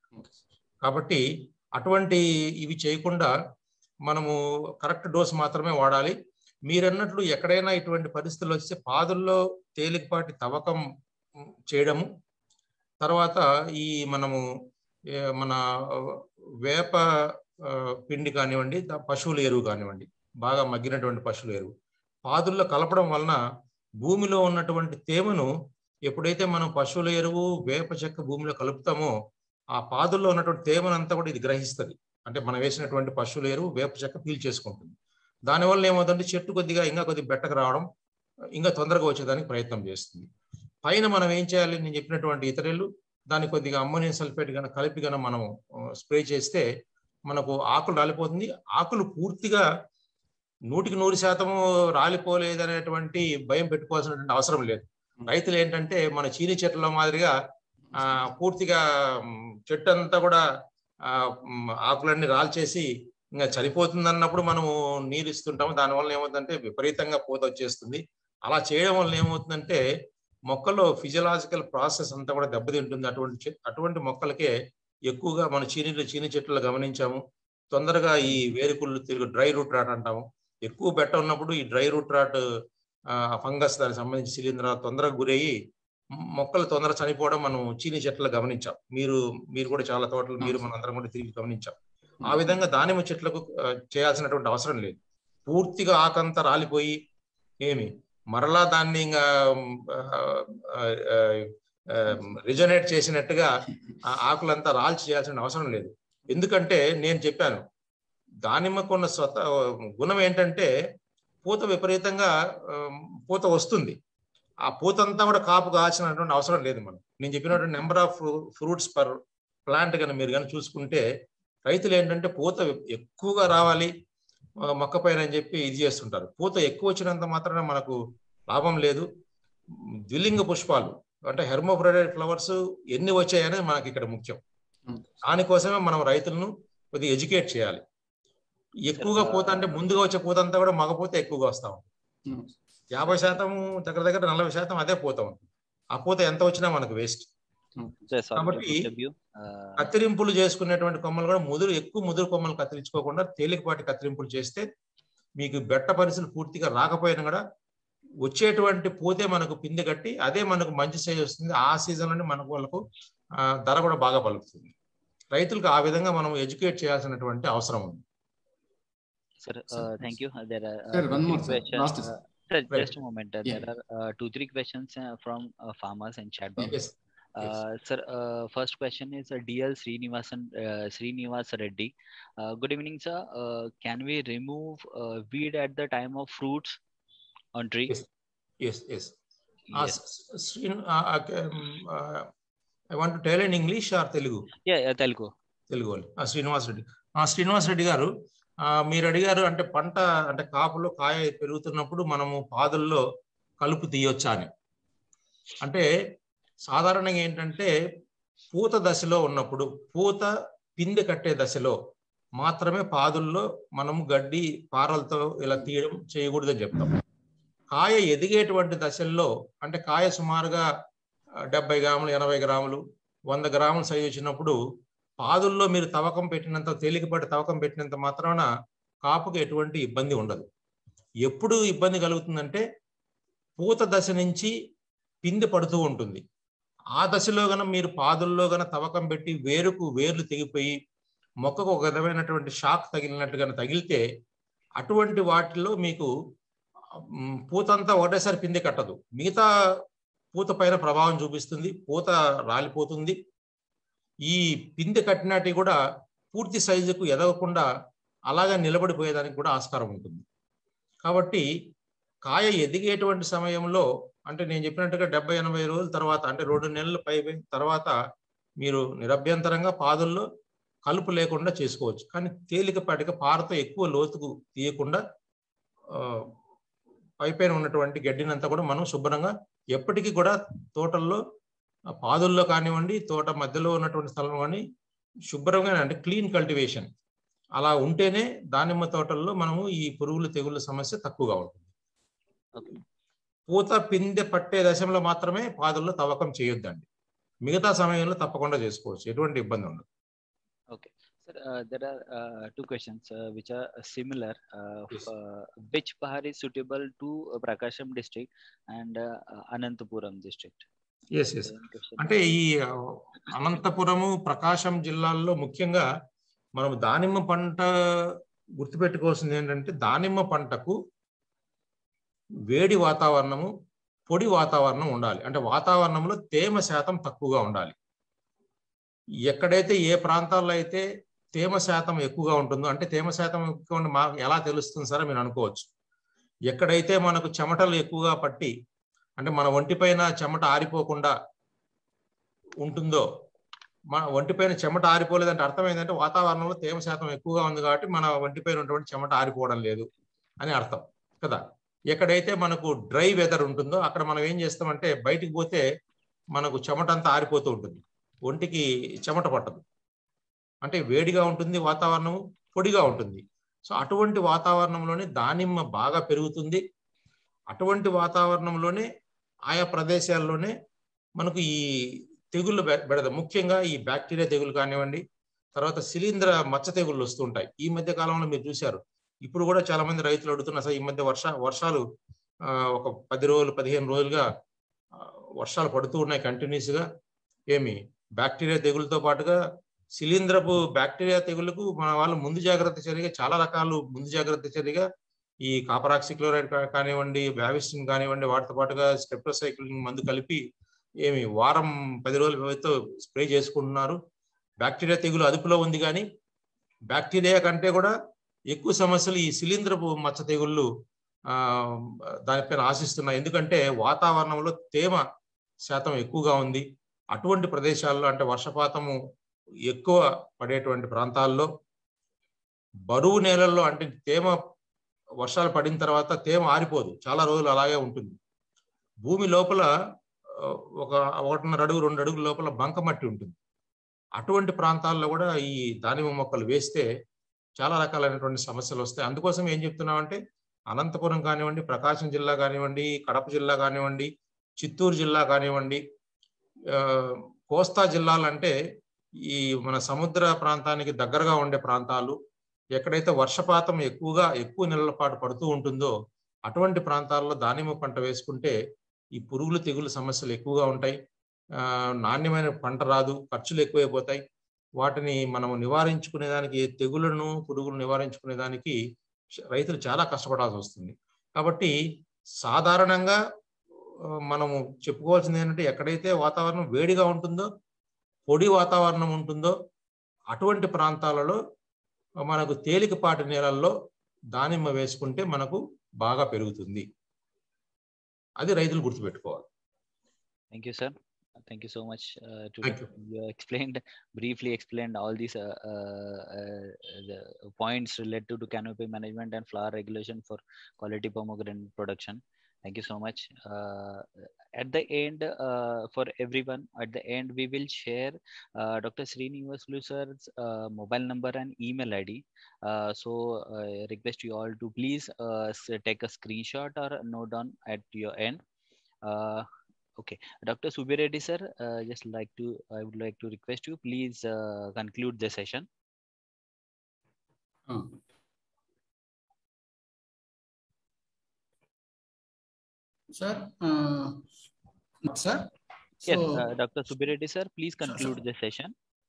కాబట్టి అటువంటి ఇవి చేయకుండా మనము కరెక్ట్ డోస్ మాత్రమే వాడాలి మీరన్నట్లు ఎక్కడైనా ఇటువంటి పరిస్థితులు వస్తే పాదుల్లో తేలికపాటి తవ్వకం ఉమ్, చేయడము తర్వాత ఈ మనము ఏ, మన వేప ఆ, పిండి కానివ్వండి ద- పశువుల ఎరువు కానివ్వండి బాగా మగ్గినటువంటి పశువుల ఎరువు పాదుల్లో కలపడం వలన భూమిలో ఉన్నటువంటి తేమను ఎప్పుడైతే మనం పశువుల ఎరువు వేప చెక్క భూమిలో కలుపుతామో ఆ పాదుల్లో ఉన్నటువంటి తేమనంతా కూడా ఇది గ్రహిస్తుంది అంటే మనం వేసినటువంటి పశువుల ఎరువు వేప చెక్క పీల్ చేసుకుంటుంది దానివల్ల ఏమవుతుందంటే చెట్టు కొద్దిగా ఇంకా కొద్దిగా బెట్టకు రావడం ఇంకా తొందరగా వచ్చేదానికి ప్రయత్నం చేస్తుంది పైన మనం ఏం చేయాలి నేను చెప్పినటువంటి ఇతరులు దాన్ని కొద్దిగా అమ్మోనియం సల్ఫేట్ కనుక కలిపి కనుక మనం స్ప్రే చేస్తే మనకు ఆకులు రాలిపోతుంది ఆకులు పూర్తిగా నూటికి నూరు శాతము రాలిపోలేదనేటువంటి భయం పెట్టుకోవాల్సినటువంటి అవసరం లేదు రైతులు ఏంటంటే మన చీని చెట్ల మాదిరిగా ఆ పూర్తిగా మ్, చెట్టు అంతా కూడా ఆ మ్, ఆకులన్నీ రాల్చేసి ఇంకా చనిపోతుంది అన్నప్పుడు మనము నీరు ఇస్తుంటాము దానివల్ల ఏమవుతుందంటే విపరీతంగా పూత వచ్చేస్తుంది అలా చేయడం వల్ల ఏమవుతుందంటే మొక్కలో ఫిజియలాజికల్ ప్రాసెస్ అంతా కూడా దెబ్బతింటుంది అటువంటి చె- అటువంటి మొక్కలకే ఎక్కువగా మన చీని చీని చెట్లు గమనించాము తొందరగా ఈ వేరుకుళ్ళు తిరుగు డ్రై రూట్ రాట్ అంటాము ఎక్కువ బెట్ట ఉన్నప్పుడు ఈ డ్రై రూట్ రాట్ ఫంగస్ దానికి సంబంధించి శిలీంధ్ర తొందరగా గురయ్యి మ్, మొక్కలు తొందరగా చనిపోవడం మనం చీని చెట్లలో గమనించాం మీరు మీరు కూడా చాలా తోటలు మీరు మన అందరం కూడా తిరిగి గమనించాం ఆ విధంగా దానిమ్మ చెట్లకు ఆ, చేయాల్సినటువంటి అవసరం లేదు పూర్తిగా ఆకంతా రాలిపోయి ఏమి మరలా దాన్ని ఇంకా మ్, ఆ, ఆ, ఆ, రిజనేట్ చేసినట్టుగా ఆ ఆకులంతా రాల్చి చేయాల్సిన అవసరం లేదు ఎందుకంటే నేను చెప్పాను దానిమ్మకున్న స్వత గుణం ఏంటంటే పూత విపరీతంగా ఆ, పూత వస్తుంది ఆ పూత అంతా కూడా కాపు కాల్సినటువంటి అవసరం లేదు మనం నేను చెప్పినటువంటి number of fruits per plant కనుక మీరు కానీ చూసుకుంటే రైతులు ఏంటంటే పూత ఎక్కువగా రావాలి ఆ, మొక్క పైన అని చెప్పి ఇది చేస్తుంటారు పూత ఎక్కువ వచ్చినంత మాత్రాన మనకు లాభం లేదు ద్విలింగ పుష్పాలు అంటే హెర్మోఫ్రైడెడ్ ఫ్లవర్స్ ఎన్ని వచ్చాయనేది మనకి ఇక్కడ ముఖ్యం Hmm. దానికోసమే మనం రైతులను కొద్దిగా ఎడ్యుకేట్ చేయాలి ఎక్కువగా పూత అంటే ముందుగా వచ్చే పూత అంతా కూడా మగ పూత ఎక్కువగా వస్తా ఉంటుంది Hmm. యాభై శాతం దగ్గర దగ్గర నలభై శాతం అదే పూత ఉంటుంది ఆ పూత ఎంత వచ్చినా మనకు వేస్ట్ Sir, sorry to కాబట్టి disturb you. Uh, కత్తిరింపులు చేసుకునేటువంటి కొమ్మలు కూడా ముదురు ఎక్కువ ముదురు కొమ్మలు కత్తిరించుకోకుండా తేలికపాటి కత్తిరింపులు చేస్తే మీకు బెట్ట పరిస్థితులు పూర్తిగా రాకపోయినా కూడా వచ్చేటువంటి పూతే మనకు పిండి కట్టి అదే మనకు మంచి సైజ్ వస్తుంది ఆ సీజన్ లోనే మనకు వాళ్ళకు ఆ, ధర కూడా బాగా పలుకుతుంది రైతులకు ఆ విధంగా మనం ఎడ్యుకేట్ చేయాల్సినటువంటి అవసరం ఉంది Sir, Sir, uh, thank you. Uh, There are uh, Sir, two, one three more, sir. questions. Last, uh, sir. Sir, Right. just a moment. Uh, Yeah. There are uh, two, three questions uh, from uh, farmers and chat box. Yes. Uh, sir, uh, first question is uh, DL Srinivasan uh, Srinivas Reddy. Uh, good evening, sir. Uh, can we remove uh, weed at the time of fruits on tree? Yes. Yes yes Yes. I want tell in English or Telugu Yeah, yeah, Telugu. Telugu వాళ్ళు ఆ శ్రీనివాస్ రెడ్డి ఆ శ్రీనివాస్ రెడ్డి గారు ఆ, మీరు అడిగారు అంటే పంట అంటే కాపులో కాయ పెరుగుతున్నప్పుడు మనము పాదుల్లో కలుపు తీయొచ్చా అని అంటే సాధారణంగా ఏంటంటే పూత దశలో ఉన్నప్పుడు పూత పిందె కట్టే దశలో మాత్రమే పాదుల్లో మనము గడ్డి పారలతో ఇలా తీయడం చేయకూడదని చెప్తాం కాయ ఎదిగేటువంటి దశల్లో అంటే కాయ సుమారుగా ఆ, డెబ్బై గ్రాములు ఎనభై గ్రాములు వంద గ్రాముల సైజు వచ్చినప్పుడు పాదుల్లో మీరు తవ్వకం పెట్టినంత తేలికపాటి తవ్వకం పెట్టినంత మాత్రాన కాపుకి ఎటువంటి ఇబ్బంది ఉండదు ఎప్పుడు ఇబ్బంది కలుగుతుందంటే పూత దశ నుంచి పిండి పడుతూ ఉంటుంది ఆ దశలో గన మీరు పాదుల్లో గన తవ్వకం పెట్టి వేరుకు వేర్లు తెగిపోయి మొక్కకు ఒక విధమైనటువంటి షాక్ తగిలినట్టు గన తగిలితే అటువంటి వాటిలో మీకు మ్, పూతంతా ఒకటేసారి పిండి కట్టదు మిగతా పూత పైన ప్రభావం చూపిస్తుంది పూత రాలిపోతుంది ఈ పిండి కట్టినటి కూడా పూర్తి సైజుకు ఎదగకుండా అలాగా నిలబడిపోయేదానికి కూడా ఆస్కారం ఉంటుంది కాబట్టి కాయ ఎదిగేటువంటి సమయంలో అంటే నేను చెప్పినట్టుగా డెబ్బై ఎనభై రోజుల తర్వాత అంటే రెండు నెలల పై తర్వాత మీరు నిరభ్యంతరంగా పాదుల్లో కలుపు లేకుండా చేసుకోవచ్చు కానీ తేలికపాటిగా పారతో ఎక్కువ లోతుకు తీయకుండా ఆ, పైపైన ఉన్నటువంటి గడ్డినంతా కూడా మనం శుభ్రంగా ఎప్పటికీ కూడా తోటల్లో ఆ పాదుల్లో కానివ్వండి తోట మధ్యలో ఉన్నటువంటి స్థలం కానీ శుభ్రంగా అంటే క్లీన్ కల్టివేషన్ అలా ఉంటేనే దానిమ్మ తోటల్లో మనము ఈ పురుగులు తెగుళ్ళ సమస్య తక్కువగా ఉంటుంది Okay. పూత పిందె పట్టే దశలో మాత్రమే పాదుల్లో తవ్వకం చేయొద్దండి మిగతా సమయంలో తప్పకుండా చేసుకోవచ్చు ఎటువంటి ఇబ్బంది ఉండదు Okay. Sir, uh, there are uh, two questions uh, which are similar. Uh, Yes. f- uh, which bahar is suitable to uh, Prakasham district and uh, uh, Anantapuram district? Yes yes Same question. అంటే ఈ ఆ, అనంతపురము ప్రకాశం జిల్లాల్లో ముఖ్యంగా మనం దానిమ్మ పంట గుర్తుపెట్టుకోవాల్సింది ఏంటంటే దానిమ్మ పంటకు వేడి వాతావరణము పొడి వాతావరణం ఉండాలి అంటే వాతావరణంలో తేమ శాతం తక్కువగా ఉండాలి ఎక్కడైతే ఏ ప్రాంతాల్లో అయితే తేమ శాతం ఎక్కువగా ఉంటుందో అంటే తేమ శాతం ఎక్కువ ఉండి మాకు ఎలా తెలుస్తుంది సార్ మీరు అనుకోవచ్చు ఎక్కడైతే మనకు చెమటలు ఎక్కువగా పట్టి అంటే మన ఒంటిపైన చెమట ఆరిపోకుండా ఉంటుందో మన ఒంటిపైన చెమట ఆరిపోలేదంటే అర్థం ఏంటంటే వాతావరణంలో తేమ శాతం ఎక్కువగా ఉంది కాబట్టి మన ఒంటిపైన ఉన్నటువంటి చెమట ఆరిపోవడం లేదు అని అర్థం కదా ఎక్కడైతే మనకు డ్రై వెదర్ ఉంటుందో అక్కడ మనం ఏం చేస్తామంటే బయటికి పోతే మనకు చెమట అంతా ఆరిపోతూ ఉంటుంది ఒంటికి చెమట పట్టదు అంటే వేడిగా ఉంటుంది వాతావరణం పొడిగా ఉంటుంది సో అటువంటి వాతావరణంలోనే దానిమ్మ బాగా పెరుగుతుంది అటువంటి వాతావరణంలోనే ఆయా ప్రదేశాల్లోనే మనకు ఈ తెగుళ్ళు బె- బెడద ముఖ్యంగా ఈ బ్యాక్టీరియా తెగులు కానివ్వండి తర్వాత శిలీంధ్ర మచ్చ తెగుళ్ళు వస్తుంటాయి ఈ మధ్య కాలంలో మీరు చూశారు ఇప్పుడు కూడా చాలా మంది రైతులు అడుగుతున్నారు సార్ ఈ మధ్య వర్ష వర్షాలు ఆ, ఒక పది రోజులు పదిహేను రోజులుగా ఆ, వర్షాలు పడుతూ ఉన్నాయి కంటిన్యూస్ గా ఏమి బ్యాక్టీరియా తెగులతో పాటుగా శిలీంధ్రపు బ్యాక్టీరియా తెగులకు మన వాళ్ళు ముందు జాగ్రత్త చర్యగా చాలా రకాలు ముందు జాగ్రత్త చర్యగా ఈ కాపరాక్సిక్లోరైడ్ కా- కానివ్వండి వ్యావిస్టిన్ కానివ్వండి వాటితో పాటుగా స్టెప్టోసైక్లిన్ మందు కలిపి ఏమి వారం పది రోజుల వ్యవధితో స్ప్రే చేసుకుంటున్నారు బ్యాక్టీరియా తెగులు అదుపులో ఉంది కానీ బ్యాక్టీరియా కంటే కూడా ఎక్కువ సమస్యలు ఈ శిలీంద్రపు మచ్చ తెగుళ్ళు ఆ దానిపైన ఆశిస్తున్నాయి ఎందుకంటే వాతావరణంలో తేమ శాతం ఎక్కువగా ఉంది అటువంటి ప్రదేశాల్లో అంటే వర్షపాతము ఎక్కువ పడేటువంటి ప్రాంతాల్లో బరువు నేలల్లో అంటే తేమ వర్షాలు పడిన తర్వాత తేమ ఆరిపోదు చాలా రోజులు అలాగే ఉంటుంది భూమి లోపల ఆ, ఒక ఒకటిన్నర అడుగు రెండు అడుగుల లోపల బంకమట్టి ఉంటుంది అటువంటి ప్రాంతాల్లో కూడా ఈ దానిమ్మ మొక్కలు వేస్తే చాలా రకాలైనటువంటి సమస్యలు వస్తాయి అందుకోసం ఏం చెప్తున్నామంటే అనంతపురం కానివ్వండి ప్రకాశం జిల్లా కానివ్వండి కడప జిల్లా కానివ్వండి చిత్తూరు జిల్లా కానివ్వండి ఆ, కోస్తా జిల్లాలు అంటే ఈ మన సముద్ర ప్రాంతానికి దగ్గరగా ఉండే ప్రాంతాలు ఎక్కడైతే వర్షపాతం ఎక్కువగా ఎక్కువ నెలల పాటు పడుతూ ఉంటుందో అటువంటి ప్రాంతాల్లో దానిమ్మ పంట వేసుకుంటే ఈ పురుగులు తెగులు సమస్యలు ఎక్కువగా ఉంటాయి ఆ, నాణ్యమైన పంట రాదు ఖర్చులు ఎక్కువైపోతాయి వాటిని మనము నివారించుకునే దానికి ఏ తెగులను పురుగులు నివారించుకునే దానికి రైతులు చాలా కష్టపడాల్సి వస్తుంది కాబట్టి సాధారణంగా ఆ, మనము చెప్పుకోవాల్సింది ఏంటంటే ఎక్కడైతే వాతావరణం వేడిగా ఉంటుందో పొడి వాతావరణం ఉంటుందో అటువంటి ప్రాంతాలలో మనకు తేలికపాటి నేలల్లో దానిమ్మ వేసుకుంటే మనకు బాగా పెరుగుతుంది అది రైతులు గుర్తుపెట్టుకోవాలి Thank you, sir. Thank you so much. Uh, to Thank you. you explained briefly explained all these uh, uh, uh, the points related to canopy management and flower regulation for quality pomegranate production. Thank you so much. Uh, at the end, uh, for everyone, at the end, we will share uh, Dr. Srinivasulu sir's uh, mobile number and email ID. Uh, so I request you all to please uh, s- take a screenshot or note down at your end. Uh, okay, Dr. Subireddy sir, uh, just like to, I would like to request you, please uh, conclude the session. ఆ. Sir ఆ, sir Yes, so uh, Dr. Subireddy sir, please sure. conclude the session.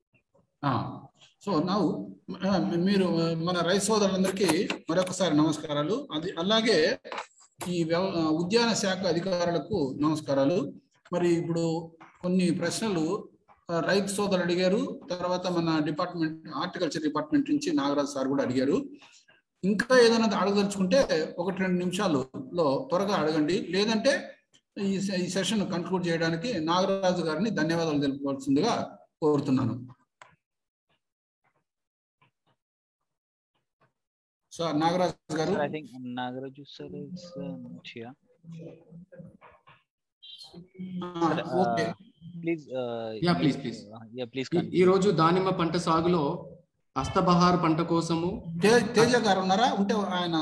So నా మీరు ఆ, మన రైతు సోదరులందరికీ మరొకసారి నమస్కారాలు అది అలాగే ఈ వ్యవ ఆ, ఉద్యాన శాఖ అధికారులకు నమస్కారాలు మరి ఇప్పుడు కొన్ని ప్రశ్నలు ఆ, రైతు సోదరులు అడిగారు తర్వాత మన డిపార్ట్మెంట్ హార్టికల్చర్ డిపార్ట్మెంట్ నుంచి నాగరాజ్ సార్ కూడా అడిగారు ఇంకా ఏదైనా అడగదలుచుకుంటే ఒకటి రెండు నిమిషాలలో త్వరగా అడగండి లేదంటే ఈ సె- ఈ సెషన్ కంక్లూడ్ చేయడానికి నాగరాజు గారిని ధన్యవాదాలు తెలుపుకోవాల్సిందిగా కోరుతున్నాను సార్ నాగరాజు గారు Sir, I think Nagaraju sir is uh, not here. ఆ, okay Please, uh, Yeah, you- please, please. uh, yeah, please ఈ- continue. ఈ రోజు దానిమ్మ పంట సాగులో హస్తబహార్ పంట కోసము తే- తేజ గారు ఉన్నారా ఉంటే ఆయన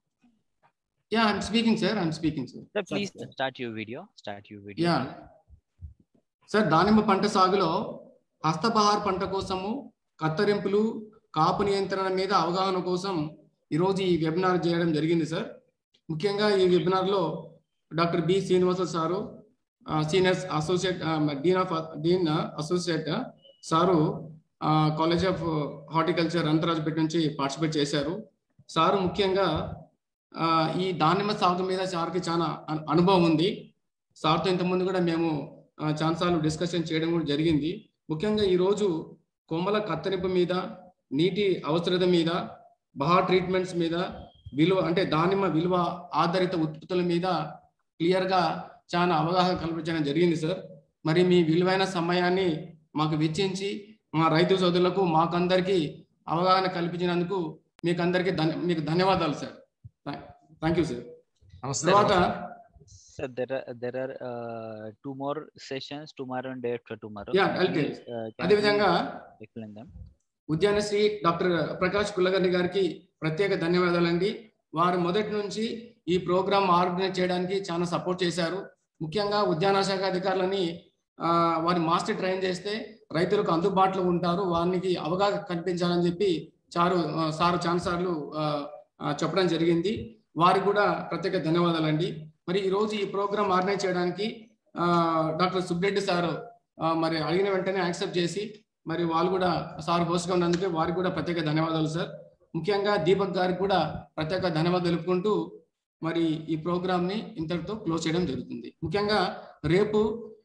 yeah I'm speaking sir I'm speaking sir Sir, please start your video. Start your video. Yeah sir దానిమ్మ పంట సాగులో హస్తబహార్ పంట కోసము కత్తరింపులు కాపు నియంత్రణ మీద అవగాహన కోసం ఈరోజు ఈ వెబినార్ చేయడం జరిగింది సార్ ముఖ్యంగా ఈ వెబినార్లో doctor B Srinivasa sir senior associate dean of dean associate sir college of horticulture Antharajapeta నుంచి పార్టిసిపేట్ చేశారు సారు ముఖ్యంగా ఆ, ఈ దానిమ్మ సాగు మీద సార్కి చాలా అను- అనుభవం ఉంది సార్తో ఇంతకుముందు కూడా మేము ఆ, చాలాసార్లు డిస్కషన్ చేయడం కూడా జరిగింది ముఖ్యంగా ఈరోజు కొమ్మల కత్తరింపు మీద నీటి అవసరత మీద బహా ట్రీట్మెంట్స్ మీద విలువ అంటే దానిమ్మ విలువ ఆధారిత ఉత్పత్తుల మీద క్లియర్గా చాలా అవగాహన కల్పించడం జరిగింది సార్ మరి మీ విలువైన సమయాన్ని మాకు వెచ్చించి మా రైతు సోదరులకు మాకందరికీ అవగాహన కల్పించినందుకు మీకు అందరికీ ధన్య మీకు ధన్యవాదాలు సార్ థ్యాంక్ యూ సార్ నమస్తే తర్వాత Sir, there are there are uh, two more sessions tomorrow and day after tomorrow. Yeah, Can I'll you tell. please, uh, can అదేవిధంగా you explain them. Udyanasri doctor Prakash Kullagarni గారికి ప్రత్యేక ధన్యవాదాలండి వారు మొదటి నుంచి ఈ ప్రోగ్రామ్ ఆర్గనైజ్ చేయడానికి చాలా సపోర్ట్ చేశారు ముఖ్యంగా ఉద్యాన శాఖ అధికారులని ఆ, వారి మాస్టర్ ట్రైన్ చేస్తే రైతులకు అందుబాటులో ఉంటారు వారికి అవగాహన కల్పించాలని చెప్పి చారు ఆ, సారు చాలా సార్లు ఆ, ఆ, చెప్పడం జరిగింది వారికి కూడా ప్రత్యేక ధన్యవాదాలండి మరి ఈ రోజు ఈ ప్రోగ్రామ్ ఆర్గనైజ్ చేయడానికి ఆ, డాక్టర్ సుబ్రెడ్డి సారు ఆ, మరి అడిగిన వెంటనే యాక్సెప్ట్ చేసి మరి వాళ్ళు కూడా సార్ హోస్ట్గా ఉన్నందుకు వారికి కూడా ప్రత్యేక ధన్యవాదాలు సార్ ముఖ్యంగా దీపక్ గారికి కూడా ప్రత్యేక ధన్యవాదాలు తెలుపుకుంటూ మరి ఈ ప్రోగ్రామ్ ని ఇంతటితో క్లోజ్ చేయడం జరుగుతుంది ముఖ్యంగా రేపు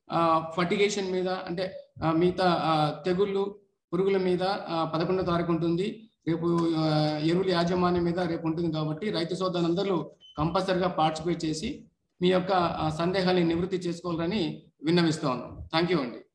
ఫర్టిగేషన్ మీద అంటే ఆ, మిగతా ఆ, తెగుళ్ళు పురుగుల మీద ఆ, పదకొండో తారీఖు ఉంటుంది రేపు ఆ, ఎరువుల యాజమాన్యం మీద రేపు ఉంటుంది కాబట్టి రైతు సోదరులందరూ కంపల్సరిగా పార్టిసిపేట్ చేసి మీ యొక్క ఆ, సందేహాన్ని నివృత్తి చేసుకోవాలని విన్నవిస్తా ఉన్నాం థ్యాంక్ యూ అండి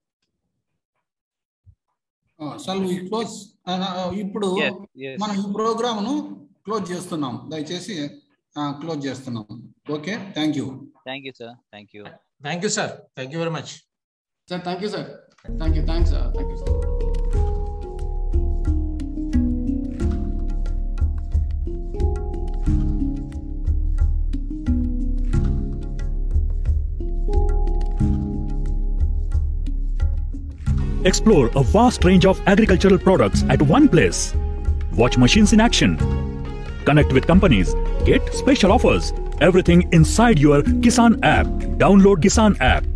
సార్ క్లోజ్ ఇప్పుడు Yes, yes. మనం ఈ ప్రోగ్రామ్ ను క్లోజ్ చేస్తున్నాం దయచేసి క్లోజ్ చేస్తున్నాం okay thank you Thank you, sir. Thank you. Thank you sir thank you very much sir thank you sir thank you thanks thank you sir Explore a vast range of agricultural products at one place. Watch machines in action. Connect with companies. Get special offers. Everything inside your Kisan app. Download Kisan app.